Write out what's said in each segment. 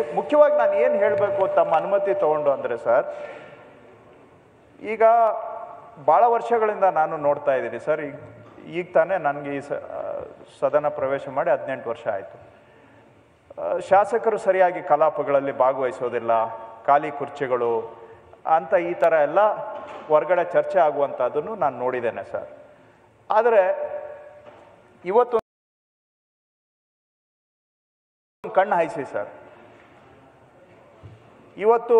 ಮುಖ್ಯವಾಗಿ ನಾನು ಏನು ಹೇಳಬೇಕು ತಮ್ಮ ಅನುಮತಿ ತಗೊಂಡು ಅಂದರೆ ಸರ್ ಈಗ ಭಾಳ ವರ್ಷಗಳಿಂದ ನಾನು ನೋಡ್ತಾ ಇದ್ದೀನಿ ಸರ್ ಈಗ ಈಗ ತಾನೇ ನನಗೆ ಈ ಸ- ಆ, ಸದನ ಪ್ರವೇಶ ಮಾಡಿ ಹದಿನೆಂಟು ವರ್ಷ ಆಯಿತು ಶಾಸಕರು ಸರಿಯಾಗಿ ಕಲಾಪಗಳಲ್ಲಿ ಭಾಗವಹಿಸೋದಿಲ್ಲ ಖಾಲಿ ಕುರ್ಚಿಗಳು ಅಂತ ಈ ಥರ ಎಲ್ಲ ಹೊರಗಡೆ ಚರ್ಚೆ ಆಗುವಂಥದ್ದನ್ನು ನಾನು ನೋಡಿದ್ದೇನೆ ಸರ್ ಆದರೆ ಇವತ್ತು ಕಣ್ಣು ಹಾಯಿಸಿ ಸರ್ ಇವತ್ತು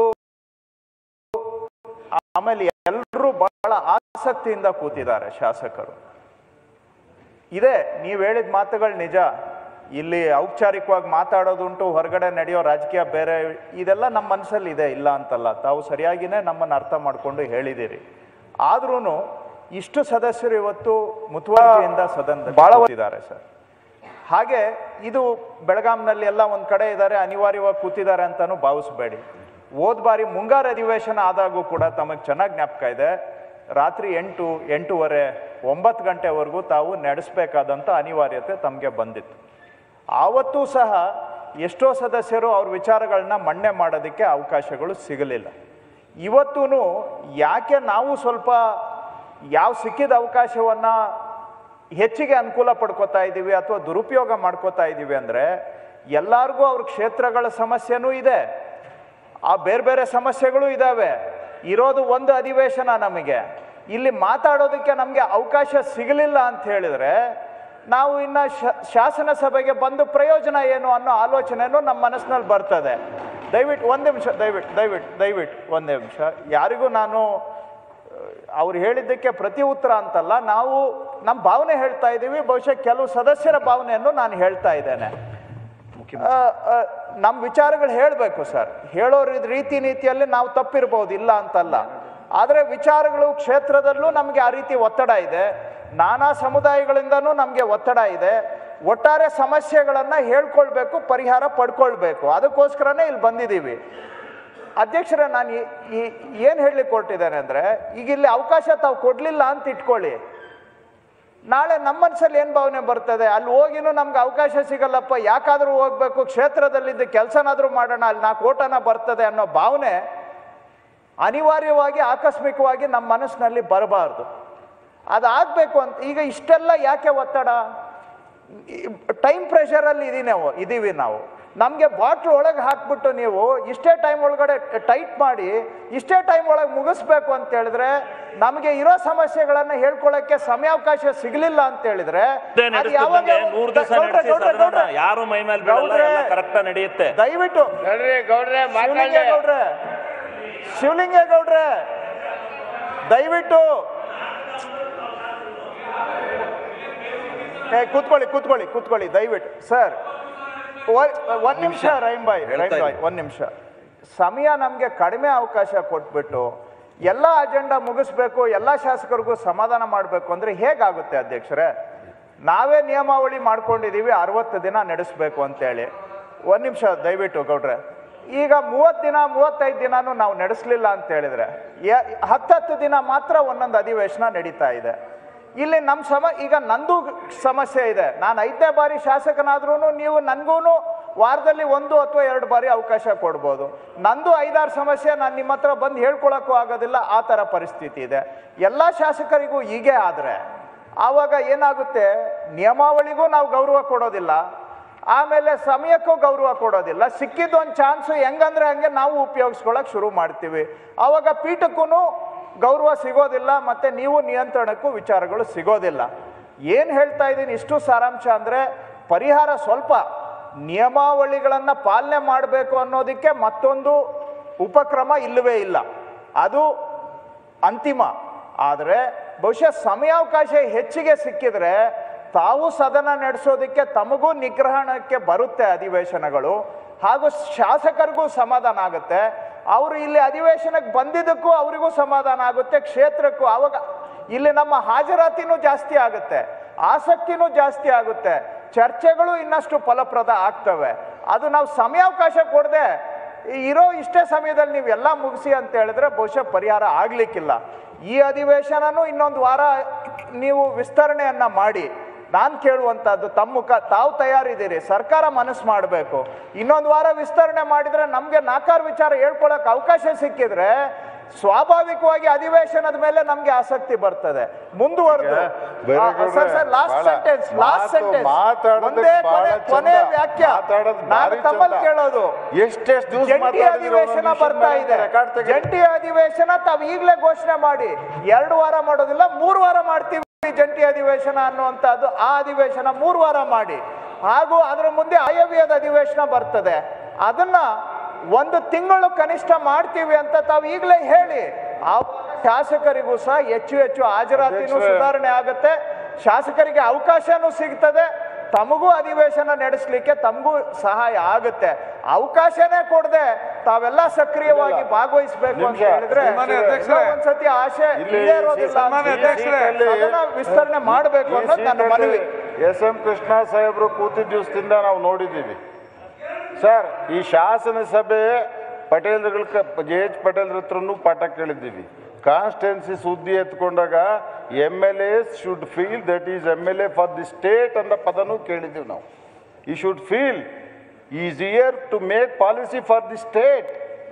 ಆಮೇಲೆ ಎಲ್ಲರೂ ಬಹಳ ಆಸಕ್ತಿಯಿಂದ ಕೂತಿದ್ದಾರೆ ಶಾಸಕರು ಇದೆ ನೀವು ಹೇಳಿದ ಮಾತುಗಳು ನಿಜ ಇಲ್ಲಿ ಔಪಚಾರಿಕವಾಗಿ ಮಾತಾಡೋದುಂಟು ಹೊರಗಡೆ ನಡೆಯೋ ರಾಜಕೀಯ ಬೇರೆ ಇದೆಲ್ಲ ನಮ್ಮ ಮನಸ್ಸಲ್ಲಿ ಇದೆ ಇಲ್ಲ ಅಂತಲ್ಲ ತಾವು ಸರಿಯಾಗಿನೇ ನಮ್ಮನ್ನು ಅರ್ಥ ಮಾಡಿಕೊಂಡು ಹೇಳಿದ್ದೀರಿ ಆದ್ರೂ ಇಷ್ಟು ಸದಸ್ಯರು ಇವತ್ತು ಮುತುವರ್ಜಿಯಿಂದ ಸದನದಲ್ಲಿ ಭಾಳ ಕೂತಿದ್ದಾರೆ ಸರ್ ಹಾಗೆ ಇದು ಬೆಳಗಾಂನಲ್ಲಿ ಎಲ್ಲ ಒಂದು ಕಡೆ ಇದ್ದಾರೆ ಅನಿವಾರ್ಯವಾಗಿ ಕೂತಿದ್ದಾರೆ ಅಂತಾನು ಭಾವಿಸ್ಬೇಡಿ ಹೋದ್ ಬಾರಿ ಮುಂಗಾರು ಅಧಿವೇಶನ ಆದಾಗೂ ಕೂಡ ತಮಗೆ ಚೆನ್ನಾಗಿ ಜ್ಞಾಪಕ ಇದೆ ರಾತ್ರಿ ಎಂಟು ಎಂಟೂವರೆ ಒಂಬತ್ತು ಗಂಟೆವರೆಗೂ ತಾವು ನಡೆಸಬೇಕಾದಂಥ ಅನಿವಾರ್ಯತೆ ತಮಗೆ ಬಂದಿತ್ತು ಆವತ್ತೂ ಸಹ ಎಷ್ಟೋ ಸದಸ್ಯರು ಅವ್ರ ವಿಚಾರಗಳನ್ನ ಮಣ್ಣೆ ಮಾಡೋದಕ್ಕೆ ಅವಕಾಶಗಳು ಸಿಗಲಿಲ್ಲ ಇವತ್ತೂ ಯಾಕೆ ನಾವು ಸ್ವಲ್ಪ ಯಾವ ಸಿಕ್ಕಿದ ಅವಕಾಶವನ್ನು ಹೆಚ್ಚಿಗೆ ಅನುಕೂಲ ಪಡ್ಕೋತಾ ಇದ್ದೀವಿ ಅಥವಾ ದುರುಪಯೋಗ ಮಾಡ್ಕೋತಾ ಇದ್ದೀವಿ ಅಂದರೆ ಎಲ್ಲರಿಗೂ ಅವ್ರ ಕ್ಷೇತ್ರಗಳ ಸಮಸ್ಯೆನೂ ಇದೆ ಆ ಬೇರೆ ಬೇರೆ ಸಮಸ್ಯೆಗಳು ಇದ್ದಾವೆ ಇರೋದು ಒಂದು ಅಧಿವೇಶನ ನಮಗೆ ಇಲ್ಲಿ ಮಾತಾಡೋದಕ್ಕೆ ನಮಗೆ ಅವಕಾಶ ಸಿಗಲಿಲ್ಲ ಅಂತ ಹೇಳಿದ್ರೆ ನಾವು ಇನ್ನು ಶ- ಶಾಸನ ಸಭೆಗೆ ಬಂದು ಪ್ರಯೋಜನ ಏನು ಅನ್ನೋ ಆಲೋಚನೆನೂ ನಮ್ಮ ಮನಸ್ಸಿನಲ್ಲಿ ಬರ್ತದೆ ದಯವಿಟ್ಟು ಒಂದು ನಿಮಿಷ ದಯವಿಟ್ಟು ದಯವಿಟ್ಟು ದಯವಿಟ್ಟು ಒಂದು ನಿಮಿಷ ಯಾರಿಗೂ ನಾನು ಅವ್ರು ಹೇಳಿದ್ದಕ್ಕೆ ಪ್ರತಿ ಉತ್ತರ ಅಂತಲ್ಲ ನಾವು ನಮ್ಮ ಭಾವನೆ ಹೇಳ್ತಾ ಇದ್ದೀವಿ ಬಹುಶಃ ಕೆಲವು ಸದಸ್ಯರ ಭಾವನೆಯನ್ನು ನಾನು ಹೇಳ್ತಾ ಇದ್ದೇನೆ ನಮ್ಮ ವಿಚಾರಗಳು ಹೇಳಬೇಕು ಸರ್ ಹೇಳೋ ರೀ- ರೀತಿ ನೀತಿಯಲ್ಲಿ ನಾವು ತಪ್ಪಿರ್ಬೋದು ಇಲ್ಲ ಅಂತಲ್ಲ ಆದರೆ ವಿಚಾರಗಳು ಕ್ಷೇತ್ರದಲ್ಲೂ ನಮಗೆ ಆ ರೀತಿ ಒತ್ತಡ ಇದೆ ನಾನಾ ಸಮುದಾಯಗಳಿಂದನೂ ನಮಗೆ ಒತ್ತಡ ಇದೆ ಒಟ್ಟಾರೆ ಸಮಸ್ಯೆಗಳನ್ನು ಹೇಳ್ಕೊಳ್ಬೇಕು ಪರಿಹಾರ ಪಡ್ಕೊಳ್ಬೇಕು ಅದಕ್ಕೋಸ್ಕರನೇ ಇಲ್ಲಿ ಬಂದಿದ್ದೀವಿ ಅಧ್ಯಕ್ಷರೇ ನಾನು ಏನು ಹೇಳಲಿಕ್ಕೆ ಹೊರಟಿದ್ದೇನೆ ಅಂದರೆ ಈಗ ಇಲ್ಲಿ ಅವಕಾಶ ತಾವು ಕೊಡಲಿಲ್ಲ ಅಂತ ಇಟ್ಕೊಳ್ಳಿ ನಾಳೆ ನಮ್ಮ ಮನಸ್ಸಲ್ಲಿ ಏನು ಭಾವನೆ ಬರ್ತದೆ ಅಲ್ಲಿ ಹೋಗಿನೂ ನಮ್ಗೆ ಅವಕಾಶ ಸಿಗಲ್ಲಪ್ಪ ಯಾಕಾದರೂ ಹೋಗ್ಬೇಕು ಕ್ಷೇತ್ರದಲ್ಲಿದ್ದ ಕೆಲಸನಾದರೂ ಮಾಡೋಣ ಅಲ್ಲಿ ನಾಲ್ಕು ಓಟನ ಬರ್ತದೆ ಅನ್ನೋ ಭಾವನೆ ಅನಿವಾರ್ಯವಾಗಿ ಆಕಸ್ಮಿಕವಾಗಿ ನಮ್ಮ ಮನಸ್ಸಿನಲ್ಲಿ ಬರಬಾರ್ದು ಅದಾಗಬೇಕು ಅಂತ ಈಗ ಇಷ್ಟೆಲ್ಲ ಯಾಕೆ ಒತ್ತಡ ಟೈಮ್ ಪ್ರೆಷರಲ್ಲಿ ಇದೀವಿ ನಾವು ಇದೀವಿ ನಾವು ನಮಗೆ ಬಾಟ್ಲ್ ಒಳಗೆ ಹಾಕ್ಬಿಟ್ಟು ನೀವು ಇಷ್ಟೇ ಟೈಮ್ ಒಳಗಡೆ ಟೈಟ್ ಮಾಡಿ ಇಷ್ಟೇ ಟೈಮ್ ಒಳಗೆ ಮುಗಿಸ್ಬೇಕು ಅಂತ ಹೇಳಿದ್ರೆ ನಮಗೆ ಇರೋ ಸಮಸ್ಯೆಗಳನ್ನ ಹೇಳ್ಕೊಳ್ಳೋಕ್ಕೆ ಸಮಯಾವಕಾಶ ಸಿಗಲಿಲ್ಲ ಅಂತ ಹೇಳಿದ್ರೆ ಅದು ಯಾವಾಗ ನೂರು ದಿವಸ ಗೌಡ್ರೆ, ನಡೆಸಿ ಗೌಡ್ರೆ, ಸದನ ಗೌಡ್ರೆ, ಯಾರು ಮೈ ಮೇಲೆ ಬೀಳಲ್ಲ ಗೌಡ್ರೆ. ಎಲ್ಲ ಕರೆಕ್ಟ್ ನಡೆಯುತ್ತೆ ದಯವಿಟ್ಟು ಗೌಡ್ರೆ ಗೌಡ್ರೆ ಮಾತಾಡಿ ಶಿವಲಿಂಗೇಗೌಡ್ರೆ ಶಿವಲಿಂಗೇಗೌಡ್ರೆ ದಯವಿಟ್ಟು ಏ ಕೂತ್ಕೊಳ್ಳಿ ಕೂತ್ಕೊಳ್ಳಿ ಕೂತ್ಕೊಳ್ಳಿ ದಯವಿಟ್ಟು ಸರ್ ಒಂದ್ ನಿಮಿಷ ರೈಮ್ ಬಾಯ್ ರೈಮ್ ಬಾಯ್ ಒಂದ್ ನಿಮಿಷ ಸಮಯ ನಮಗೆ ಕಡಿಮೆ ಅವಕಾಶ ಕೊಟ್ಬಿಟ್ಟು ಎಲ್ಲ ಅಜೆಂಡಾ ಮುಗಿಸ್ಬೇಕು ಎಲ್ಲ ಶಾಸಕರಿಗೂ ಸಮಾಧಾನ ಮಾಡಬೇಕು ಅಂದ್ರೆ ಹೇಗಾಗುತ್ತೆ ಅಧ್ಯಕ್ಷರೇ ನಾವೇ ನಿಯಮಾವಳಿ ಮಾಡ್ಕೊಂಡಿದೀವಿ ಅರವತ್ತು ದಿನ ನಡೆಸಬೇಕು ಅಂತೇಳಿ ಒಂದ್ ನಿಮಿಷ ದಯವಿಟ್ಟು ಗೌಡ್ರೆ ಈಗ ಮೂವತ್ತು ದಿನ ಮೂವತ್ತೈದು ದಿನಾನು ನಾವು ನಡೆಸಲಿಲ್ಲ ಅಂತ ಹೇಳಿದ್ರೆ ಯ- ಹತ್ತತ್ತು ದಿನ ಮಾತ್ರ ಒಂದೊಂದು ಅಧಿವೇಶನ ನಡೀತಾ ಇದೆ ಇಲ್ಲಿ ನಮ್ಮ ಸಮ ಈಗ ನಂದು ಸಮಸ್ಯೆ ಇದೆ ನಾನು ಐದನೇ ಬಾರಿ ಶಾಸಕನಾದ್ರೂ ನೀವು ನನಗೂ ವಾರದಲ್ಲಿ ಒಂದು ಅಥವಾ ಎರಡು ಬಾರಿ ಅವಕಾಶ ಕೊಡ್ಬೋದು ನಂದು ಐದಾರು ಸಮಸ್ಯೆ ನಾನು ನಿಮ್ಮ ಹತ್ರ ಬಂದು ಹೇಳ್ಕೊಳಕ್ಕೂ ಆಗೋದಿಲ್ಲ ಆ ಥರ ಪರಿಸ್ಥಿತಿ ಇದೆ ಎಲ್ಲ ಶಾಸಕರಿಗೂ ಹೀಗೆ ಆದರೆ ಆವಾಗ ಏನಾಗುತ್ತೆ ನಿಯಮಾವಳಿಗೂ ನಾವು ಗೌರವ ಕೊಡೋದಿಲ್ಲ ಆಮೇಲೆ ಸಮಯಕ್ಕೂ ಗೌರವ ಕೊಡೋದಿಲ್ಲ ಸಿಕ್ಕಿದ್ದು ಒಂದು ಚಾನ್ಸು ಹೆಂಗಂದ್ರೆ ಹಂಗೆ ನಾವು ಉಪಯೋಗಿಸ್ಕೊಳಕ್ ಶುರು ಮಾಡ್ತೀವಿ ಆವಾಗ ಪೀಠಕ್ಕೂ ಗೌರವ ಸಿಗೋದಿಲ್ಲ ಮತ್ತೆ ನೀವು ನಿಯಂತ್ರಣಕ್ಕೂ ವಿಚಾರಗಳು ಸಿಗೋದಿಲ್ಲ ಏನು ಹೇಳ್ತಾ ಇದ್ದೀನಿ ಇಷ್ಟು ಸಾರಾಂಶ ಅಂದರೆ ಪರಿಹಾರ ಸ್ವಲ್ಪ ನಿಯಮಾವಳಿಗಳನ್ನು ಪಾಲನೆ ಮಾಡಬೇಕು ಅನ್ನೋದಕ್ಕೆ ಮತ್ತೊಂದು ಉಪಕ್ರಮ ಇಲ್ಲವೇ ಇಲ್ಲ ಅದು ಅಂತಿಮ ಆದರೆ ಬಹುಶಃ ಸಮಯಾವಕಾಶ ಹೆಚ್ಚಿಗೆ ಸಿಕ್ಕಿದ್ರೆ ತಾವು ಸದನ ನಡೆಸೋದಕ್ಕೆ ತಮಗೂ ನಿಗ್ರಹಣಕ್ಕೆ ಬರುತ್ತೆ ಅಧಿವೇಶನಗಳು ಹಾಗೂ ಶಾಸಕರಿಗೂ ಸಮಾಧಾನ ಆಗುತ್ತೆ ಅವರು ಇಲ್ಲಿ ಅಧಿವೇಶನಕ್ಕೆ ಬಂದಿದ್ದಕ್ಕೂ ಅವರಿಗೂ ಸಮಾಧಾನ ಆಗುತ್ತೆ ಕ್ಷೇತ್ರಕ್ಕೂ ಆವಾಗ ಇಲ್ಲಿ ನಮ್ಮ ಹಾಜರಾತಿನೂ ಜಾಸ್ತಿ ಆಗುತ್ತೆ ಆಸಕ್ತಿನೂ ಜಾಸ್ತಿ ಆಗುತ್ತೆ ಚರ್ಚೆಗಳು ಇನ್ನಷ್ಟು ಫಲಪ್ರದ ಆಗ್ತವೆ ಅದು ನಾವು ಸಮಯಾವಕಾಶ ಕೊಡದೆ ಇರೋ ಇಷ್ಟೇ ಸಮಯದಲ್ಲಿ ನೀವು ಎಲ್ಲ ಮುಗಿಸಿ ಅಂತ ಹೇಳಿದ್ರೆ ಬಹುಶಃ ಪರಿಹಾರ ಆಗ್ಲಿಕ್ಕಿಲ್ಲ ಈ ಅಧಿವೇಶನನೂ ಇನ್ನೊಂದು ವಾರ ನೀವು ವಿಸ್ತರಣೆಯನ್ನ ಮಾಡಿ ನಾನ್ ಕೇಳುವಂತದ್ದು ತಮ್ಮ ಮುಖ ತಾವು ತಯಾರಿದ್ದೀರಿ ಸರ್ಕಾರ ಮನಸ್ಸು ಮಾಡಬೇಕು ಇನ್ನೊಂದು ವಾರ ವಿಸ್ತರಣೆ ಮಾಡಿದ್ರೆ ನಮ್ಗೆ ನಾಕಾರ ವಿಚಾರ ಹೇಳ್ಕೊಳಕ್ ಅವಕಾಶ ಸಿಕ್ಕಿದ್ರೆ ಸ್ವಾಭಾವಿಕವಾಗಿ ಅಧಿವೇಶನದ ಮೇಲೆ ನಮ್ಗೆ ಆಸಕ್ತಿ ಬರ್ತದೆ ಮುಂದುವರೆದು ಬೈರೇಗೌಡ್ರೆ, ಸರ್ ಸರ್ ಲಾಸ್ಟ್ ಬಹಳ ಸೆಂಟೆನ್ಸ್ ಲಾಸ್ಟ್ ಮಾತು ಸೆಂಟೆನ್ಸ್ ಮಾತಾಡೋದಕ್ಕೆ ಒಂದೇ ಬಹಳ ಕೊನೆ ಚಂದ. ಕೊನೆ ವಾಕ್ಯ ಮಾತಾಡೋದು ನಾನು ಭಾರಿ ತಮ್ಮಲ್ಲಿ ಚಂದ. ಕೇಳೋದು ಎಷ್ಟೆಷ್ಟು ದಿವಸ ಜಂಟಿ ಅಧಿವೇಶನ ಬರ್ತಾ ಇದೆ ಜಂಟಿ ಅಧಿವೇಶನ ತಾವು ಈಗಲೇ ಘೋಷಣೆ ಮಾಡಿ ಎರಡು ವಾರ ಮಾಡೋದಿಲ್ಲ ಮೂರು ವಾರ ಮಾಡ್ತೀವಿ ಜಂಟಿ ಅಧಿವೇಶನ ಅನ್ನುವಂಥದ್ದು ಆ ಅಧಿವೇಶನ ಮೂರು ವಾರ ಮಾಡಿ ಹಾಗೂ ಅದರ ಮುಂದೆ ಆಯವ್ಯದ ಅಧಿವೇಶನ ಬರ್ತದೆ ಅದನ್ನ ಒಂದು ತಿಂಗಳು ಕನಿಷ್ಠ ಮಾಡ್ತೀವಿ ಅಂತ ತಾವು ಈಗಲೇ ಹೇಳಿ ಆ ಶಾಸಕರಿಗೂ ಸಹ ಹೆಚ್ಚು ಹೆಚ್ಚು ಹಾಜರಾತಿನೂ ಅಧ್ಯಕ್ಷರೇ. ಸುಧಾರಣೆ ಆಗುತ್ತೆ ಶಾಸಕರಿಗೆ ಅವಕಾಶನೂ ಸಿಗ್ತದೆ ತಮಗೂ ಅಧಿವೇಶನ ನಡೆಸಲಿಕ್ಕೆ ತಮಗೂ ಸಹಾಯ ಆಗುತ್ತೆ ಅವಕಾಶನೇ ಕೊಡದೆ ತಾವೆಲ್ಲ ಸಕ್ರಿಯವಾಗಿ ಇಲ್ಲ. ಭಾಗವಹಿಸಬೇಕು ಅಂತ ನಿಮಿಷ. ಹೇಳಿದ್ರೆ ಸನ್ಮಾನ್ಯ ಅಧ್ಯಕ್ಷರೇ. ಎಲ್ಲೋ ಒಂದ್ಸತಿ ಆಶೆ ಇಲ್ಲಿ ಈಡೇರೋದಿಲ್ಲ ಅಂತ ಸನ್ಮಾನ್ಯ ಅಧ್ಯಕ್ಷರೇ. ಅದನ್ನ ವಿಸ್ತರಣೆ ಮಾಡಬೇಕು ಅನ್ನೋದು ನನ್ನ ಮನವಿ ಎಸ್ ಎಂ ಕೃಷ್ಣ ಸಾಹೇಬರು ಕೂತಿದ್ದ ದಿವಸದಿಂದ ನಾವು ನೋಡಿದ್ದೀವಿ ಸರ್ ಈ ಶಾಸನ ಸಭೆ ಪಟೇಲ್ಗಳ ಜೆ ಎಚ್ ಪಟೇಲ್ ಹತ್ರನೂ ಪಾಠ ಕೇಳಿದ್ದೀವಿ ಕಾನ್ಸ್ಟಿಟ್ಯೂನ್ಸಿ ಸುದ್ದಿ ಎತ್ಕೊಂಡಾಗ M L S should feel that is M L A for the state ಅನ್ನೋ ಪದನೂ ಕೇಳಿದ್ದೀವಿ ನಾವು ಈ should feel is year to make policy for the state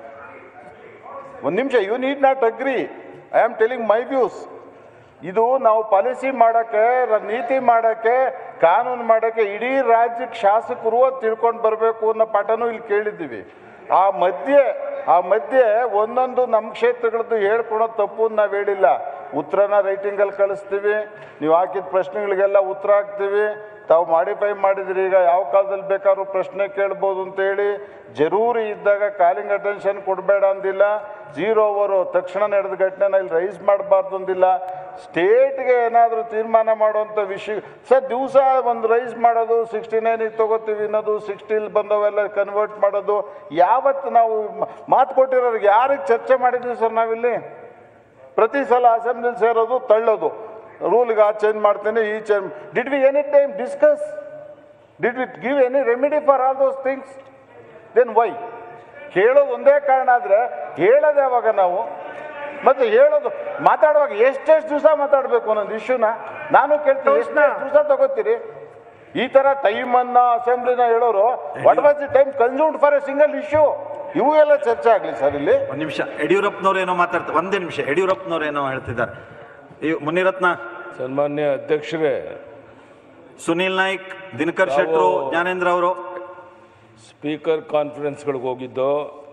ಒಂದು ನಿಮಿಷ you need not agree I am telling my views ಇದು ನಾವು policy ಮಾಡೋಕ್ಕೆ ರ- ನೀತಿ ಮಾಡೋಕ್ಕೆ ಕಾನೂನು ಮಾಡೋಕ್ಕೆ ಇಡೀ ರಾಜ್ಯಕ್ಕೆ ಶಾಸಕರು ಅದು ತಿಳ್ಕೊಂಡು ಬರಬೇಕು ಅನ್ನೋ ಪಾಠನೂ ಇಲ್ಲಿ ಕೇಳಿದ್ದೀವಿ ಆ ಮಧ್ಯೆ ಆ ಮಧ್ಯೆ ಒಂದೊಂದು ನಮ್ಮ ಕ್ಷೇತ್ರಗಳದ್ದು ಹೇಳ್ಕೊಳೋದು ತಪ್ಪು ಅಂತ ನಾವು ಹೇಳಿಲ್ಲ ಉತ್ತರನ ರೈಟಿಂಗಲ್ಲಿ ಕಳಿಸ್ತೀವಿ ನೀವು ಹಾಕಿದ ಪ್ರಶ್ನೆಗಳಿಗೆಲ್ಲ ಉತ್ತರ ಹಾಕ್ತೀವಿ ತಾವು ಮಾಡಿಫೈ ಮಾಡಿದ್ರಿ ಈಗ ಯಾವ ಕಾಲದಲ್ಲಿ ಬೇಕಾದ್ರೂ ಪ್ರಶ್ನೆ ಕೇಳ್ಬೋದು ಅಂತೇಳಿ ಜರೂರಿ ಇದ್ದಾಗ ಕಾಲಿಂಗ್ ಅಟೆನ್ಷನ್ ಕೊಡಬೇಡ ಅಂದಿಲ್ಲ ಜೀರೋ ಓವರು ತಕ್ಷಣ ನಡೆದ ಘಟನೆನ ಇಲ್ಲಿ ರೈಸ್ ಮಾಡಬಾರ್ದು ಅಂದಿಲ್ಲ ಸ್ಟೇಟ್ಗೆ ಏನಾದರೂ ತೀರ್ಮಾನ ಮಾಡುವಂಥ ವಿಷಯ ಸರ್ ದಿವಸ ಒಂದು ರೈಸ್ ಮಾಡೋದು ಸಿಕ್ಸ್ಟಿ ನೈನಿಗೆ ತಗೋತೀವಿ ಅನ್ನೋದು ಸಿಕ್ಸ್ಟಿಲ್ ಬಂದವೆಲ್ಲ ಕನ್ವರ್ಟ್ ಮಾಡೋದು ಯಾವತ್ತು ನಾವು ಮ- ಮಾತು ಕೊಟ್ಟಿರೋರಿಗೆ ಯಾರಿಗೆ ಚರ್ಚೆ ಮಾಡಿದ್ವಿ ಸರ್ ನಾವಿಲ್ಲಿ ಪ್ರತಿ ಸಲ ಅಸೆಂಬ್ಲಿ ಸೇರೋದು ತಳ್ಳೋದು ರೂಲ್ಗೆ ಆ ಚೇಂಜ್ ಮಾಡ್ತೇನೆ ಈ change did we any time discuss did we give any remedy for all those things then why ಹೇಳೋದು ಒಂದೇ ಕಾರಣ ಆದರೆ ಹೇಳೋದು ಯಾವಾಗ ನಾವು ಮತ್ತೆ ಹೇಳೋದು ಮಾತಾಡುವಾಗ ಎಷ್ಟೆಷ್ಟು ದಿವಸ ಮಾತಾಡಬೇಕು ಅನ್ನೋದು ಇಶ್ಯೂನ ನಾನು ಕೇಳ್ತೀನಿ ಎಷ್ಟು ದಿವಸ ತಗೋತೀರಿ ಈ ತರ ಟೈಮನ್ನ ಅಸೆಂಬ್ಲಿನ ಹೇಳೋರು what was the time consumed for a single issue ಇವು ಎಲ್ಲ ಚರ್ಚೆ ಆಗಲಿ ಸರ್ ಇಲ್ಲಿ ಒಂದ್ ನಿಮಿಷ ಯಡಿಯೂರಪ್ಪನವ್ರು ಏನೋ ಮಾತಾಡ್ತಾರೆ ಒಂದೇ ನಿಮಿಷ ಯಡಿಯೂರಪ್ಪನವ್ರು ಏನೋ ಹೇಳ್ತಿದ್ದಾರೆ ಇವ್- ಮುನಿರತ್ನ ಸನ್ಮಾನ್ಯ ಅಧ್ಯಕ್ಷರೇ ಸುನೀಲ್ ನಾಯ್ಕ್ ದಿನಕರ್ ಶೆಟ್ರು ನಾವು- ಜ್ಞಾನೇಂದ್ರ ಅವರು ಸ್ಪೀಕರ್ ಕಾನ್ಫರೆನ್ಸ್ಗಳಿಗೆ ಹೋಗಿದ್ದೋ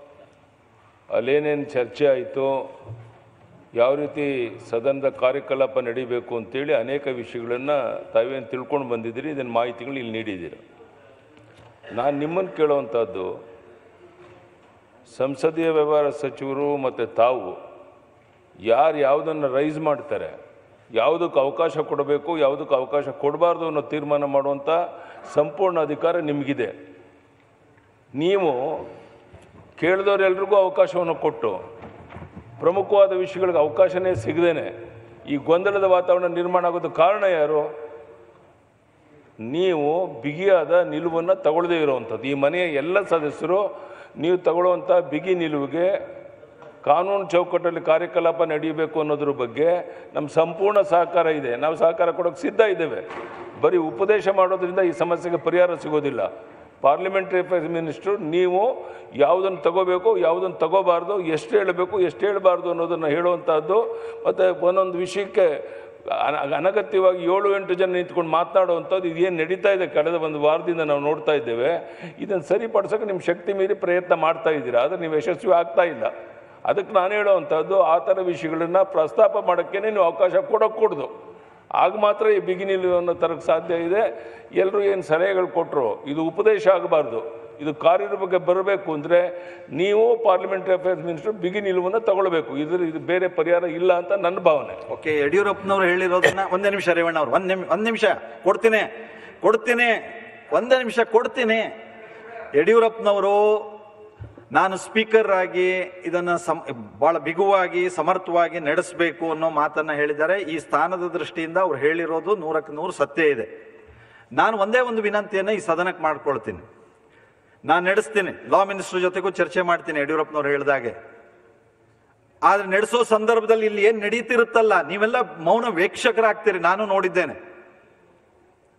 ಅಲ್ಲೇನೇನು ಚರ್ಚೆ ಆಯಿತು ಯಾವ ರೀತಿ ಸದನದ ಕಾರ್ಯಕಲಾಪ ನಡಿಬೇಕು ಅಂತೇಳಿ ಅನೇಕ ವಿಷಯಗಳನ್ನು ತಾವೇನು ತಿಳ್ಕೊಂಡು ಬಂದಿದ್ದೀರಿ ಇದನ್ನು ಮಾಹಿತಿಗಳು ಇಲ್ಲಿ ನೀಡಿದ್ದೀರ ನಾನು ನಿಮ್ಮನ್ನು ಕೇಳುವಂಥದ್ದು ಸಂಸದೀಯ ವ್ಯವಹಾರ ಸಚಿವರು ಮತ್ತು ತಾವು ಯಾರು ಯಾವುದನ್ನು ರೈಸ್ ಮಾಡ್ತಾರೆ ಯಾವುದಕ್ಕೆ ಅವಕಾಶ ಕೊಡಬೇಕು ಯಾವುದಕ್ಕೆ ಅವಕಾಶ ಕೊಡಬಾರ್ದು ಅನ್ನೋ ತೀರ್ಮಾನ ಮಾಡುವಂಥ ಸಂಪೂರ್ಣ ಅಧಿಕಾರ ನಿಮಗಿದೆ ನೀವು ಕೇಳಿದವರೆಲ್ರಿಗೂ ಅವಕಾಶವನ್ನು ಕೊಟ್ಟು ಪ್ರಮುಖವಾದ ವಿಷಯಗಳಿಗೆ ಅವಕಾಶನೇ ಸಿಗದೇನೆ ಈ ಗೊಂದಲದ ವಾತಾವರಣ ನಿರ್ಮಾಣ ಆಗೋದು ಕಾರಣ ಯಾರು ನೀವು ಬಿಗಿಯಾದ ನಿಲುವನ್ನು ತಗೊಳ್ಳದೇ ಇರುವಂಥದ್ದು ಈ ಮನೆಯ ಎಲ್ಲ ಸದಸ್ಯರು ನೀವು ತಗೊಳ್ಳುವಂಥ ಬಿಗಿ ನಿಲುವಿಗೆ ಕಾನೂನು ಚೌಕಟ್ಟಲ್ಲಿ ಕಾರ್ಯಕಲಾಪ ನಡೀಬೇಕು ಅನ್ನೋದ್ರ ಬಗ್ಗೆ ನಮ್ಮ ಸಂಪೂರ್ಣ ಸಹಕಾರ ಇದೆ ನಾವು ಸಹಕಾರ ಕೊಡೋಕ್ಕೆ ಸಿದ್ಧ ಇದ್ದೇವೆ ಬರೀ ಉಪದೇಶ ಮಾಡೋದ್ರಿಂದ ಈ ಸಮಸ್ಯೆಗೆ ಪರಿಹಾರ ಸಿಗೋದಿಲ್ಲ ಪಾರ್ಲಿಮೆಂಟರಿ ಅಫೇರ್ಸ್ ಮಿನಿಸ್ಟ್ರು ನೀವು ಯಾವುದನ್ನು ತಗೋಬೇಕು ಯಾವುದನ್ನು ತಗೋಬಾರ್ದು ಎಷ್ಟು ಹೇಳಬೇಕು ಎಷ್ಟು ಹೇಳಬಾರ್ದು ಅನ್ನೋದನ್ನು ಹೇಳುವಂಥದ್ದು ಮತ್ತು ಒಂದೊಂದು ವಿಷಯಕ್ಕೆ ಅನ- ಅನಗತ್ಯವಾಗಿ ಏಳು ಎಂಟು ಜನ ನಿಂತ್ಕೊಂಡು ಮಾತನಾಡುವಂಥದ್ದು ಇದೇನು ನಡೀತಾ ಇದೆ ಕಳೆದ ಒಂದು ವಾರದಿಂದ ನಾವು ನೋಡ್ತಾ ಇದ್ದೇವೆ ಇದನ್ನು ಸರಿಪಡಿಸೋಕೆ ನಿಮ್ಮ ಶಕ್ತಿ ಮೀರಿ ಪ್ರಯತ್ನ ಮಾಡ್ತಾ ಇದ್ದೀರಾ ಆದರೆ ನೀವು ಯಶಸ್ವಿ ಆಗ್ತಾ ಇಲ್ಲ ಅದಕ್ಕೆ ನಾನು ಹೇಳುವಂಥದ್ದು ಆ ಥರ ವಿಷಯಗಳನ್ನು ಪ್ರಸ್ತಾಪ ಮಾಡೋಕ್ಕೇ ನೀವು ಅವಕಾಶ ಕೊಡೋಕ್ಕೂಡ್ದು ಆಗ ಮಾತ್ರ ಈ ಬಿಗಿ ನಿಲುವನ್ನು ತರಕ್ಕೆ ಸಾಧ್ಯ ಇದೆ ಎಲ್ಲರೂ ಏನು ಸಲಹೆಗಳು ಕೊಟ್ಟರು ಇದು ಉಪದೇಶ ಆಗಬಾರ್ದು ಇದು ಕಾರ್ಯದ ಬಗ್ಗೆ ಬರಬೇಕು ಅಂದರೆ ನೀವು ಪಾರ್ಲಿಮೆಂಟರಿ ಅಫೇರ್ಸ್ ಮಿನಿಸ್ಟರ್ ಬಿಗಿ ನಿಲುವನ್ನು ತಗೊಳ್ಬೇಕು ಇದ್ರ ಇದು ಬೇರೆ ಪರಿಹಾರ ಇಲ್ಲ ಅಂತ ನನ್ನ ಭಾವನೆ ಓಕೆ ಯಡಿಯೂರಪ್ಪನವ್ರು ಹೇಳಿರೋದನ್ನ ಒಂದೇ ನಿಮಿಷ ರೇವಣ್ಣ ಅವ್ರು ಒಂದ್ ನಿಮ್ ಒಂದ್ ನಿಮಿಷ ಕೊಡ್ತೀನಿ ಕೊಡ್ತೀನಿ ಒಂದೇ ನಿಮಿಷ ಕೊಡ್ತೀನಿ ಯಡಿಯೂರಪ್ಪನವರು ನಾನು ಸ್ಪೀಕರ್ ಆಗಿ ಇದನ್ನ ಸಮ್ ಬಹಳ ಬಿಗುವಾಗಿ ಸಮರ್ಥವಾಗಿ ನಡೆಸಬೇಕು ಅನ್ನೋ ಮಾತನ್ನ ಹೇಳಿದ್ದಾರೆ ಈ ಸ್ಥಾನದ ದೃಷ್ಟಿಯಿಂದ ಅವ್ರು ಹೇಳಿರೋದು ನೂರಕ್ಕೆ ನೂರು ಸತ್ಯ ಇದೆ ನಾನು ಒಂದೇ ಒಂದು ವಿನಂತಿಯನ್ನು ಈ ಸದನಕ್ಕೆ ಮಾಡ್ಕೊಳ್ತೀನಿ ನಾನು ನಡೆಸ್ತೀನಿ ಲಾ ಮಿನಿಸ್ಟರ್ ಜೊತೆಗೂ ಚರ್ಚೆ ಮಾಡ್ತೀನಿ ಯಡಿಯೂರಪ್ಪನವ್ರು ಹೇಳಿದಾಗೆ ಆದ್ರೆ ನಡೆಸೋ ಸಂದರ್ಭದಲ್ಲಿ ಇಲ್ಲಿ ಏನ್ ನಡೀತಿರುತ್ತಲ್ಲ ನೀವೆಲ್ಲ ಮೌನ ವೀಕ್ಷಕರಾಗ್ತೀರಿ ನಾನು ನೋಡಿದ್ದೇನೆ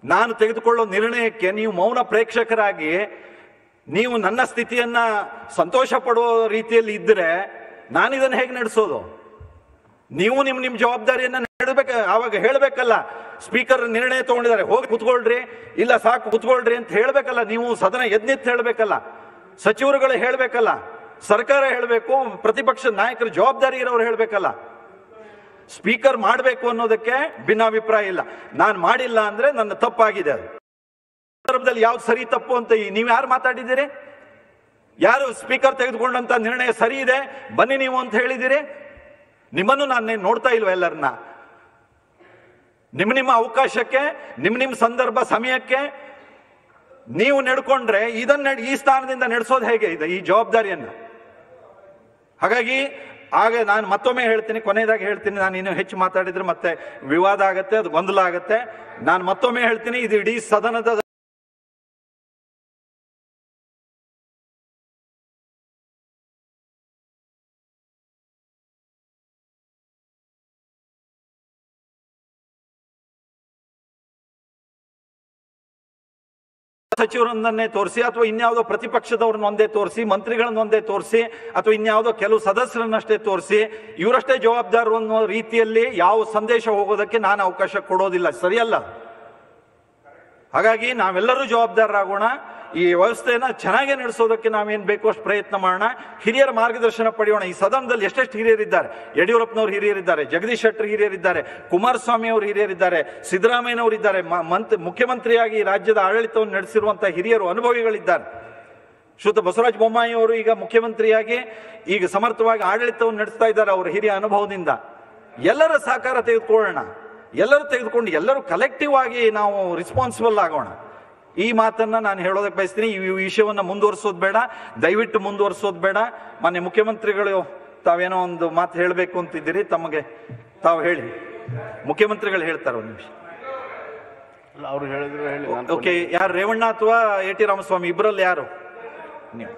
ನಾನು ತೆಗೆದುಕೊಳ್ಳೋ ನಿರ್ಣಯಕ್ಕೆ ನೀವು ಮೌನ ಪ್ರೇಕ್ಷಕರಾಗಿ ನೀವು ನನ್ನ ಸ್ಥಿತಿಯನ್ನ ಸಂತೋಷ ಪಡುವ ರೀತಿಯಲ್ಲಿ ಇದ್ದರೆ ನಾನು ಇದನ್ನು ಹೇಗೆ ನಡೆಸೋದು ನೀವು ನಿಮ್ ನಿಮ್ ಜವಾಬ್ದಾರಿಯನ್ನ ನಡಬೇಕ ಆವಾಗ ಹೇಳ್ಬೇಕಲ್ಲ ಸ್ಪೀಕರ್ ನಿರ್ಣಯ ತಗೊಂಡಿದ್ದಾರೆ ಹೋಗಿ ಕುತ್ಕೊಳ್ರಿ ಇಲ್ಲ ಸಾಕು ಕುತ್ಕೊಳ್ರಿ ಅಂತ ಹೇಳ್ಬೇಕಲ್ಲ ನೀವು ಸದನ ಎದ್ನಿತ್ ಹೇಳ್ಬೇಕಲ್ಲ ಸಚಿವರುಗಳು ಹೇಳ್ಬೇಕಲ್ಲ ಸರ್ಕಾರ ಹೇಳ್ಬೇಕು ಪ್ರತಿಪಕ್ಷ ನಾಯಕರ ಜವಾಬ್ದಾರಿ ಇರೋರು ಹೇಳ್ಬೇಕಲ್ಲ ಸ್ಪೀಕರ್ ಮಾಡಬೇಕು ಅನ್ನೋದಕ್ಕೆ ಭಿನ್ನಾಭಿಪ್ರಾಯ ಇಲ್ಲ ನಾನು ಮಾಡಿಲ್ಲ ಅಂದ್ರೆ ನನ್ನ ತಪ್ಪಾಗಿದೆ ಅದು ಸಂದರ್ಭದಲ್ಲಿ ಯಾವ್ದು ಸರಿ ತಪ್ಪು ಅಂತ ಈ- ನೀವು ಯಾರು ಮಾತಾಡಿದ್ದೀರಿ ಯಾರು ಸ್ಪೀಕರ್ ತೆಗೆದುಕೊಂಡಂತ ನಿರ್ಣಯ ಸರಿ ಇದೆ ಬನ್ನಿ ನೀವು ಅಂತ ಹೇಳಿದಿರಿ ನಿಮ್ಮನ್ನು ನಾನು ನೋಡ್ತಾ ಇಲ್ವ ಎಲ್ಲರನ್ನ ನಿಮ್ಮ ನಿಮ್ಮ ಅವಕಾಶಕ್ಕೆ ನಿಮ್ಮ ನಿಮ್ಮ ಸಂದರ್ಭ ಸಮಯಕ್ಕೆ ನೀವು ನಡ್ಕೊಂಡ್ರೆ ಇದನ್ನ ನಡ್- ಈ ಸ್ಥಾನದಿಂದ ನಡೆಸೋದು ಹೇಗೆ ಇದೆ ಈ ಜವಾಬ್ದಾರಿಯನ್ನ ಹಾಗಾಗಿ ಆಗ ನಾನು ಮತ್ತೊಮ್ಮೆ ಹೇಳ್ತೀನಿ ಕೊನೆಯದಾಗಿ ಹೇಳ್ತೀನಿ ನಾನು ಇನ್ನು ಹೆಚ್ಚು ಮಾತಾಡಿದ್ರೆ ಮತ್ತೆ ವಿವಾದ ಆಗತ್ತೆ ಅದು ಗೊಂದಲ ಆಗತ್ತೆ ನಾನು ಮತ್ತೊಮ್ಮೆ ಹೇಳ್ತೀನಿ ಇದು ಇಡೀ ಸದನದ ಸಚಿವರನ್ನೇ ತೋರಿಸಿ ಅಥವಾ ಇನ್ಯಾವುದೋ ಪ್ರತಿಪಕ್ಷದವ್ರನ್ನ ಒಂದೇ ತೋರಿಸಿ ಮಂತ್ರಿಗಳನ್ನ ಒಂದೇ ತೋರಿಸಿ ಅಥವಾ ಇನ್ಯಾವುದೋ ಕೆಲವು ಸದಸ್ಯರನ್ನಷ್ಟೇ ತೋರಿಸಿ ಇವರಷ್ಟೇ ಜವಾಬ್ದಾರರು ಅನ್ನೋ ರೀತಿಯಲ್ಲಿ ಯಾವ ಸಂದೇಶ ಹೋಗೋದಕ್ಕೆ ನಾನು ಅವಕಾಶ ಕೊಡೋದಿಲ್ಲ ಸರಿಯಲ್ಲ ಹಾಗಾಗಿ ನಾವೆಲ್ಲರೂ ಜವಾಬ್ದಾರರಾಗೋಣ ಈ ವ್ಯವಸ್ಥೆಯನ್ನ ಚೆನ್ನಾಗಿ ನಡೆಸೋದಕ್ಕೆ ನಾವೇನ್ ಬೇಕು ಅಷ್ಟು ಪ್ರಯತ್ನ ಮಾಡೋಣ ಹಿರಿಯರ ಮಾರ್ಗದರ್ಶನ ಪಡೆಯೋಣ ಈ ಸದನದಲ್ಲಿ ಎಷ್ಟೆಷ್ಟು ಹಿರಿಯರಿದ್ದಾರೆ ಯಡಿಯೂರಪ್ಪನವರು ಹಿರಿಯರಿದ್ದಾರೆ ಜಗದೀಶ್ ಶೆಟ್ಟರ್ ಹಿರಿಯರಿದ್ದಾರೆ ಕುಮಾರಸ್ವಾಮಿ ಅವರು ಹಿರಿಯರಿದ್ದಾರೆ ಸಿದ್ದರಾಮಯ್ಯನವರು ಇದ್ದಾರೆ ಮ- ಮಂತ್ ಮುಖ್ಯಮಂತ್ರಿಯಾಗಿ ಈ ರಾಜ್ಯದ ಆಡಳಿತವನ್ನು ನಡೆಸಿರುವಂತಹ ಹಿರಿಯರು ಅನುಭವಿಗಳಿದ್ದಾರೆ ಶ್ರುತ ಬಸವರಾಜ ಬೊಮ್ಮಾಯಿ ಅವರು ಈಗ ಮುಖ್ಯಮಂತ್ರಿಯಾಗಿ ಈಗ ಸಮರ್ಥವಾಗಿ ಆಡಳಿತವನ್ನು ನಡೆಸ್ತಾ ಇದ್ದಾರೆ ಅವರ ಹಿರಿಯ ಅನುಭವದಿಂದ ಎಲ್ಲರ ಸಹಕಾರ ತೆಗೆದುಕೊಳ್ಳೋಣ ಎಲ್ಲರೂ ತೆಗೆದುಕೊಂಡು ಎಲ್ಲರೂ ಕಲೆಕ್ಟಿವ್ ಆಗಿ ನಾವು ರಿಸ್ಪಾನ್ಸಿಬಲ್ ಆಗೋಣ ಈ ಮಾತನ್ನ ನಾನು ಹೇಳೋದಕ್ಕೆ ಬಯಸ್ತೀನಿ ಈ ವಿಷಯವನ್ನ ಮುಂದುವರಿಸೋದು ಬೇಡ ದಯವಿಟ್ಟು ಮುಂದುವರಿಸೋದು ಬೇಡ ಮಾನ್ಯ ಮುಖ್ಯಮಂತ್ರಿಗಳು ತಾವೇನೋ ಒಂದು ಮಾತು ಹೇಳಬೇಕು ಅಂತಿದ್ದೀರಿ ತಮಗೆ ತಾವು ಹೇಳಿ ಮುಖ್ಯಮಂತ್ರಿಗಳು ಹೇಳ್ತಾರೆ ಒಂದು ನಿಮಿಷ ಅವ್ರು ಹೇಳಿದ್ರು ಹೇಳಿ ನಾನು ಓಕೆ ಯಾರು ರೇವಣ್ಣ ಅಥವಾ ಎ ಟಿ ರಾಮಸ್ವಾಮಿ ಇಬ್ಬರಲ್ಲಿ ಯಾರು ನೀವು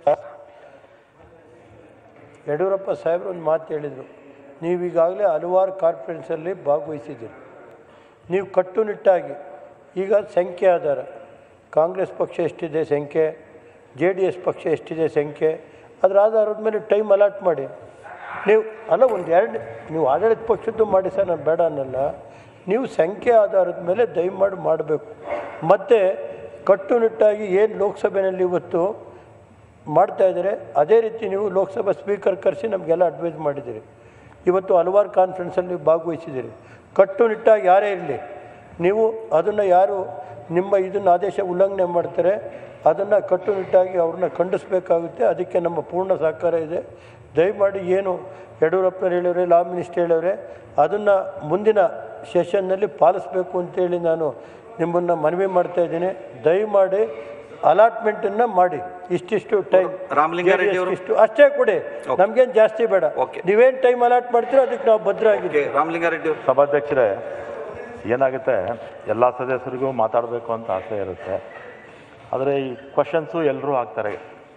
ಯಡಿಯೂರಪ್ಪ ಸಾಹೇಬರು ಒಂದು ಮಾತು ಹೇಳಿದರು ನೀವೀಗಾಗಲೇ ಹಲವಾರು ಕಾನ್ಫರೆನ್ಸಲ್ಲಿ ಭಾಗವಹಿಸಿದ್ದೀರಿ ನೀವು ಕಟ್ಟುನಿಟ್ಟಾಗಿ ಈಗ ಸಂಖ್ಯೆ ಆಧಾರ ಕಾಂಗ್ರೆಸ್ ಪಕ್ಷ ಎಷ್ಟಿದೆ ಸಂಖ್ಯೆ ಜೆ ಡಿ ಎಸ್ ಪಕ್ಷ ಎಷ್ಟಿದೆ ಸಂಖ್ಯೆ ಅದರ ಆಧಾರದ ಮೇಲೆ ಟೈಮ್ ಅಲಾಟ್ ಮಾಡಿ ನೀವು ಅಲ್ಲ ಒಂದು ಎರಡು ನೀವು ಆಡಳಿತ ಪಕ್ಷದ್ದು ಮಾಡಿ ಸರ್ ನಾನು ಬೇಡ ಅನ್ನಲ್ಲ ನೀವು ಸಂಖ್ಯೆ ಆಧಾರದ ಮೇಲೆ ದಯಮಾಡಿ ಮಾಡಬೇಕು ಮತ್ತು ಕಟ್ಟುನಿಟ್ಟಾಗಿ ಏನು ಲೋಕಸಭೆಯಲ್ಲಿ ಇವತ್ತು ಮಾಡ್ತಾ ಇದ್ದಾರೆ ಅದೇ ರೀತಿ ನೀವು ಲೋಕಸಭಾ ಸ್ಪೀಕರ್ ಕರೆಸಿ ನಮಗೆಲ್ಲ ಅಡ್ವೈಸ್ ಮಾಡಿದ್ದೀರಿ ಇವತ್ತು ಹಲವಾರು ಕಾನ್ಫರೆನ್ಸಲ್ಲಿ ಭಾಗವಹಿಸಿದ್ದೀರಿ ಕಟ್ಟುನಿಟ್ಟಾಗಿ ಯಾರೇ ಇರಲಿ ನೀವು ಅದನ್ನು ಯಾರು ನಿಮ್ಮ ಇದನ್ನು ಆದೇಶ ಉಲ್ಲಂಘನೆ ಮಾಡ್ತಾರೆ ಅದನ್ನು ಕಟ್ಟುನಿಟ್ಟಾಗಿ ಅವ್ರನ್ನ ಖಂಡಿಸಬೇಕಾಗುತ್ತೆ ಅದಕ್ಕೆ ನಮ್ಮ ಪೂರ್ಣ ಸಹಕಾರ ಇದೆ ದಯಮಾಡಿ ಏನು ಯಡಿಯೂರಪ್ಪನವ್ರು ಹೇಳವ್ರೆ ಲಾ ಮಿನಿಸ್ಟರ್ ಹೇಳವ್ರೆ ಅದನ್ನು ಮುಂದಿನ ಸೆಷನ್ನಲ್ಲಿ ಪಾಲಿಸಬೇಕು ಅಂತೇಳಿ ನಾನು ನಿಮ್ಮನ್ನು ಮನವಿ ಮಾಡ್ತಾ ಇದ್ದೀನಿ ದಯಮಾಡಿ ಅಲಾಟ್ಮೆಂಟನ್ನು ಮಾಡಿ ಇಷ್ಟಿಷ್ಟು ಟೈಮ್ ರಾಮಲಿಂಗಾರೆಡ್ಡಿ ಅವರು? ಇಷ್ಟು ಅಷ್ಟೇ ಕೊಡಿ ನಮ್ಗೇನು ಜಾಸ್ತಿ ಬೇಡ Okay. ನೀವೇನು ಟೈಮ್ ಅಲಾಟ್ ಮಾಡ್ತೀರೋ ಅದಕ್ಕೆ ನಾವು ಭದ್ರ ಆಗಿದ್ದೀವಿ ಓಕೆ ರಾಮಲಿಂಗಾರೆಡ್ಡಿ ಅವರು ಸಭಾಧ್ಯಕ್ಷರೇ ಏನಾಗುತ್ತೆ ಎಲ್ಲ ಸದಸ್ಯರಿಗೂ ಮಾತಾಡಬೇಕು ಅಂತ ಆಸೆ ಇರುತ್ತೆ ಆದರೆ ಈ ಕ್ವಶನ್ಸು ಎಲ್ಲರೂ ಹಾಕ್ತಾರೆ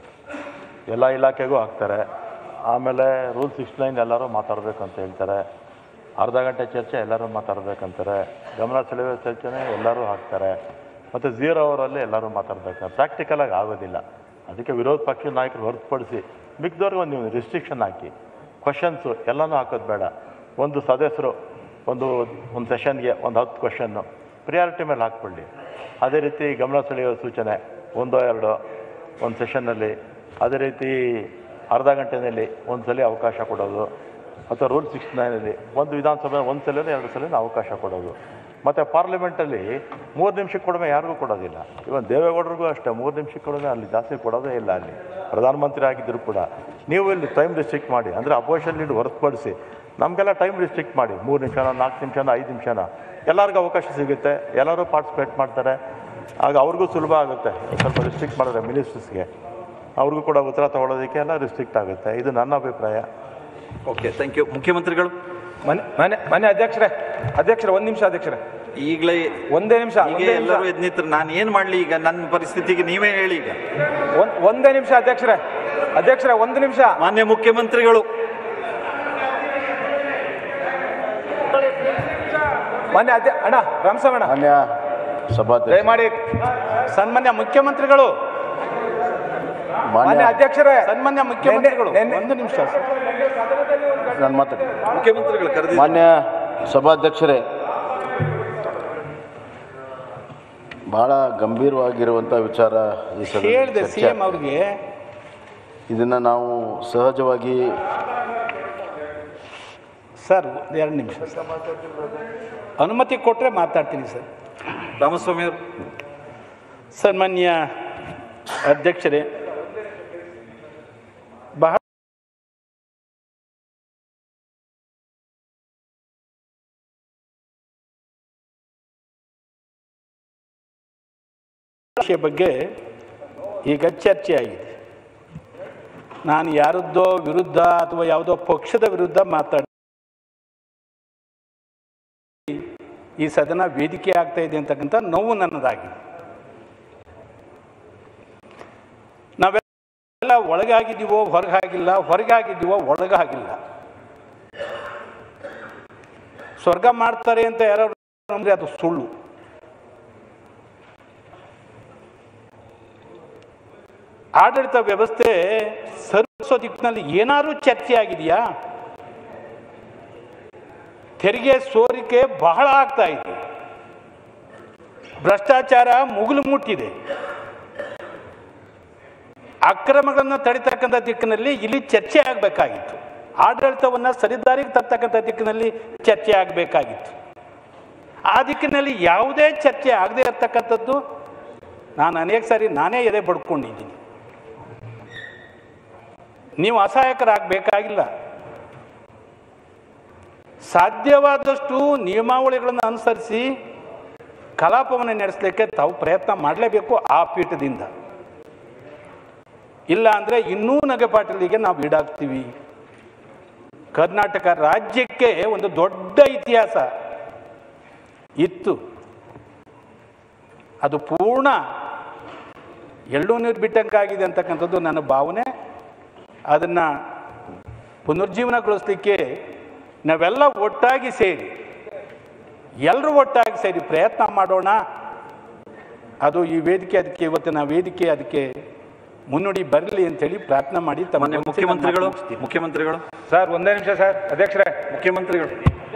ಎಲ್ಲ ಇಲಾಖೆಗೂ ಹಾಕ್ತಾರೆ ಆಮೇಲೆ ರೂಲ್ ಸಿಕ್ಸ್ ನೈನ್ ಎಲ್ಲರೂ ಮಾತಾಡಬೇಕು ಅಂತ ಹೇಳ್ತಾರೆ ಅರ್ಧ ಗಂಟೆ ಚರ್ಚೆ ಎಲ್ಲರೂ ಮಾತಾಡಬೇಕಂತಾರೆ ಗಮನ ಸೆಳೆಯುವ ಚರ್ಚೆನೇ ಎಲ್ಲರೂ ಹಾಕ್ತಾರೆ ಮತ್ತು ಝೀರೋ ಅವರಲ್ಲಿ ಎಲ್ಲರೂ ಮಾತಾಡ್ಬೇಕು ಪ್ರಾಕ್ಟಿಕಲಾಗಿ ಆಗೋದಿಲ್ಲ ಅದಕ್ಕೆ ವಿರೋಧ ಪಕ್ಷದ ನಾಯಕರು ಹೊರತುಪಡಿಸಿ ಮಿಕ್ದವ್ರಿಗೆ ಒಂದು ನೀವು ರಿಸ್ಟ್ರಿಕ್ಷನ್ ಹಾಕಿ ಕ್ವಶನ್ಸು ಎಲ್ಲನೂ ಹಾಕೋದು ಬೇಡ ಒಂದು ಸದಸ್ಯರು ಒಂದು ಒಂದು ಸೆಷನ್ಗೆ ಒಂದು ಹತ್ತು ಕ್ವಶನ್ನು ಪ್ರಿಯಾರಿಟಿ ಮೇಲೆ ಹಾಕ್ಕೊಳ್ಳಿ ಅದೇ ರೀತಿ ಗಮನ ಸೆಳೆಯುವ ಸೂಚನೆ ಒಂದೋ ಎರಡೋ ಒಂದು ಸೆಷನ್ನಲ್ಲಿ ಅದೇ ರೀತಿ ಅರ್ಧ ಗಂಟೆಯಲ್ಲಿ ಒಂದು ಸಲ ಅವಕಾಶ ಕೊಡೋದು ಅಥವಾ ರೂಲ್ ಸಿಕ್ಸ್ ನೈನಲ್ಲಿ ಒಂದು ವಿಧಾನಸಭೆ ಒಂದು ಸಲ ಎರಡು ಸಲ ಅವಕಾಶ ಕೊಡೋದು ಮತ್ತು ಪಾರ್ಲಿಮೆಂಟಲ್ಲಿ ಮೂರು ನಿಮಿಷಕ್ಕೆ ಕೊಡಮೆ ಯಾರಿಗೂ ಕೊಡೋದಿಲ್ಲ ಇವನ್ ದೇವೇಗೌಡರಿಗೂ ಅಷ್ಟೇ ಮೂರು ನಿಮಿಷಕ್ಕೆ ಕೊಡಮೆ ಅಲ್ಲಿ ಜಾಸ್ತಿ ಕೊಡೋದೇ ಇಲ್ಲ ಅಲ್ಲಿ ಪ್ರಧಾನಮಂತ್ರಿ ಆಗಿದ್ದರೂ ಕೂಡ ನೀವು ಇಲ್ಲಿ ಟೈಮ್ ರಿಸ್ಟ್ರಿಕ್ಟ್ ಮಾಡಿ ಅಂದರೆ ಅಪೋಸಿಷನ್ ಲೀಡ್ ಹೊರತುಪಡಿಸಿ ನಮಗೆಲ್ಲ ಟೈಮ್ ರಿಸ್ಟ್ರಿಕ್ಟ್ ಮಾಡಿ ಮೂರು ನಿಮಿಷನ ನಾಲ್ಕು ನಿಮಿಷನ ಐದು ನಿಮಿಷನ ಎಲ್ಲರಿಗೂ ಅವಕಾಶ ಸಿಗುತ್ತೆ ಎಲ್ಲರೂ ಪಾರ್ಟಿಸಿಪೇಟ್ ಮಾಡ್ತಾರೆ ಆಗ ಅವ್ರಿಗೂ ಸುಲಭ ಆಗುತ್ತೆ ಸ್ವಲ್ಪ ರಿಸ್ಟ್ರಿಕ್ಟ್ ಮಾಡಿದ್ರೆ ಮಿನಿಸ್ಟರ್ಸ್ಗೆ ಅವ್ರಿಗೂ ಕೂಡ ಉತ್ತರ ತಗೊಳ್ಳೋದಕ್ಕೆ ಎಲ್ಲ ರಿಸ್ಟ್ರಿಕ್ಟ್ ಆಗುತ್ತೆ ಇದು ನನ್ನ ಅಭಿಪ್ರಾಯ ಓಕೆ ಥ್ಯಾಂಕ್ ಯು ಮುಖ್ಯಮಂತ್ರಿಗಳು ಮನೆ ಮನೆ ಮನೆ ಅಧ್ಯಕ್ಷರೇ ಅಧ್ಯಕ್ಷರೇ ಒಂದ್ ನಿಮಿಷ ಅಧ್ಯಕ್ಷರೇ ಈಗಲೇ ಒಂದೇ ನಿಮಿಷ ಈಗ ಒಂದೇ ನಿಮಿಷ ಎಲ್ಲರೂ ಎದ್ದು ನಿಂತ್ರು ನಾನು ಏನು ಮಾಡಲಿ ಈಗ ನನ್ನ ಪರಿಸ್ಥಿತಿಗೆ ನೀವೇ ಹೇಳಿ ಈಗ ಒಂದ್- ಒಂದೇ ನಿಮಿಷ ಅಧ್ಯಕ್ಷರೇ ಅಧ್ಯಕ್ಷರೇ ಒಂದು ನಿಮಿಷ ಮಾನ್ಯ ಮುಖ್ಯಮಂತ್ರಿಗಳು ಮನೆ ಅಧ್ಯ ಅಣ್ಣ ರಾಮಸ್ವಾಮಿ ಅಣ್ಣ ಮಾನ್ಯ ಸಭಾಧ್ಯಕ್ಷ ದಯಮಾಡಿ ಸನ್ಮಾನ್ಯ ಮುಖ್ಯಮಂತ್ರಿಗಳು ಮಾನ್ಯ ಮಾನ್ಯ ಅಧ್ಯಕ್ಷರೇ ಸನ್ಮಾನ್ಯ ಮುಖ್ಯಮಂತ್ರಿಗಳು ನೆನ್ನೆ- ಒಂದು ನಿಮಿಷ ಸರ್. ನಾನು ಮಾತಾಡಿ ಮುಖ್ಯಮಂತ್ರಿಗಳು ಕರೆದಿ ಮಾನ್ಯ ಸಭಾಧ್ಯಕ್ಷರೇ ಬಹಳ ಗಂಭೀರವಾಗಿರುವಂಥ ವಿಚಾರ ಈ ಸದನದಲ್ಲಿ ಹೇಳಿದೆ ಚರ್ಚೆ ಸಿ ಎಂ ಅವ್ರಿಗೆ ಇದನ್ನು ನಾವು ಸಹಜವಾಗಿ ಸರ್ ಎರಡು ನಿಮಿಷ ಸರ್. ಅನುಮತಿ ಕೊಟ್ಟರೆ ಮಾತಾಡ್ತೀನಿ ಸರ್ ರಾಮಸ್ವಾಮಿ ಅವರು ಸನ್ಮಾನ್ಯ ಅಧ್ಯಕ್ಷರೇ ಬಹಳ ವಿಷಯ ಬಗ್ಗೆ ಈಗ ಚರ್ಚೆ ಆಗಿದೆ ನಾನು ಯಾರದ್ದೋ ವಿರುದ್ಧ ಅಥವಾ ಯಾವುದೋ ಪಕ್ಷದ ವಿರುದ್ಧ ಮಾತಾಡ ಈ ಸದನ ವೇದಿಕೆ ಆಗ್ತಾ ಇದೆ ಅಂತಕ್ಕಂಥ ನೋವು ನನ್ನದಾಗಿದೆ ನಾವೆಲ್ಲ ಒಳಗಾಗಿದ್ದೀವೋ ಹೊರಗಾಗಿಲ್ಲ ಹೊರಗಾಗಿದ್ದೀವೋ ಒಳಗಾಗಿಲ್ಲ ಸ್ವರ್ಗ ಮಾಡ್ತಾರೆ ಅಂತ ಯಾರು ಅಂದರೆ ಅದು ಸುಳ್ಳು ಆಡಳಿತ ವ್ಯವಸ್ಥೆ ಸರಿಸೋ ದಿಕ್ಕಿನಲ್ಲಿ ಏನಾದರೂ ಚರ್ಚೆ ಆಗಿದೆಯಾ ತೆರಿಗೆ ಸೋರಿಕೆ ಬಹಳ ಆಗ್ತಾ ಇದೆ ಭ್ರಷ್ಟಾಚಾರ ಮುಗಿಲು ಮುಟ್ಟಿದೆ ಅಕ್ರಮಗಳನ್ನು ತಡಿತಕ್ಕಂಥ ದಿಕ್ಕಿನಲ್ಲಿ ಇಲ್ಲಿ ಚರ್ಚೆ ಆಗಬೇಕಾಗಿತ್ತು ಆಡಳಿತವನ್ನು ಸರಿದಾರಿಗೆ ತರ್ತಕ್ಕಂಥ ದಿಕ್ಕಿನಲ್ಲಿ ಚರ್ಚೆ ಆಗಬೇಕಾಗಿತ್ತು ಆ ದಿಕ್ಕಿನಲ್ಲಿ ಯಾವುದೇ ಚರ್ಚೆ ಆಗದೇ ಇರತಕ್ಕಂಥದ್ದು ನಾನು ಅನೇಕ ಸಾರಿ ನಾನೇ ಎದೆ ಬಡ್ಕೊಂಡಿದ್ದೀನಿ ನೀವು ಅಸಹಾಯಕರಾಗಬೇಕಾಗಿಲ್ಲ ಸಾಧ್ಯವಾದಷ್ಟು ನಿಯಮಾವಳಿಗಳನ್ನು ಅನುಸರಿಸಿ ಕಲಾಪವನ್ನು ನಡೆಸಲಿಕ್ಕೆ ತಾವು ಪ್ರಯತ್ನ ಮಾಡಲೇಬೇಕು ಆ ಪೀಠದಿಂದ ಇಲ್ಲ ಅಂದರೆ ಇನ್ನೂ ನಗೆಪಾಟಲಿಗೆ ನಾವು ಈಡಾಗ್ತೀವಿ ಕರ್ನಾಟಕ ರಾಜ್ಯಕ್ಕೆ ಒಂದು ದೊಡ್ಡ ಇತಿಹಾಸ ಇತ್ತು ಅದು ಪೂರ್ಣ ಎಳ್ಳು ನೀರು ಬಿಟ್ಟಂಗಾಗಿದೆ ಅಂತಕ್ಕಂಥದ್ದು ನನ್ನ ಭಾವನೆ ಅದನ್ನು ಪುನರ್ಜೀವನಗೊಳಿಸ್ಲಿಕ್ಕೆ ನಾವೆಲ್ಲ ಒಟ್ಟಾಗಿ ಸೇರಿ ಎಲ್ಲರೂ ಒಟ್ಟಾಗಿ ಸೇರಿ ಪ್ರಯತ್ನ ಮಾಡೋಣ ಅದು ಈ ವೇದಿಕೆ ಅದಕ್ಕೆ ಇವತ್ತಿನ ವೇದಿಕೆ ಅದಕ್ಕೆ ಮುನ್ನುಡಿ ಬರಲಿ ಅಂತೇಳಿ ಪ್ರಾರ್ಥನೆ ಮಾಡಿ ತಮ್ಮ ಮಾನ್ಯ ಮುಖ್ಯಮಂತ್ರಿಗಳು ಮುಖ್ಯಮಂತ್ರಿಗಳು ಸರ್ ಒಂದೇ ನಿಮಿಷ ಸರ್ ಅಧ್ಯಕ್ಷರೇ ಮುಖ್ಯಮಂತ್ರಿಗಳು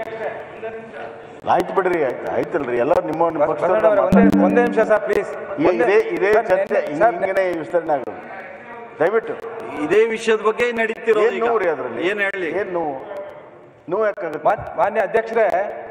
ಆಯ್ತು ಬಿಡ್ರಿ ಆಯ್ತು ಆಯ್ತಲ್ರಿ ಎಲ್ಲ ನಿಮ್ಮ ನಿಮ್ಮ ಪಕ್ಷದವ್ರು ಬಸವಣ್ಣವ್ರೆ, ಒಂದೇ ಒಂದೇ ನಿಮಿಷ ಸರ್ ಪ್ಲೀಸ್ ಈ- ಇದೇ ಇದೇ ಚರ್ಚೆ ಹಿಂಗೇನೆ ವಿಸ್ತರಣೆ ಆಗೋದು ದಯವಿಟ್ಟು ಇದೇ ವಿಷಯದ ಬಗ್ಗೆ ನಡೀತಿರೋದು ಏನ್ ಈಗ. ನೋವ್ರಿ ಅದ್ರಲ್ಲಿ ಏನ್ ಹೇಳಿ ಏನ್ ನೋವು ನೋವು ಯಾಕಾಗುತ್ತೆ ಮಾನ್ಯ ಅಧ್ಯಕ್ಷರೇ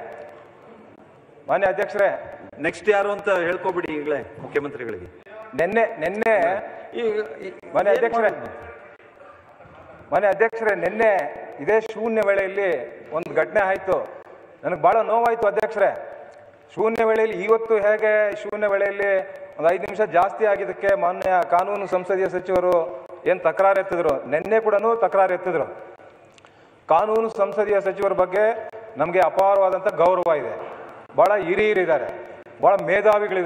ಮಾನ್ಯ ಅಧ್ಯಕ್ಷರೇ ನೆಕ್ಸ್ಟ್ ಯಾರು ಅಂತ ಹೇಳ್ಕೊಬಿಡಿ ಈಗಲೇ ಮುಖ್ಯಮಂತ್ರಿಗಳಿಗೆ ನಿನ್ನೆ ನಿನ್ನೆ ಮನೆ ಅಧ್ಯಕ್ಷರೇ ಮನೆ ಅಧ್ಯಕ್ಷರೇ ನಿನ್ನೆ ಇದೇ ಶೂನ್ಯ ವೇಳೆಯಲ್ಲಿ ಒಂದು ಘಟನೆ ಆಯಿತು ನನಗೆ ಭಾಳ ನೋವಾಯಿತು ಅಧ್ಯಕ್ಷರೇ ಶೂನ್ಯ ವೇಳೆಯಲ್ಲಿ ಇವತ್ತು ಹೇಗೆ ಶೂನ್ಯ ವೇಳೆಯಲ್ಲಿ ಒಂದು ಐದು ನಿಮಿಷ ಜಾಸ್ತಿ ಆಗಿದ್ದಕ್ಕೆ ಮಾನ್ಯ ಕಾನೂನು ಸಂಸದೀಯ ಸಚಿವರು ಏನು ತಕರಾರು ಎತ್ತಿದ್ರು ನಿನ್ನೆ ಕೂಡ ತಕರಾರು ಎತ್ತಿದ್ರು ಕಾನೂನು ಸಂಸದೀಯ ಸಚಿವರ ಬಗ್ಗೆ ನಮಗೆ ಅಪಾರವಾದಂಥ ಗೌರವ ಇದೆ ಭಾಳ ಹಿರಿಯರಿದ್ದಾರೆ ಭಾಳ ಮೇಧಾವಿಗಳಿದ್ದಾರೆ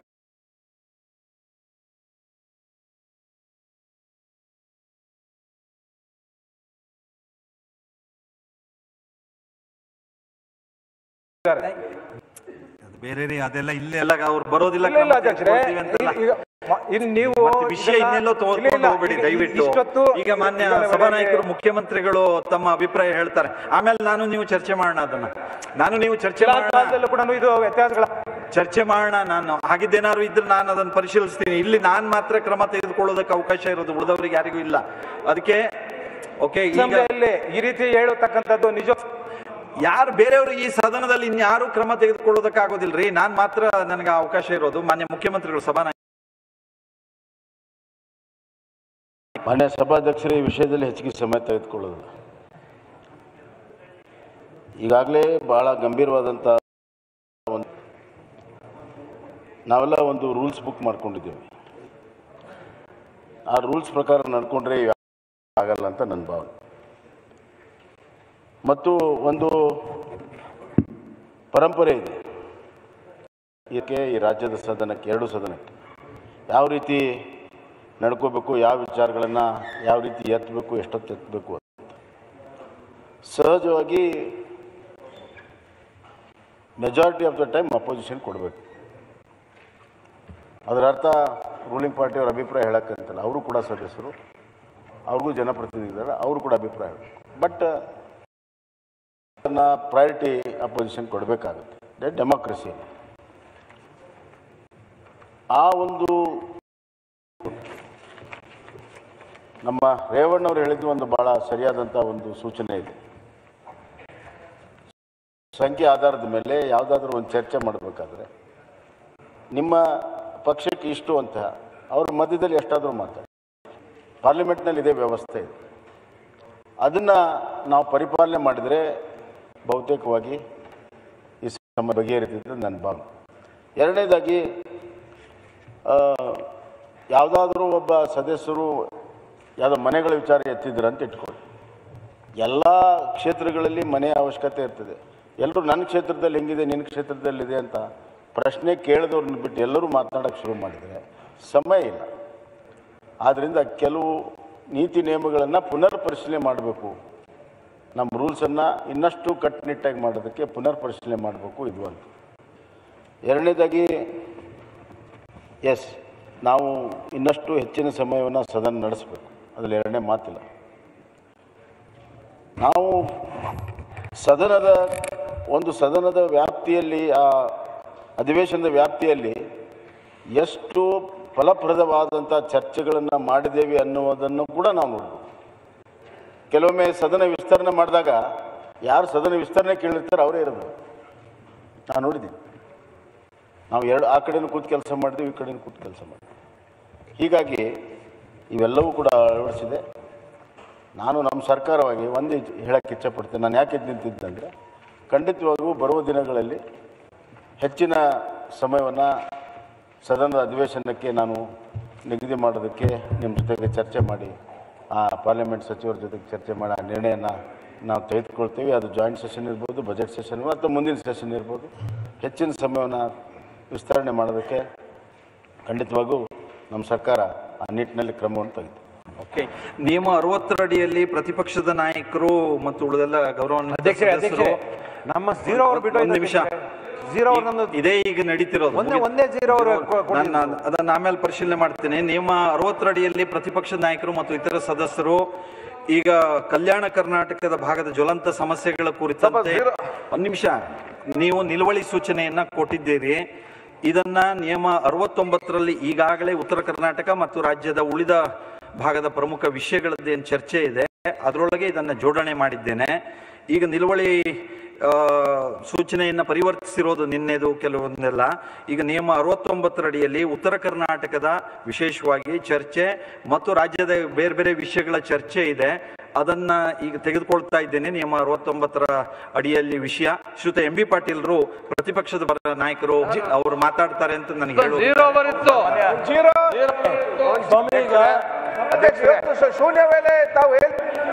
ಅದು ಬೇರೆ ರೀ ಅದೆಲ್ಲ ಇಲ್ಲೆಲ್ಲ ಅವ್ರು ಬರೋದಿಲ್ಲ ಇಲ್ಲ ಇಲ್ಲ ಕ್ರಮ ಅಧ್ಯಕ್ಷರೇ ತೆಗೆದುಕೊಳ್ತೀವಿ ಅಂತೆಲ್ಲ. ಈಗ ಮ- ಇಲ್ಲಿ ನೀವು ಮತ್ತೆ ವಿಷಯ ಇದನ್ನ- ಇನ್ನೆಲ್ಲೋ ಇಲ್ಲ, ತೋರ್ಕೊಂಡು ಇಲ್ಲ, ಹೋಗ್ಬೇಡಿ ಈಗ ದಯವಿಟ್ಟು ಇಷ್ಟೊತ್ತು ಈಗ ಮಾನ್ಯ ಇದರ ಸಭಾನಾಯಕರು ಬಗ್ಗೆ ಮುಖ್ಯಮಂತ್ರಿಗಳು ತಮ್ಮ ಅಭಿಪ್ರಾಯ ಹೇಳ್ತಾರೆ ಆಮೇಲೆ ನಾನು ನೀವು ಚರ್ಚೆ ಮಾಡೋಣ ಅದನ್ನ ನಾನು ನೀವು ಚರ್ಚೆ ಎಲ್ಲ ಮಾಡೋಣ ಕಾಲದಲ್ಲೂ ಕೂಡ ಇದು ವ್ಯತ್ಯಾಸಗಳ ಚರ್ಚೆ ಮಾಡೋಣ ನಾನು ಹಾಗಿದ್ದೇನಾದ್ರು ಇದ್ರೆ ನಾನು ಅದನ್ನು ಪರಿಶೀಲಿಸ್ತೀನಿ ಇಲ್ಲಿ ನಾನು ಮಾತ್ರ ಕ್ರಮ ತೆಗೆದುಕೊಳ್ಳೋದಕ್ಕೆ ಅವಕಾಶ ಇರೋದು ಉಳಿದವರಿಗೆ ಯಾರಿಗೂ ಇಲ್ಲ ಅದಕ್ಕೆ ಓಕೆ ಈಗ ಅಸೆಂಬ್ಲಿಯಲ್ಲಿ ಈ ರೀತಿ ಹೇಳತಕ್ಕಂಥದ್ದು ನಿಜ ಯಾರು ಬೇರೆಯವರು ಈ ಸದನದಲ್ಲಿ ಇನ್ಯಾರು ಕ್ರಮ ತೆಗೆದುಕೊಳ್ಳೋದಕ್ಕೆ ಆಗೋದಿಲ್ರಿ ನಾನು ಮಾತ್ರ ನನಗೆ ಆ ಅವಕಾಶ ಇರೋದು ಮಾನ್ಯ ಮುಖ್ಯಮಂತ್ರಿಗಳು ಸಭಾನಾಯಕ ಮಾನ್ಯ ಸಭಾಧ್ಯಕ್ಷರು ಈ ವಿಷಯದಲ್ಲಿ ಹೆಚ್ಚಿಗೆ ಸಮಯ ತೆಗೆದುಕೊಳ್ಳೋದಿಲ್ಲ ಈಗಾಗಲೇ ಬಹಳ ಗಂಭೀರವಾದಂಥ ಒಂದು ನಾವೆಲ್ಲ ಒಂದು ರೂಲ್ಸ್ ಬುಕ್ ಮಾಡ್ಕೊಂಡಿದ್ದೀವಿ ಆ ರೂಲ್ಸ್ ಪ್ರಕಾರ ನಡ್ಕೊಂಡ್ರೆ ಇವ್ ಆಗಲ್ಲ ಅಂತ ನನ್ನ ಭಾವನೆ ಮತ್ತು ಒಂದು ಪರಂಪರೆ ಇದೆ ಇದಕ್ಕೆ ಈ ರಾಜ್ಯದ ಸದನಕ್ಕೆ ಎರಡು ಸದನಕ್ಕೆ ಯಾವ ರೀತಿ ನಡ್ಕೋಬೇಕು ಯಾವ ವಿಚಾರಗಳನ್ನು ಯಾವ ರೀತಿ ಎತ್ತಬೇಕು ಎಷ್ಟೊತ್ತು ಎತ್ತಬೇಕು ಅಂತ ಸಹಜವಾಗಿ majority of the time opposition ಕೊಡಬೇಕು ಅದರ ಅರ್ಥ ರೂಲಿಂಗ್ ಪಾರ್ಟಿಯವ್ರ ಅಭಿಪ್ರಾಯ ಹೇಳಕ್ಕಂತಲ್ಲ ಅವರು ಕೂಡ ಸದಸ್ಯರು ಅವ್ರಿಗೂ ಜನಪ್ರತಿನಿಧಿದ್ದಾರೆ ಅವರು ಕೂಡ ಅಭಿಪ್ರಾಯ ಬಟ್ ಪ್ರಯಾರಿಟಿ ಅಪೋಸಿಷನ್ ಕೊಡಬೇಕಾಗುತ್ತೆ ಡೆಮೋಕ್ರಸಿ ಆ ಒಂದು ನಮ್ಮ ರೇವಣ್ಣವ್ರು ಹೇಳಿದ್ದು ಒಂದು ಭಾಳ ಸರಿಯಾದಂಥ ಒಂದು ಸೂಚನೆ ಇದೆ ಸಂಖ್ಯೆ ಆಧಾರದ ಮೇಲೆ ಯಾವುದಾದ್ರೂ ಒಂದು ಚರ್ಚೆ ಮಾಡಬೇಕಾದ್ರೆ ನಿಮ್ಮ ಪಕ್ಷಕ್ಕೆ ಇಷ್ಟು ಅಂತ ಅವ್ರ ಮಧ್ಯದಲ್ಲಿ ಎಷ್ಟಾದರೂ ಮಾತಾಡಿ ಪಾರ್ಲಿಮೆಂಟ್ನಲ್ಲಿ ಇದೇ ವ್ಯವಸ್ಥೆ ಇದೆ ಅದನ್ನು ನಾವು ಪರಿಪಾಲನೆ ಮಾಡಿದರೆ ಬಹುತೇಕವಾಗಿ ಈ ಸಮ ಬಗೆಹರಿತಿದ್ದು ನನ್ನ ಭಾವನೆ ಎರಡನೇದಾಗಿ ಯಾವುದಾದ್ರೂ ಒಬ್ಬ ಸದಸ್ಯರು ಯಾವುದೋ ಮನೆಗಳ ವಿಚಾರ ಎತ್ತಿದ್ರು ಅಂತ ಇಟ್ಕೊಳ್ಳಿ ಎಲ್ಲ ಕ್ಷೇತ್ರಗಳಲ್ಲಿ ಮನೆಯ ಅವಶ್ಯಕತೆ ಇರ್ತದೆ ಎಲ್ಲರೂ ನನ್ನ ಕ್ಷೇತ್ರದಲ್ಲಿ ಹೆಂಗಿದೆ ನಿನ್ನ ಕ್ಷೇತ್ರದಲ್ಲಿದೆ ಅಂತ ಪ್ರಶ್ನೆ ಕೇಳಿದವ್ರನ್ನ ಬಿಟ್ಟು ಎಲ್ಲರೂ ಮಾತನಾಡೋಕ್ಕೆ ಶುರು ಮಾಡಿದರೆ ಸಮಯ ಇಲ್ಲ ಆದ್ದರಿಂದ ಕೆಲವು ನೀತಿ ನಿಯಮಗಳನ್ನು ಪುನರ್ ಪರಿಶೀಲನೆ ಮಾಡಬೇಕು ನಮ್ಮ ರೂಲ್ಸನ್ನು ಇನ್ನಷ್ಟು ಕಟ್ಟುನಿಟ್ಟಾಗಿ ಮಾಡೋದಕ್ಕೆ ಪುನರ್ ಪರಿಶೀಲನೆ ಮಾಡಬೇಕು ಇದು ಅಂತ ಎರಡನೇದಾಗಿ ಎಸ್ ನಾವು ಇನ್ನಷ್ಟು ಹೆಚ್ಚಿನ ಸಮಯವನ್ನು ಸದನ ನಡೆಸಬೇಕು ಅದರಲ್ಲಿ ಎರಡನೇ ಮಾತಿಲ್ಲ ನಾವು ಸದನದ ಒಂದು ಸದನದ ವ್ಯಾಪ್ತಿಯಲ್ಲಿ ಆ ಅಧಿವೇಶನದ ವ್ಯಾಪ್ತಿಯಲ್ಲಿ ಎಷ್ಟು ಫಲಪ್ರದವಾದಂಥ ಚರ್ಚೆಗಳನ್ನು ಮಾಡಿದ್ದೇವೆ ಅನ್ನುವುದನ್ನು ಕೂಡ ನಾವು ನೋಡಬೇಕು ಕೆಲವೊಮ್ಮೆ ಸದನ ವಿಸ್ತರಣೆ ಮಾಡಿದಾಗ ಯಾರು ಸದನ ವಿಸ್ತರಣೆ ಕೇಳಿರ್ತಾರೆ ಅವರೇ ಇರೋದು ನಾನು ನೋಡಿದ್ದೀನಿ ನಾವು ಎರಡು ಆ ಕಡೆನೂ ಕೂತು ಕೆಲಸ ಮಾಡಿದ್ವಿ ಈ ಕಡೆನೂ ಕೂತು ಕೆಲಸ ಮಾಡಿದ್ವಿ ಹೀಗಾಗಿ ಇವೆಲ್ಲವೂ ಕೂಡ ಅಳವಡಿಸಿದೆ ನಾನು ನಮ್ಮ ಸರ್ಕಾರವಾಗಿ ಒಂದೇ ಹೇಳಕ್ಕೆ ಇಚ್ಛಪಡ್ತೇನೆ ನಾನು ಯಾಕೆ ನಿಂತಿದ್ದಂದರೆ ಖಂಡಿತವಾಗಿಯೂ ಬರುವ ದಿನಗಳಲ್ಲಿ ಹೆಚ್ಚಿನ ಸಮಯವನ್ನು ಸದನದ ಅಧಿವೇಶನಕ್ಕೆ ನಾನು ನಿಗದಿ ಮಾಡೋದಕ್ಕೆ ನಿಮ್ಮ ಜೊತೆಗೆ ಚರ್ಚೆ ಮಾಡಿ ಆ ಪಾರ್ಲಿಮೆಂಟ್ ಸಚಿವರ ಜೊತೆಗೆ ಚರ್ಚೆ ಮಾಡಿ ಆ ನಿರ್ಣಯನ ನಾವು ತೆಗೆದುಕೊಳ್ತೀವಿ ಅದು ಜಾಯಿಂಟ್ ಸೆಷನ್ ಇರ್ಬೋದು ಬಜೆಟ್ ಸೆಷನ್ ಅಥವಾ ಮುಂದಿನ ಸೆಷನ್ ಇರ್ಬೋದು ಹೆಚ್ಚಿನ ಸಮಯವನ್ನು ವಿಸ್ತರಣೆ ಮಾಡೋದಕ್ಕೆ ಖಂಡಿತವಾಗೂ ನಮ್ಮ ಸರ್ಕಾರ ಆ ನಿಟ್ಟಿನಲ್ಲಿ ಕ್ರಮವನ್ನು ತೆಗೆದು ಓಕೆ ನಿಯಮ ಅರವತ್ತರ ಅಡಿಯಲ್ಲಿ ಪ್ರತಿಪಕ್ಷದ ನಾಯಕರು ಮತ್ತು ಉಳಿದೆಲ್ಲ ಗೌರವ ಅಧ್ಯಕ್ಷರೇ ಅಧ್ಯಕ್ಷರೇ ನಮ್ಮ ಝೀರೋ ಅವ್ರು ಬಿಟ್ಟು ಒಂದು ನಿಮಿಷ ಝೀರೋ ಅವ್ರು ನಂದು ಇದೇ ಈಗ ನಡೀತಿರೋದು ಒಂದೇ ಒಂದೇ ಝೀರೋ ಅವರು ನಾನು ಅದನ್ನ ಆಮೇಲೆ ಪರಿಶೀಲನೆ ಮಾಡ್ತೇನೆ ನಿಯಮ ಅರವತ್ತರ ಅಡಿಯಲ್ಲಿ ಪ್ರತಿಪಕ್ಷ ನಾಯಕರು ಮತ್ತು ಇತರ ಸದಸ್ಯರು ಈಗ ಕಲ್ಯಾಣ ಕರ್ನಾಟಕದ ಭಾಗದ ಜ್ವಲಂತ ಸಮಸ್ಯೆಗಳ ಕುರಿತಂತೆ ಒಂದು ನಿಮಿಷ ನೀವು ನಿಲುವಳಿ ಸೂಚನೆಯನ್ನ ಕೊಟ್ಟಿದ್ದೀರಿ ಇದನ್ನ ನಿಯಮ ಅರವತ್ತೊಂಬತ್ತರಲ್ಲಿ ಈಗಾಗಲೇ ಉತ್ತರ ಕರ್ನಾಟಕ ಮತ್ತು ರಾಜ್ಯದ ಉಳಿದ ಭಾಗದ ಪ್ರಮುಖ ವಿಷಯಗಳದ್ದೇನು ಚರ್ಚೆ ಇದೆ ಅದರೊಳಗೆ ಇದನ್ನ ಜೋಡಣೆ ಮಾಡಿದ್ದೇನೆ ಈಗ ನಿಲುವಳಿ ಆ, ಸೂಚನೆಯನ್ನ ಪರಿವರ್ತಿಸಿರೋದು ನಿನ್ನೆದು ಕೆಲವೊಂದೆಲ್ಲ ಈಗ ನಿಯಮ ಅರವತ್ತೊಂಬತ್ತರ ಅಡಿಯಲ್ಲಿ ಉತ್ತರ ಕರ್ನಾಟಕದ ವಿಶೇಷವಾಗಿ ಚರ್ಚೆ ಮತ್ತು ರಾಜ್ಯದ ಬೇರೆ ಬೇರೆ ವಿಷಯಗಳ ಚರ್ಚೆ ಇದೆ ಅದನ್ನ ಈಗ ತೆಗೆದುಕೊಳ್ತಾ ಇದ್ದೇನೆ ನಿಯಮ ಅರವತ್ತೊಂಬತ್ತರ ಅಡಿಯಲ್ಲಿ ವಿಷಯ ಶ್ರೀಯುತ ಎಂ ಬಿ ಪಾಟೀಲ್ರು ಪ್ರತಿಪಕ್ಷದ ಪರ ನಾಯಕರು ಅವರು ಮಾತಾಡ್ತಾರೆ ಅಂತ ನನಗೆ ಹೇಳೋದು ಜೀರೋ ಬರುತ್ತೋ ಸ್ವಾಮಿ ಈಗ ಅಧ್ಯಕ್ಷ ಇವತ್ತು ಶ- ಶೂನ್ಯ ವೇಳೆ ತಾವು ಹೇಳ್-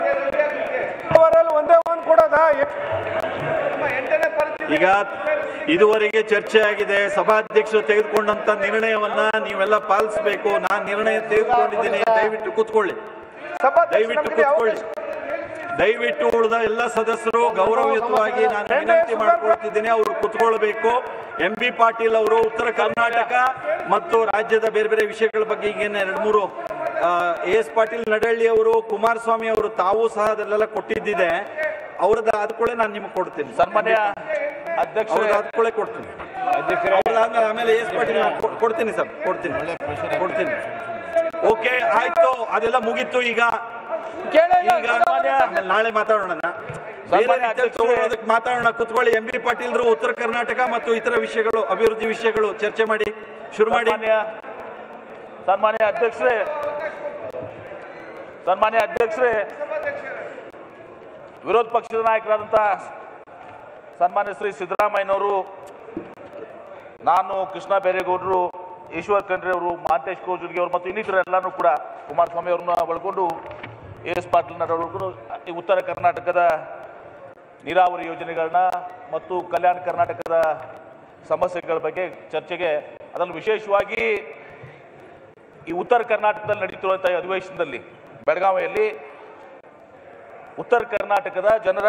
ಒಂದೇ ಒಂದು ಕೊಡೋದಾ ಈಗ ಇದುವರೆಗೆ ಚರ್ಚೆ ಆಗಿದೆ ಸಭಾಧ್ಯಕ್ಷರು ತೆಗೆದುಕೊಂಡಂತ ನಿರ್ಣಯವನ್ನ ನೀವೆಲ್ಲ ಪಾಲಿಸಬೇಕು ನಾನು ನಿರ್ಣಯ ತೆಗೆದುಕೊಂಡಿದ್ದೀನಿ ದಯವಿಟ್ಟು ಕೂತ್ಕೊಳ್ಳಿ ಸಭಾಧ್ಯಕ್ಷ ದಯವಿಟ್ಟು ನಮಗೆ ಕೂತ್ಕೊಳ್ಳಿ ಅವಕಾಶ- ದಯವಿಟ್ಟು ಉಳಿದ ಎಲ್ಲ ಸದಸ್ಯರು ಗೌರವಯುತವಾಗಿ ನಾನು ವಿನಂತಿ ಮಾಡ್ಕೊಳ್ತಿದ್ದೀನಿ ಅವರು ಕುತ್ಕೊಳ್ಬೇಕು ಎಂ ಬಿ ಪಾಟೀಲ್ ಅವರು ಉತ್ತರ ಕರ್ನಾಟಕ ಮತ್ತು ರಾಜ್ಯದ ಬೇರೆ ಬೇರೆ ವಿಷಯಗಳ ಬಗ್ಗೆ ಈಗೇನು ಎರಡು ಮೂರು ಎ ಎಸ್ ಪಾಟೀಲ್ ನಡಳ್ಳಿ ಅವರು ಕುಮಾರಸ್ವಾಮಿ ಅವರು ತಾವು ಸಹ ಅದೆಲ್ಲ ಕೊಟ್ಟಿದ್ದಿದೆ ಅವ್ರದ್ದು ಆದ್ಕೊಳ್ಳೆ ನಾನು ನಿಮಗೆ ಕೊಡ್ತೀನಿ ಸನ್ಮಾನ್ಯ ಅಧ್ಯಕ್ಷರೇ ಅವ್ರದ್ದು ಆದ್ಕೊಳ್ಳೆ ಕೊಡ್ತೀನಿ ಅವ್ರದ್ದಾದ್ಮೇಲೆ ಆಮೇಲೆ ಎಸ್ ಪಾಟೀಲ್ ನಾನು ಕೊ- ಕೊಡ್ತೀನಿ ಸರ್ ಕೊಡ್ತೀನಿ ಕೊಡ್ತೀನಿ ಓಕೆ ಆಯ್ತು ಅದೆಲ್ಲ ಮುಗೀತು ಈಗ ಈಗ ಆಮೇಲೆ ನಾಳೆ ಮಾತಾಡೋಣ ಬೇರೆ ಸನ್ಮಾನ್ಯ ರೀತಿಯಲ್ಲಿ ತಗೊಳ್ಳೋದಕ್ಕೆ ಮಾತಾಡೋಣ ಕುತ್ಕೊಳ್ಳಿ ಎಂ ಬಿ ಪಾಟೀಲ್ರು ಉತ್ತರ ಕರ್ನಾಟಕ ಮತ್ತು ಇತರ ವಿಷಯಗಳು ಅಭಿವೃದ್ಧಿ ವಿಷಯಗಳು ಚರ್ಚೆ ಮಾಡಿ ಶುರು ಮಾಡಿ ಸನ್ಮಾನ್ಯ ಸನ್ಮಾನ್ಯ ಅಧ್ಯಕ್ಷರೇ ಸನ್ಮಾನ್ಯ ಅಧ್ಯಕ್ಷರೇ ವಿರೋಧ ಪಕ್ಷದ ನಾಯಕರಾದಂಥ ಸನ್ಮಾನ್ಯ ಶ್ರೀ ಸಿದ್ದರಾಮಯ್ಯನವರು ನಾನು ಕೃಷ್ಣ ಬೈರೇಗೌಡರು ಈಶ್ವರ್ ಖಂಡ್ರೆ ಅವರು ಮಹಾಂತೇಶ್ ಕೋಜುರ್ಗಿ ಅವರು ಮತ್ತು ಇನ್ನಿತರ ಎಲ್ಲರೂ ಕೂಡ ಕುಮಾರಸ್ವಾಮಿ ಅವ್ರನ್ನ ಒಳಗೊಂಡು ಎ ಎಸ್ ಪಾಟೀಲ್ನ ಒಳಗೊಂಡು ಈ ಉತ್ತರ ಕರ್ನಾಟಕದ ನೀರಾವರಿ ಯೋಜನೆಗಳನ್ನ ಮತ್ತು ಕಲ್ಯಾಣ ಕರ್ನಾಟಕದ ಸಮಸ್ಯೆಗಳ ಬಗ್ಗೆ ಚರ್ಚೆಗೆ ಅದನ್ನು ವಿಶೇಷವಾಗಿ ಈ ಉತ್ತರ ಕರ್ನಾಟಕದಲ್ಲಿ ನಡೀತಿರುವಂಥ ಈ ಅಧಿವೇಶನದಲ್ಲಿ ಬೆಳಗಾವಿಯಲ್ಲಿ ಉತ್ತರ ಕರ್ನಾಟಕದ ಜನರ